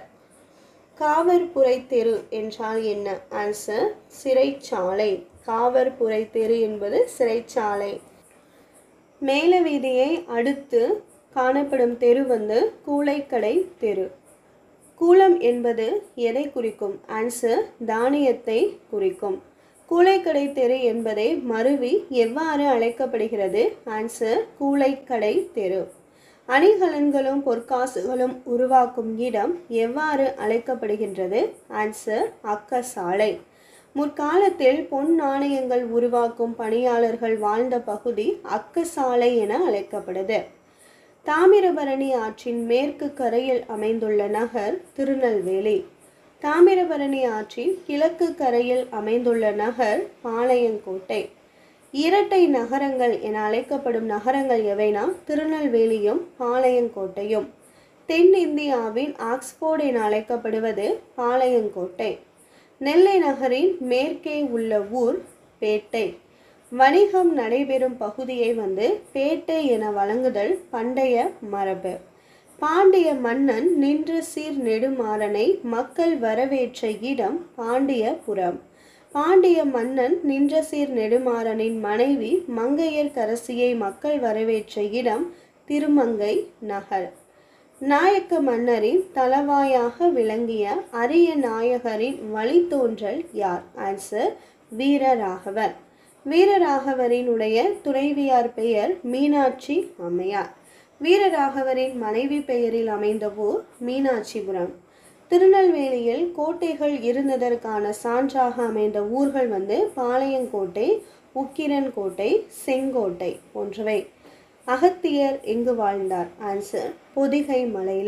காவற்புரை தெரு என்றால் என்ன ஆன்சர் சிறைச்சாலை காவற்புரை தெரு என்பது சிறைச்சாலை மேல வீதியை அடுத்து காணப்படும் தெரு வந்து கூளைக்கடை தெரு கூலம் என்பது எதை குறிக்கும் ஆன்சர் தானியத்தை குறிக்கும் கூளைக்கடை தெரு என்பதை மருவி எவ்வாறு அழைக்கப்படுகிறது ஆன்சர் கூளைக்கடை தெரு அணிகலன்களும் பொற்காசுகளும் உருவாக்கும் இடம் எவ்வாறு அழைக்கப்படுகின்றது ஆன்சர் அக்கசாலை முற்காலத்தில் பொன் நாணயங்கள் உருவாக்கும் பணியாளர்கள் வாழ்ந்த பகுதி அக்கசாலை என அழைக்கப்படுது தாமிரபரணி ஆற்றின் மேற்கு கரையில் அமைந்துள்ள நகர் திருநெல்வேலி தாமிரபரணி ஆற்றின் கிழக்கு கரையில் அமைந்துள்ள நகர் பாளையங்கோட்டை இரட்டை நகரங்கள் என அழைக்கப்படும் நகரங்கள் எவைனா திருநெல்வேலியும் பாளையங்கோட்டையும் தென்னிந்தியாவின் ஆக்ஸ்போர்ட் என அழைக்கப்படுவது பாளையங்கோட்டை நெல்லை நகரின் மேற்கே உள்ள ஊர் பேட்டை வணிகம் நடைபெறும் பகுதியை வந்து பேட்டை என வழங்குதல் பண்டைய மரபு பாண்டிய மன்னன் நின்று சீர் நெடுமாறனை மக்கள் வரவேற்ற இடம் பாண்டியபுரம் பாண்டிய மன்னன் நின்ற சீர் நெடுமாறனின் மனைவி மங்கையர்க்கரசியை மக்கள் வரவேற்ற இடம் திருமங்கை நகர் நாயக்க மன்னரின் தலவாயாக விளங்கிய அரிய நாயகரின் வழித்தோன்றல் யார் ஆன்சர் வீரராகவர் வீரராகவரினுடைய துணைவியார் பெயர் மீனாட்சி அம்மையார் வீரராகவரின் மனைவி பெயரில் அமைந்த ஊர் மீனாட்சிபுரம் திருநெல்வேலியில் கோட்டைகள் இருந்ததற்கான சான்றாக அமைந்த ஊர்கள் வந்து பாளையங்கோட்டை உக்கிரன் கோட்டை செங்கோட்டை போன்றவை அகத்தியர் எங்கு வாழ்ந்தார் ஆன்சர் பொதிகை மலையில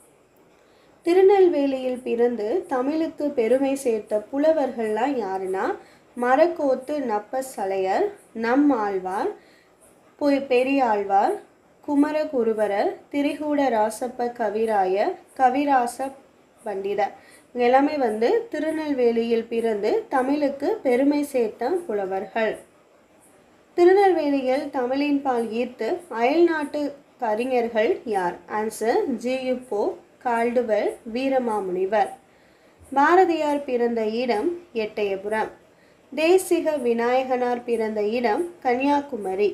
திருநெல்வேலியில் பிறந்து தமிழுக்கு பெருமை சேர்த்த புலவர்கள்லாம் யாருன்னா மரக்கோத்து நப்ப சலையர் நம் ஆழ்வார் பொய் பெரியாழ்வார் குமரகுருபரர் திரிகூட ராசப்ப கவிராயர் கவிராச பண்டிதர் இவங்க எல்லாமே வந்து திருநெல்வேலியில் பிறந்து தமிழுக்கு பெருமை சேர்த்த புலவர்கள் திருநெல்வேலியில் தமிழின் பால் ஈர்த்து அயல்நாட்டு கவிஞர்கள் யார் answer G U Pope Caldwell Veeramamunivar Bharathiyar பிறந்த இடம் எட்டயபுரம் தேசிக விநாயகனார் பிறந்த இடம் கன்னியாகுமரி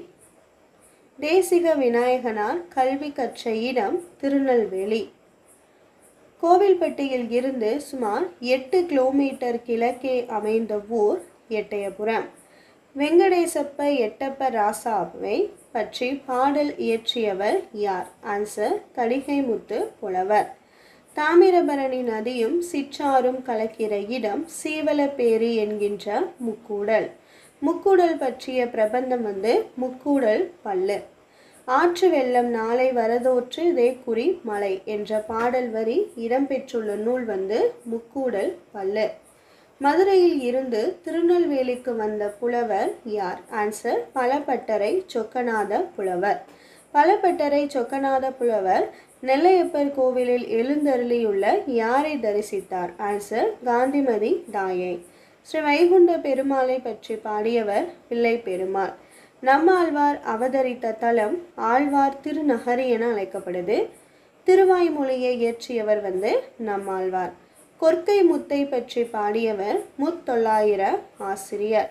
தேசிக விநாயகனார் கல்வி கற்ற இடம் திருநெல்வேலி கோவில்பட்டியில் இருந்து சுமார் எட்டு கிலோமீட்டர் கிழக்கே அமைந்த ஊர் எட்டயபுரம் வெங்கடேசப்ப எட்டப்ப ராசாவை பற்றி பாடல் இயற்றியவர் யார் ஆன்சர் கடிகைமுத்து புலவர் தாமிரபரணி நதியும் சிற்றாரும் கலக்கிற இடம் சீவலப்பேரி என்கின்ற முக்கூடல் முக்கூடல் பற்றிய பிரபந்தம் வந்து முக்கூடல் பல்லு ஆற்று வெள்ளம் நாளை வரதோற்று இதே குறி மலை என்ற பாடல் வரி இடம்பெற்றுள்ள நூல் வந்து முக்கூடல் பல்லு மதுரையில் இருந்து திருநெல்வேலிக்கு வந்த புலவர் யார் ஆன்சர் பலப்பட்டறை சொக்கநாத புலவர் பலப்பட்டறை சொக்கநாத புலவர் நெல்லையப்பர் கோவிலில் எழுந்தருளியுள்ள யாரை தரிசித்தார் ஆன்சர் காந்திமதி தாயை ஸ்ரீ வைகுண்ட பெருமாளை பற்றி பாடியவர் பிள்ளை பெருமாள் நம்மாழ்வார் அவதரித்த தலம் ஆழ்வார் திருநகரி என அழைக்கப்படுது திருவாய்மொழியை இயற்றியவர் வந்து நம்மாழ்வார் கொற்கை முத்தை பற்றி பாடியவர் முத்தொள்ளாயிர ஆசிரியர்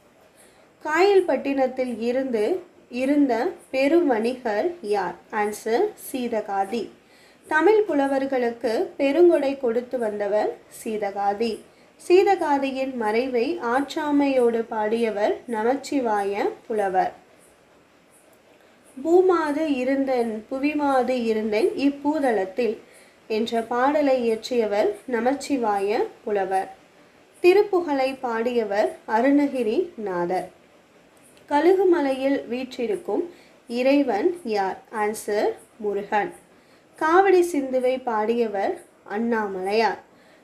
காயல்பட்டினத்தில் இருந்து இருந்த பெரும் வணிகர் யார் ஆன்சர் சீதகாதி தமிழ் புலவர்களுக்கு பெருங்கொடை கொடுத்து வந்தவர் சீதகாதி சீதகாதியின் மறைவை ஆற்றாமையோடு பாடியவர் நமச்சிவாய புலவர் பூமாது இருந்தன் புவிமாது இருந்தன் இப்பூதளத்தில் என்ற பாடலை இயற்றியவர் நமச்சிவாய புலவர் திருப்புகழை பாடியவர் அருணகிரி நாதர் கழுகுமலையில் வீற்றிருக்கும் இறைவன் யார் ஆன்சர் முருகன் காவடி சிந்துவை பாடியவர் அண்ணாமலையார்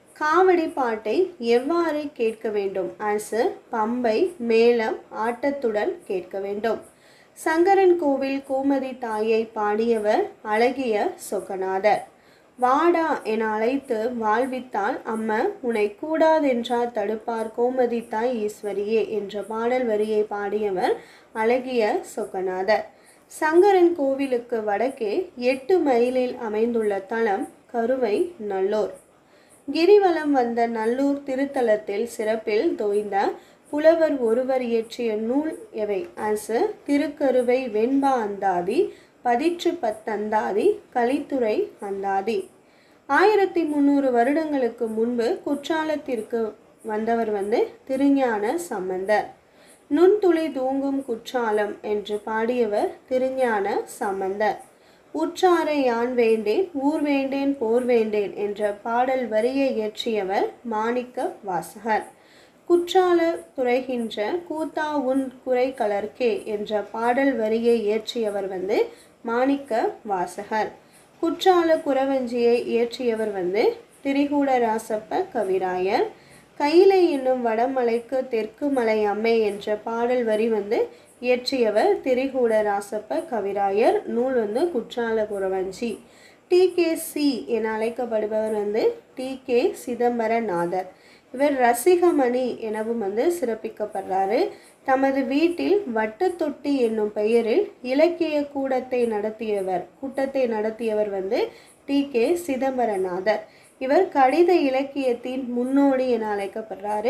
காவடி பாட்டை எவ்வாறு கேட்க வேண்டும் ஆன்சர் பம்பை மேளம் ஆட்டத்துடன் கேட்க வேண்டும் சங்கரன் கோவில் கோமதி தாயை பாடியவர் அழகிய சொக்கநாதர் வாடா என அழைத்து வாழ்வித்தால் அம்ம உன்னை கூடாதென்றார் தடுப்பார் கோமதி தாய் ஈஸ்வரியே என்ற பாடல் வரியை பாடியவர் அழகிய சொக்கநாதர் சங்கரன் கோவிலுக்கு வடக்கே எட்டு மைலில் அமைந்துள்ள தலம் கருவை நல்லூர் கிரிவலம் வந்த நல்லூர் திருத்தலத்தில் சிறப்பில் தோய்ந்த புலவர் ஒருவர் இயற்றிய நூல் எவை ஆன்சர் திருக்கருவை வெண்பா அந்தாதி பதிற்று பத்தந்தாதி கலித்துறை அந்தாதி ஆயிரத்தி முந்நூறு வருடங்களுக்கு முன்பு குற்றாலத்திற்கு வந்தவர் வந்து திருஞான சம்பந்தர் நுண்துளி தூங்கும் குற்றாலம் என்று பாடியவர் திருஞான சம்பந்தர் உற்றாரை யான் வேண்டேன் ஊர் வேண்டேன் போர் வேண்டேன் என்ற பாடல் வரியை இயற்றியவர் மாணிக்க வாசகர் குற்றால துறைகின்ற கூத்தா உன் குறை கலர்க்கே என்ற பாடல் வரியை இயற்றியவர் வந்து மாணிக்க வாசகர் குற்றால குறவஞ்சியை இயற்றியவர் வந்து திரிகூடராசப்ப கவிராயர் கையிலை என்னும் வடமலைக்கு தெற்கு மலை அம்மை என்ற பாடல் வரி வந்து இயற்றியவர் திரிகூட ராசப்ப கவிராயர் நூல் வந்து குற்றால குறவஞ்சி டி கே சி என அழைக்கப்படுபவர் வந்து டி கே சிதம்பரநாதர் இவர் ரசிகமணி எனவும் வந்து சிறப்பிக்கப்படுறாரு தமது வீட்டில் வட்டத்தொட்டி என்னும் பெயரில் இலக்கிய கூடத்தை நடத்தியவர் கூட்டத்தை நடத்தியவர் வந்து டி கே சிதம்பரநாதர் இவர் கடித இலக்கியத்தின் முன்னோடி என அழைக்கப்படுறாரு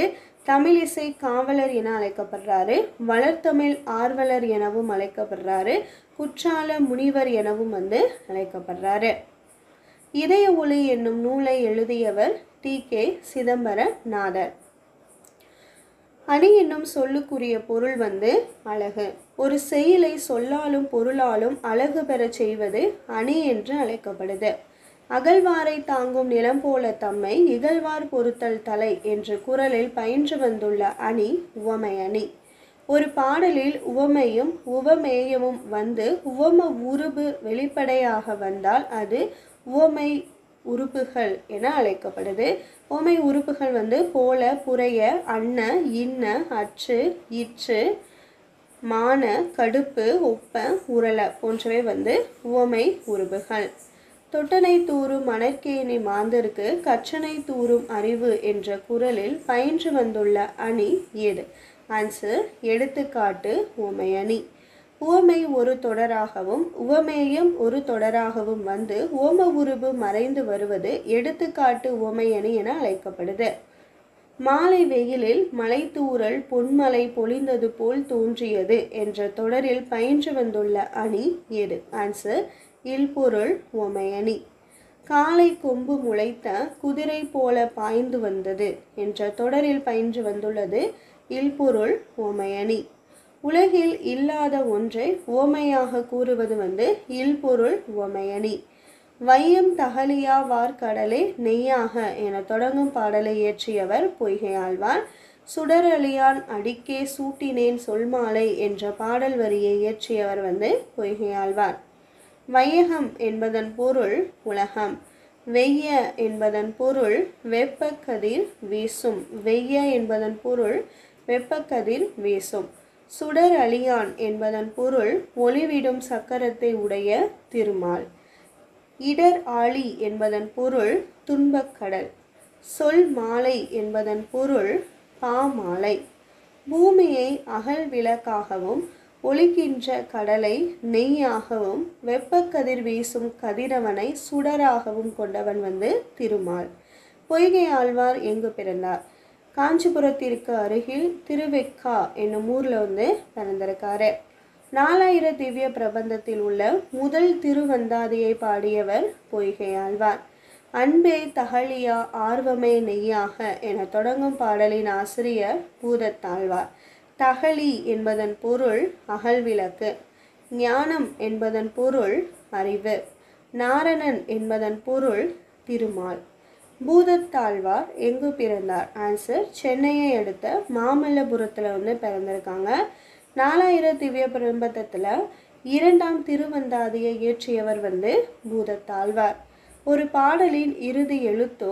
தமிழிசை காவலர் என அழைக்கப்படுறாரு வளர்த்தமிழ் ஆர்வலர் எனவும் அழைக்கப்படுறாரு குற்றால முனிவர் எனவும் வந்து அழைக்கப்படுறாரு இதய ஒளி என்னும் நூலை எழுதியவர் டி கே சிதம்பர நாதர் அணி என்னும் சொல்லுக்குரிய பொருள் வந்து அழகு ஒரு செயலை சொல்லாலும் பொருளாலும் அழகு பெறச் செய்வது அணி என்று அழைக்கப்படுது அகழ்வாரை தாங்கும் நிலம் போல தம்மை இகழ்வார் பொறுத்தல் தலை என்ற குரலில் பயின்று வந்துள்ள அணி உவமை அணி ஒரு பாடலில் உவமையும் உவமேயமும் வந்து உவம உருபு வெளிப்படையாக வந்தால் அது உவமை உறுப்புகள் என அழைக்கப்படுது உவமை உறுப்புகள் வந்து போல புறைய அன்ன இன்ன அச்சு இற்று மான கடுப்பு ஒப்ப உரள போன்றவை வந்து உவமை உருபுகள் தொட்டனை தூறும் மணற்கேணி மாந்தருக்கு கற்றனை தூறும் அறிவு என்ற குரலில் பயின்று வந்துள்ள அணி எது ஆன்சர் எடுத்துக்காட்டு உவமை அணி உவமை ஒரு தொடராகவும் உவமேயம் ஒரு தொடராகவும் வந்து உவம உருபு மறைந்து வருவது எடுத்துக்காட்டு உவமை அணி என அழைக்கப்படுது மாலை வெயிலில் மலைத்தூறல் பொன்மலை பொழிந்தது போல் தோன்றியது என்ற தொடரில் பயின்று வந்துள்ள அணி எது ஆன்சர் இல்பொருள் உவமையணி காலை கொம்பு முளைத்த குதிரை போல பாய்ந்து வந்தது என்ற தொடரில் பயின்று வந்துள்ளது இல்பொருள் உவமையணி உலகில் இல்லாத ஒன்றை உவமையாக கூறுவது வந்து இல்பொருள் உவமையணி வையம் தகலியா வார்கடலே நெய்யாக என தொடங்கும் பாடலை இயற்றியவர் பொய்கையாழ்வார் சுடரலியான் அடிக்கே சூட்டினேன் சொல்மாலை என்ற பாடல் வரியை இயற்றியவர் வந்து பொய்கையாழ்வார் வையகம் என்பதன் பொருள் உலகம் வெய்ய என்பதன் பொருள் வெப்பக்கதிர் வீசும் வெய்ய என்பதன் பொருள் வெப்பக்கதிர் வீசும் சுடர் அழியான் என்பதன் பொருள் ஒளிவிடும் சக்கரத்தை உடைய திருமால் இடர் ஆழி என்பதன் பொருள் துன்பக்கடல் சொல் மாலை என்பதன் பொருள் பாமாலை பூமியை அகல் விளக்காகவும் ஒளிக்கின்ற கடலை நெய்யாகவும் வெப்பக்கதிர் வீசும் கதிரவனை சுடராகவும் கொண்டவன் வந்து திருமால் பொய்கை ஆழ்வார் எங்கு பிறந்தார் காஞ்சிபுரத்திற்கு அருகில் திருவெக்கா என்னும் ஊரில் வந்து பிறந்திருக்காரு நாலாயிர திவ்ய பிரபந்தத்தில் உள்ள முதல் திருவந்தாதியை பாடியவர் பொய்கை ஆழ்வார் அன்பே தகழியா ஆர்வமே நெய்யாக என தொடங்கும் பாடலின் ஆசிரியர் பூதத்தாழ்வார் தகழி என்பதன் பொருள் அகல்விளக்கு ஞானம் என்பதன் பொருள் அறிவு நாரணன் என்பதன் பொருள் திருமால் பூதத்தாழ்வார் எங்கு பிறந்தார் ஆன்சர் சென்னையை அடுத்த மாமல்லபுரத்தில் வந்து பிறந்திருக்காங்க நாலாயிரம் திவ்ய பிரபந்தத்தில் இரண்டாம் திருவந்தாதியை இயற்றியவர் வந்து பூதத்தாழ்வார் ஒரு பாடலின் இறுதி எழுத்தோ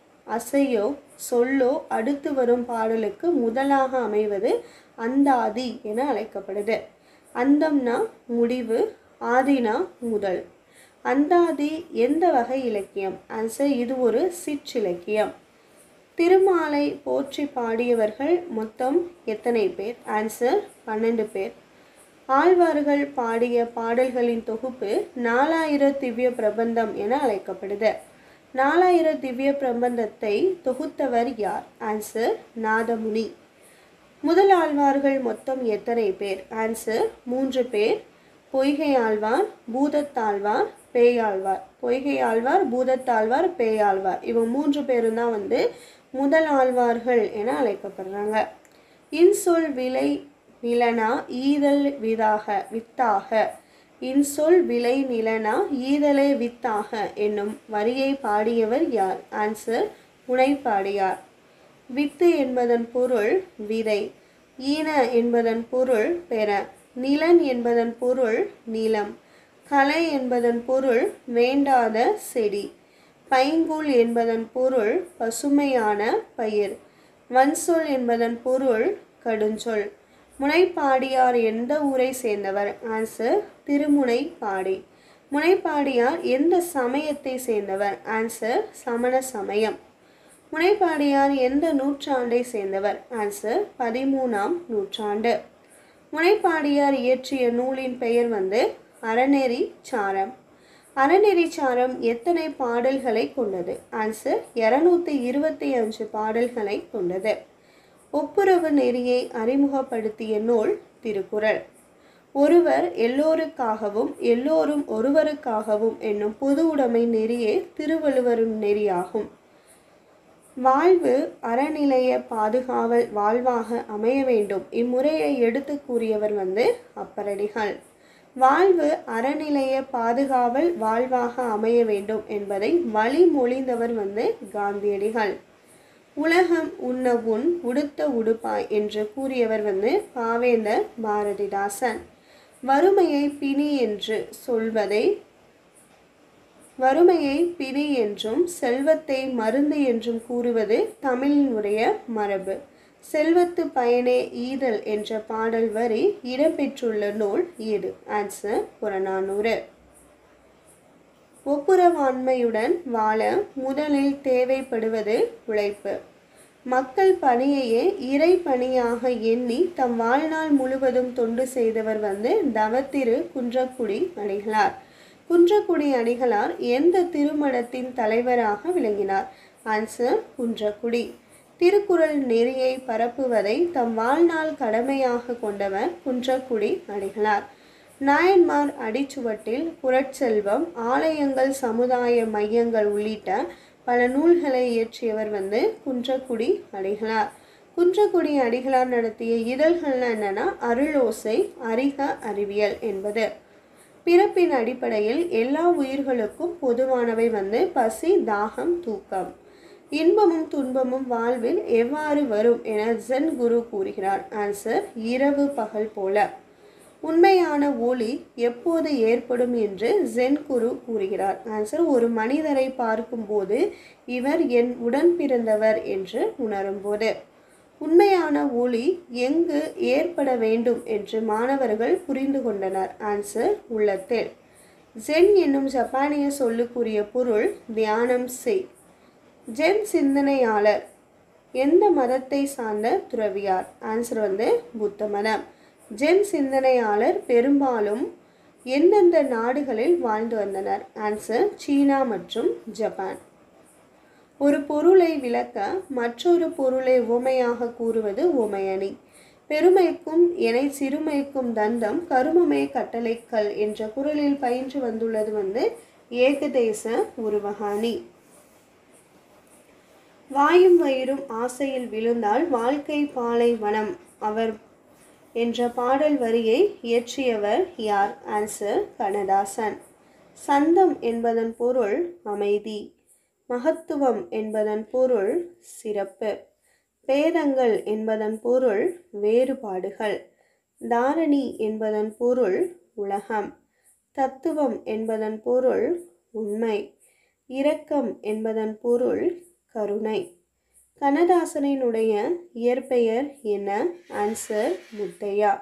அசையோ சொல்லோ அடுத்து வரும் பாடலுக்கு முதலாக அமைவது அந்தாதி என அழைக்கப்படுது அந்தம்னா முடிவு ஆதினா முதல் அந்தாதி எந்த வகை இலக்கியம் ஆன்சர் இது ஒரு சிற்றிலக்கியம் திருமாலை போற்றி பாடியவர்கள் மொத்தம் எத்தனை பேர் ஆன்சர் பன்னெண்டு பேர் ஆழ்வார்கள் பாடிய பாடல்களின் தொகுப்பு நாலாயிர திவ்ய பிரபந்தம் என அழைக்கப்படுது நாலாயிர திவ்ய பிரபந்தத்தை தொகுத்தவர் யார் ஆன்சர் நாதமுனி முதல் ஆழ்வார்கள் மொத்தம் எத்தனை பேர் ஆன்சர் மூன்று பேர் பொய்கை ஆழ்வார் பூதத்தாழ்வார் பேயாழ்வார் பொய்கை ஆழ்வார் பூதத்தாழ்வார் பேயாழ்வார் இவங்க மூன்று பேரும் தான் வந்து முதல் ஆழ்வார்கள் என அழைக்கப்படுறாங்க இன்சொல் விலை நிலனா ஈதல் விதாக வித்தாக இன்சொல் விலை நிலனா ஈதலே வித்தாக என்னும் வரியை பாடியவர் யார் ஆன்சர் புனைப்பாடியார் வித்து என்பதன் பொருள் விதை ஈன என்பதன் பொருள் பெற நிலன் என்பதன் பொருள் நிலம் கலை என்பதன் பொருள் வேண்டாத செடி பைங்கூழ் என்பதன் பொருள் பசுமையான பயிர் வன்சொல் என்பதன் பொருள் கடுஞ்சொல் முனைப்பாடியார் எந்த ஊரை சேர்ந்தவர் ஆன்சர் திருமுனைப்பாடி முனைப்பாடியார் எந்த சமயத்தை சேர்ந்தவர் ஆன்சர் சமண சமயம் முனைப்பாடியார் எந்த நூற்றாண்டை சேர்ந்தவர் ஆன்சர் பதிமூணாம் நூற்றாண்டு முனைப்பாடியார் இயற்றிய நூலின் பெயர் வந்து அறநெறி சாரம் அறநெறி சாரம் எத்தனை பாடல்களை கொண்டது ஆன்சர் இரநூத்தி இருபத்தி அஞ்சு பாடல்களை கொண்டது ஒப்புரவு நெறியை அறிமுகப்படுத்திய நூல் திருக்குறள் ஒருவர் எல்லோருக்காகவும் எல்லோரும் ஒருவருக்காகவும் என்னும் பொது உடைமை நெறியே திருவள்ளுவரும் நெறியாகும் வாழ்வு அறநிலைய பாதுகாவல் வாழ்வாக அமைய வேண்டும் இம்முறையை எடுத்து கூறியவர் வந்து அப்பரடிகள் வாழ்வு அறநிலைய பாதுகாவல் வாழ்வாக அமைய வேண்டும் என்பதை வழிமொழிந்தவர் வந்து காந்தியடிகள் உலகம் உண்ண உன் உடுத்த உடுப்பாய் என்று கூறியவர் வந்து பாவேந்தர் பாரதிதாசன் வறுமையை பிணி என்று சொல்வதை வறுமையை பிணி என்றும் செல்வத்தை மருந்து என்றும் கூறுவது தமிழினுடைய மரபு செல்வத்து பயனே ஈதல் என்ற பாடல் வரி இடம்பெற்றுள்ள நூல் இது ஆன்சர் புறநானூறு ஒப்புரவாண்மையுடன் வாழ முதலில் தேவைப்படுவது உழைப்பு மக்கள் பணியையே இறை பணியாக எண்ணி தம் வாழ்நாள் முழுவதும் தொண்டு செய்தவர் வந்து தவத்திரு குன்றக்குடி அடிகளார் குன்றக்குடி அடிகளார் எந்த திருமணத்தின் தலைவராக விளங்கினார் ஆன்சர் குன்றக்குடி திருக்குறள் நெறியை பரப்புவதை தம் வாழ்நாள் கடமையாக கொண்டவர் குன்றக்குடி அடிகளார் நாயன்மார் அடிச்சுவட்டில் புரட்செல்வம் ஆலயங்கள் சமுதாய மையங்கள் உள்ளிட்ட பல நூல்களை இயற்றியவர் வந்து குன்றக்குடி அடிகளார் குன்றக்குடி அடிகளார் நடத்திய இதழ்கள் என்னன்னா அருளோசை அறிக அறிவியல் என்பது பிறப்பின் அடிப்படையில் எல்லா உயிர்களுக்கும் பொதுவானவை வந்து பசி தாகம் தூக்கம் இன்பமும் துன்பமும் வாழ்வில் எவ்வாறு வரும் என ஜென் குரு கூறுகிறார் ஆன்சர் இரவு பகல் போல உண்மையான ஒளி எப்போது ஏற்படும் என்று ஜென் குரு கூறுகிறார் ஆன்சர் ஒரு மனிதரை பார்க்கும்போது இவர் என் உடன் பிறந்தவர் என்று உணரும்போது உண்மையான ஒளி எங்கு ஏற்பட வேண்டும் என்று மாணவர்கள் புரிந்து கொண்டனர் ஆன்சர் உள்ளத்தில் ஜென் என்னும் ஜப்பானிய சொல்லுக்குரிய பொருள் தியானம் செய் ஜென் சிந்தனையாளர் எந்த மதத்தை சார்ந்த துறவியார் ஆன்சர் வந்து புத்த மதம் ஜென் சிந்தனையாளர் பெரும்பாலும் எந்தெந்த நாடுகளில் வாழ்ந்து வந்தனர் ஆன்சர் சீனா மற்றும் ஜப்பான் ஒரு பொருளை விளக்க மற்றொரு பொருளை உவமையாக கூறுவது உமையணி பெருமைக்கும் எனை சிறுமைக்கும் தந்தம் கருமமே கட்டளைக்கல் என்ற குரலில் பயின்று வந்துள்ளது வந்து ஏகதேச உருவகாணி வாயும் வயிறும் ஆசையில் விழுந்தால் வாழ்க்கை பாலைவனம் அவர் என்ற பாடல் வரியை இயற்றியவர் யார் ஆன்சர் கண்ணதாசன் சந்தம் என்பதன் பொருள் அமைதி மகத்துவம் என்பதன் பொருள் சிறப்பு பேதங்கள் என்பதன் பொருள் வேறுபாடுகள் தாரணி என்பதன் பொருள் உலகம் தத்துவம் என்பதன் பொருள் உண்மை இரக்கம் என்பதன் பொருள் கருணை கண்ணதாசனினுடைய இயற்பெயர் என்ன ஆன்சர் முத்தையா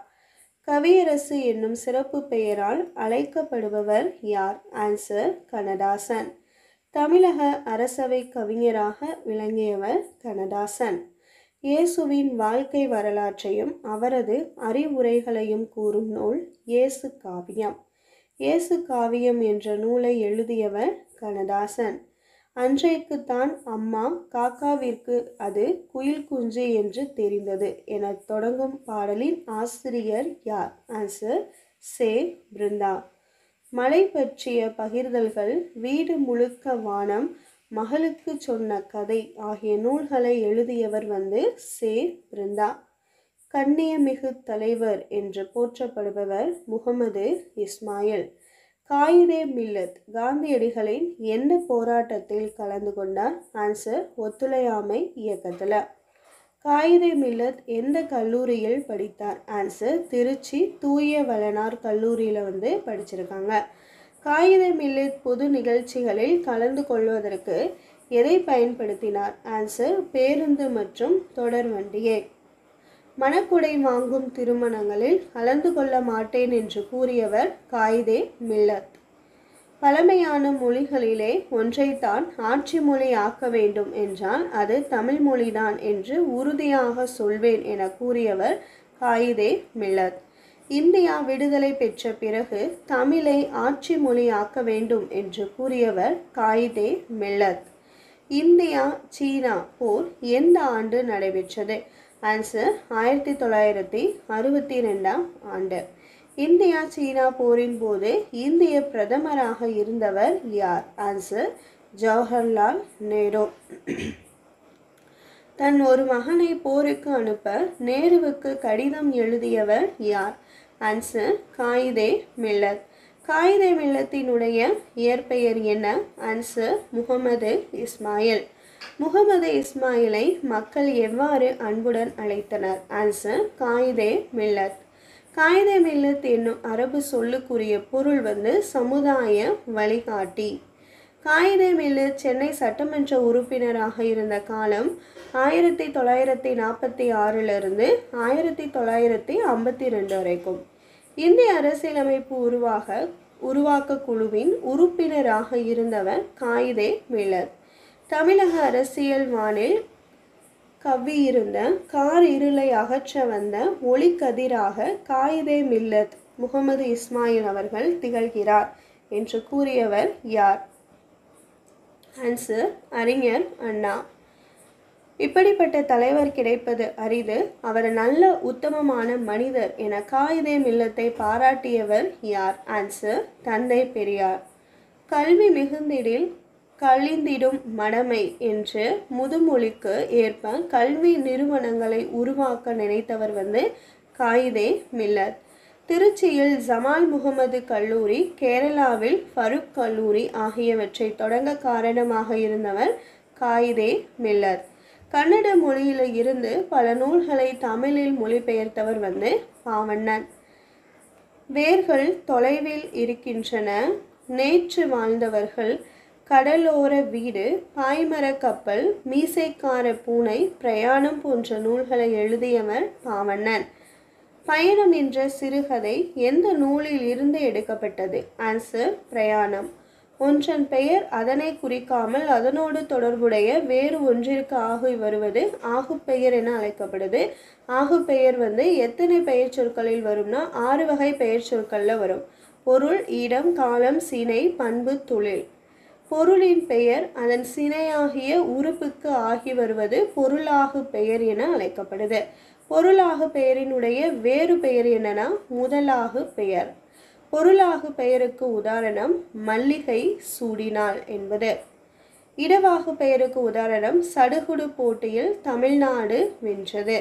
கவியரசு என்னும் சிறப்பு பெயரால் அழைக்கப்படுபவர் யார் ஆன்சர் கண்ணதாசன் தமிழக அரசவை கவிஞராக விளங்கியவர் கண்ணதாசன் இயேசுவின் வாழ்க்கை வரலாற்றையும் அவரது அறிவுரைகளையும் கூறும் நூல் இயேசு காவியம் இயேசு காவியம் என்ற நூலை எழுதியவர் கண்ணதாசன் அன்றைக்குத்தான் அம்மா காக்காவிற்கு அது குயில் குஞ்சு என்று தெரிந்தது என தொடங்கும் பாடலின் ஆசிரியர் யார் ஆன்சர் சே பிருந்தா மலை பற்றிய பகிர்தல்கள் வீடு முழுக்க வானம் மகளுக்கு சொன்ன கதை ஆகிய நூல்களை எழுதியவர் வந்து சே பிருந்தா கண்ணியமிகு தலைவர் என்று போற்றப்படுபவர் முகமது இஸ்மாயில் காயிதே மில்லத் காந்தியடிகளின் எந்த போராட்டத்தில் கலந்து கொண்டார் ஆன்சர் ஒத்துழையாமை இயக்கத்தில் காயிதே மில்லத் எந்த கல்லூரியில் படித்தார் ஆன்சர் திருச்சி தூய வளனார் கல்லூரியில் வந்து படிச்சிருக்காங்க காயிதே மில்லத் பொது நிகழ்ச்சிகளில் கலந்து கொள்வதற்கு எதை பயன்படுத்தினார் ஆன்சர் பேருந்து மற்றும் தொடர் வண்டியை மணக்குடை வாங்கும் திருமணங்களில் கலந்து கொள்ள மாட்டேன் என்று கூறியவர் காயிதே மில்லத் பழமையான மொழிகளிலே ஒன்றைத்தான் ஆட்சி மொழி ஆக்க வேண்டும் என்றால் அது தமிழ் மொழிதான் என்று உறுதியாக சொல்வேன் என கூறியவர் காயிதே மில்லத் இந்தியா விடுதலை பெற்ற பிறகு தமிழை ஆட்சி மொழி ஆக்க வேண்டும் என்று கூறியவர் காயிதே மில்லத் இந்தியா சீனா போர் எந்த ஆண்டு நடைபெற்றது ஆன்சர் ஆயிரத்தி தொள்ளாயிரத்தி அறுபத்தி ரெண்டாம் ஆண்டு இந்தியா சீனா போரின் போது இந்திய பிரதமராக இருந்தவர் யார் ஆன்சர் ஜவஹர்லால் நேரு தன் ஒரு மகனை போருக்கு அனுப்ப நேருவுக்கு கடிதம் எழுதியவர் யார் ஆன்சர் காயிதே மில்லத் காயிதே மில்லத்தினுடைய இயற்பெயர் என்ன ஆன்சர் முகமது இஸ்மாயில் முகமது இஸ்மாயிலை மக்கள் எவ்வாறு அன்புடன் அழைத்தனர் ஆன்சர் காயிதே மில்லத் காயிதே மில்லத் என்னும் அரபு சொல்லுக்குரிய பொருள் வந்து சமுதாய வழிகாட்டி காயிதே மில்லத் சென்னை சட்டமன்ற உறுப்பினராக இருந்த காலம் ஆயிரத்தி தொள்ளாயிரத்தி நாற்பத்தி ஆறிலிருந்து ஆயிரத்தி தொள்ளாயிரத்தி ஐம்பத்தி ரெண்டு வரைக்கும் இந்திய அரசியலமைப்பு உருவாக உருவாக்க குழுவின் உறுப்பினராக இருந்தவர் காயிதே மில்லத் தமிழக அரசியல் வானில் கவ்வியிருந்த கார் இருளை அகற்ற வந்த ஒளிக்கதிராக காயிதே மில்லத் முகமது இஸ்மாயில் அவர்கள் திகழ்கிறார் என்று கூறியவர் யார் ஆன்சர் அறிஞர் அண்ணா இப்படிப்பட்ட தலைவர் கிடைப்பது அரிது அவர் நல்ல உத்தமமான மனிதர் என காயிதே மில்லத்தை பாராட்டியவர் யார் ஆன்சர் தந்தை பெரியார் கல்வி மிகுந்திடில் கழிந்திடும் மடமை என்று முதுமொழிக்கு ஏற்ப கல்வி நிறுவனங்களை உருவாக்க நினைத்தவர் வந்து காயிதே மில்லத் திருச்சியில் ஜமால் முகமது கல்லூரி கேரளாவில் ஃபருக் கல்லூரி ஆகியவற்றை தொடங்க காரணமாக இருந்தவர் காயிதே மில்லத் கன்னட மொழியில இருந்து பல நூல்களை தமிழில் மொழிபெயர்த்தவர் வந்து பாவண்ணன் வேர்கள் தொலைவில் இருக்கின்றன நேற்று வாழ்ந்தவர்கள் கடலோர வீடு பாய்மரக் கப்பல் மீசைக்கார பூனை பிரயாணம் போன்ற நூல்களை எழுதியவர் பாவண்ணன் பயணம் என்ற சிறுகதை எந்த நூலில் இருந்து எடுக்கப்பட்டது ஆன்சர் பிரயாணம் ஒன்றன் பெயர் அதனை குறிக்காமல் அதனோடு தொடர்புடைய வேறு ஒன்றிற்கு ஆகி வருவது ஆகுப்பெயர் என அழைக்கப்படுது ஆகுப்பெயர் வந்து எத்தனை பெயர் சொற்களில் வரும்னா ஆறு வகை பெயர் சொற்களில் வரும் பொருள் இடம் காலம் சினை பண்பு தொழில் பொருளின் பெயர் அதன் சினையாகிய உறுப்புக்கு ஆகி வருவது பொருளாகு பெயர் என அழைக்கப்படுது பொருளாகு பெயரினுடைய வேறு பெயர் என்னன்னா முதலாகு பெயர் பொருளாகு பெயருக்கு உதாரணம் மல்லிகை சூடினாள் என்பது இடவாகு பெயருக்கு உதாரணம் சடுகுடு போட்டியில் தமிழ்நாடு வென்றது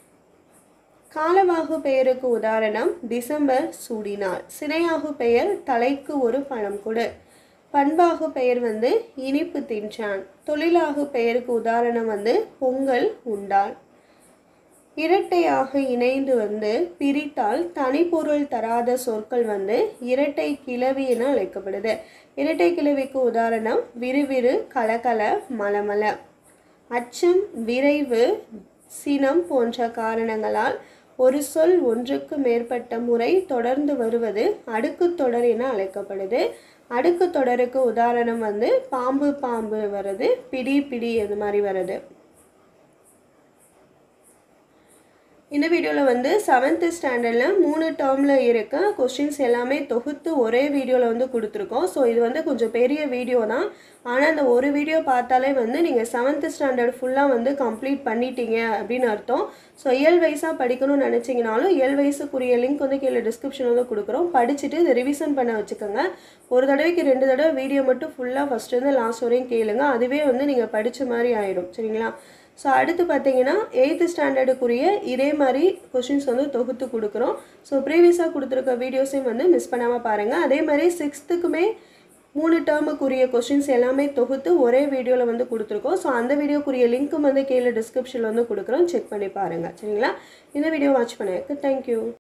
காலவாகு பெயருக்கு உதாரணம் டிசம்பர் சூடினாள் சினையாகு பெயர் தலைக்கு ஒரு பழம் கொடு பண்பாகு பெயர் வந்து இனிப்பு தின்றான் தொழிலாகு பெயருக்கு உதாரணம் வந்து பொங்கல் உண்டாள் இரட்டையாக இணைந்து வந்து பிரித்தால் தனிப்பொருள் தராத சொற்கள் வந்து இரட்டை கிளவி என அழைக்கப்படுது இரட்டை கிளவிக்கு உதாரணம் விறுவிறு கலகல மலமல அச்சம் விரைவு சினம் போன்ற காரணங்களால் ஒரு சொல் ஒன்றுக்கு மேற்பட்ட முறை தொடர்ந்து வருவது அடுக்கு தொடர் என அழைக்கப்படுது அடுக்கு தொடருக்கு உதாரணம் வந்து பாம்பு பாம்பு வருது பிடி பிடி இது மாதிரி வருது இந்த வீடியோவில் வந்து செவன்த்து ஸ்டாண்டர்டில் மூணு டேர்மில் இருக்க கொஷின்ஸ் எல்லாமே தொகுத்து ஒரே வீடியோவில் வந்து கொடுத்துருக்கோம் ஸோ இது வந்து கொஞ்சம் பெரிய வீடியோ தான் ஆனால் அந்த ஒரு வீடியோ பார்த்தாலே வந்து நீங்கள் செவன்த்து ஸ்டாண்டர்ட் ஃபுல்லாக வந்து கம்ப்ளீட் பண்ணிட்டீங்க அப்படின்னு அர்த்தம் ஸோ இயல் வைஸாக படிக்கணும்னு நினச்சிங்கனாலும் இயல் வயசுக்குரிய லிங்க் வந்து கீழே டிஸ்கிரிப்ஷன் வந்து கொடுக்குறோம் படிச்சுட்டு இதை ரிவிஷன் பண்ண வச்சுக்கோங்க ஒரு தடவைக்கு ரெண்டு தடவை வீடியோ மட்டும் ஃபுல்லாக ஃபஸ்ட்டு லாஸ்ட் வரையும் கேளுங்க அதுவே வந்து நீங்கள் படித்த மாதிரி ஆகிடும் சரிங்களா ஸோ அடுத்து பார்த்தீங்கன்னா எயித்து ஸ்டாண்டர்டுக்குரிய இதே மாதிரி கொஷின்ஸ் வந்து தொகுத்து கொடுக்குறோம் ஸோ ப்ரீவியஸாக கொடுத்துருக்க வீடியோஸையும் வந்து மிஸ் பண்ணாமல் பாருங்கள் அதே மாதிரி சிக்ஸ்த்துக்குமே மூணு டேர்முக்குரிய கொஷின்ஸ் எல்லாமே தொகுத்து ஒரே வீடியோவில் வந்து கொடுத்துருக்கோம் ஸோ அந்த வீடியோக்குரிய லிங்க்கும் வந்து கீழே டிஸ்கிரிப்ஷனில் வந்து கொடுக்குறோம் செக் பண்ணி பாருங்கள் சரிங்களா இந்த வீடியோ வாட்ச் பண்ணதுக்கு தேங்க்யூ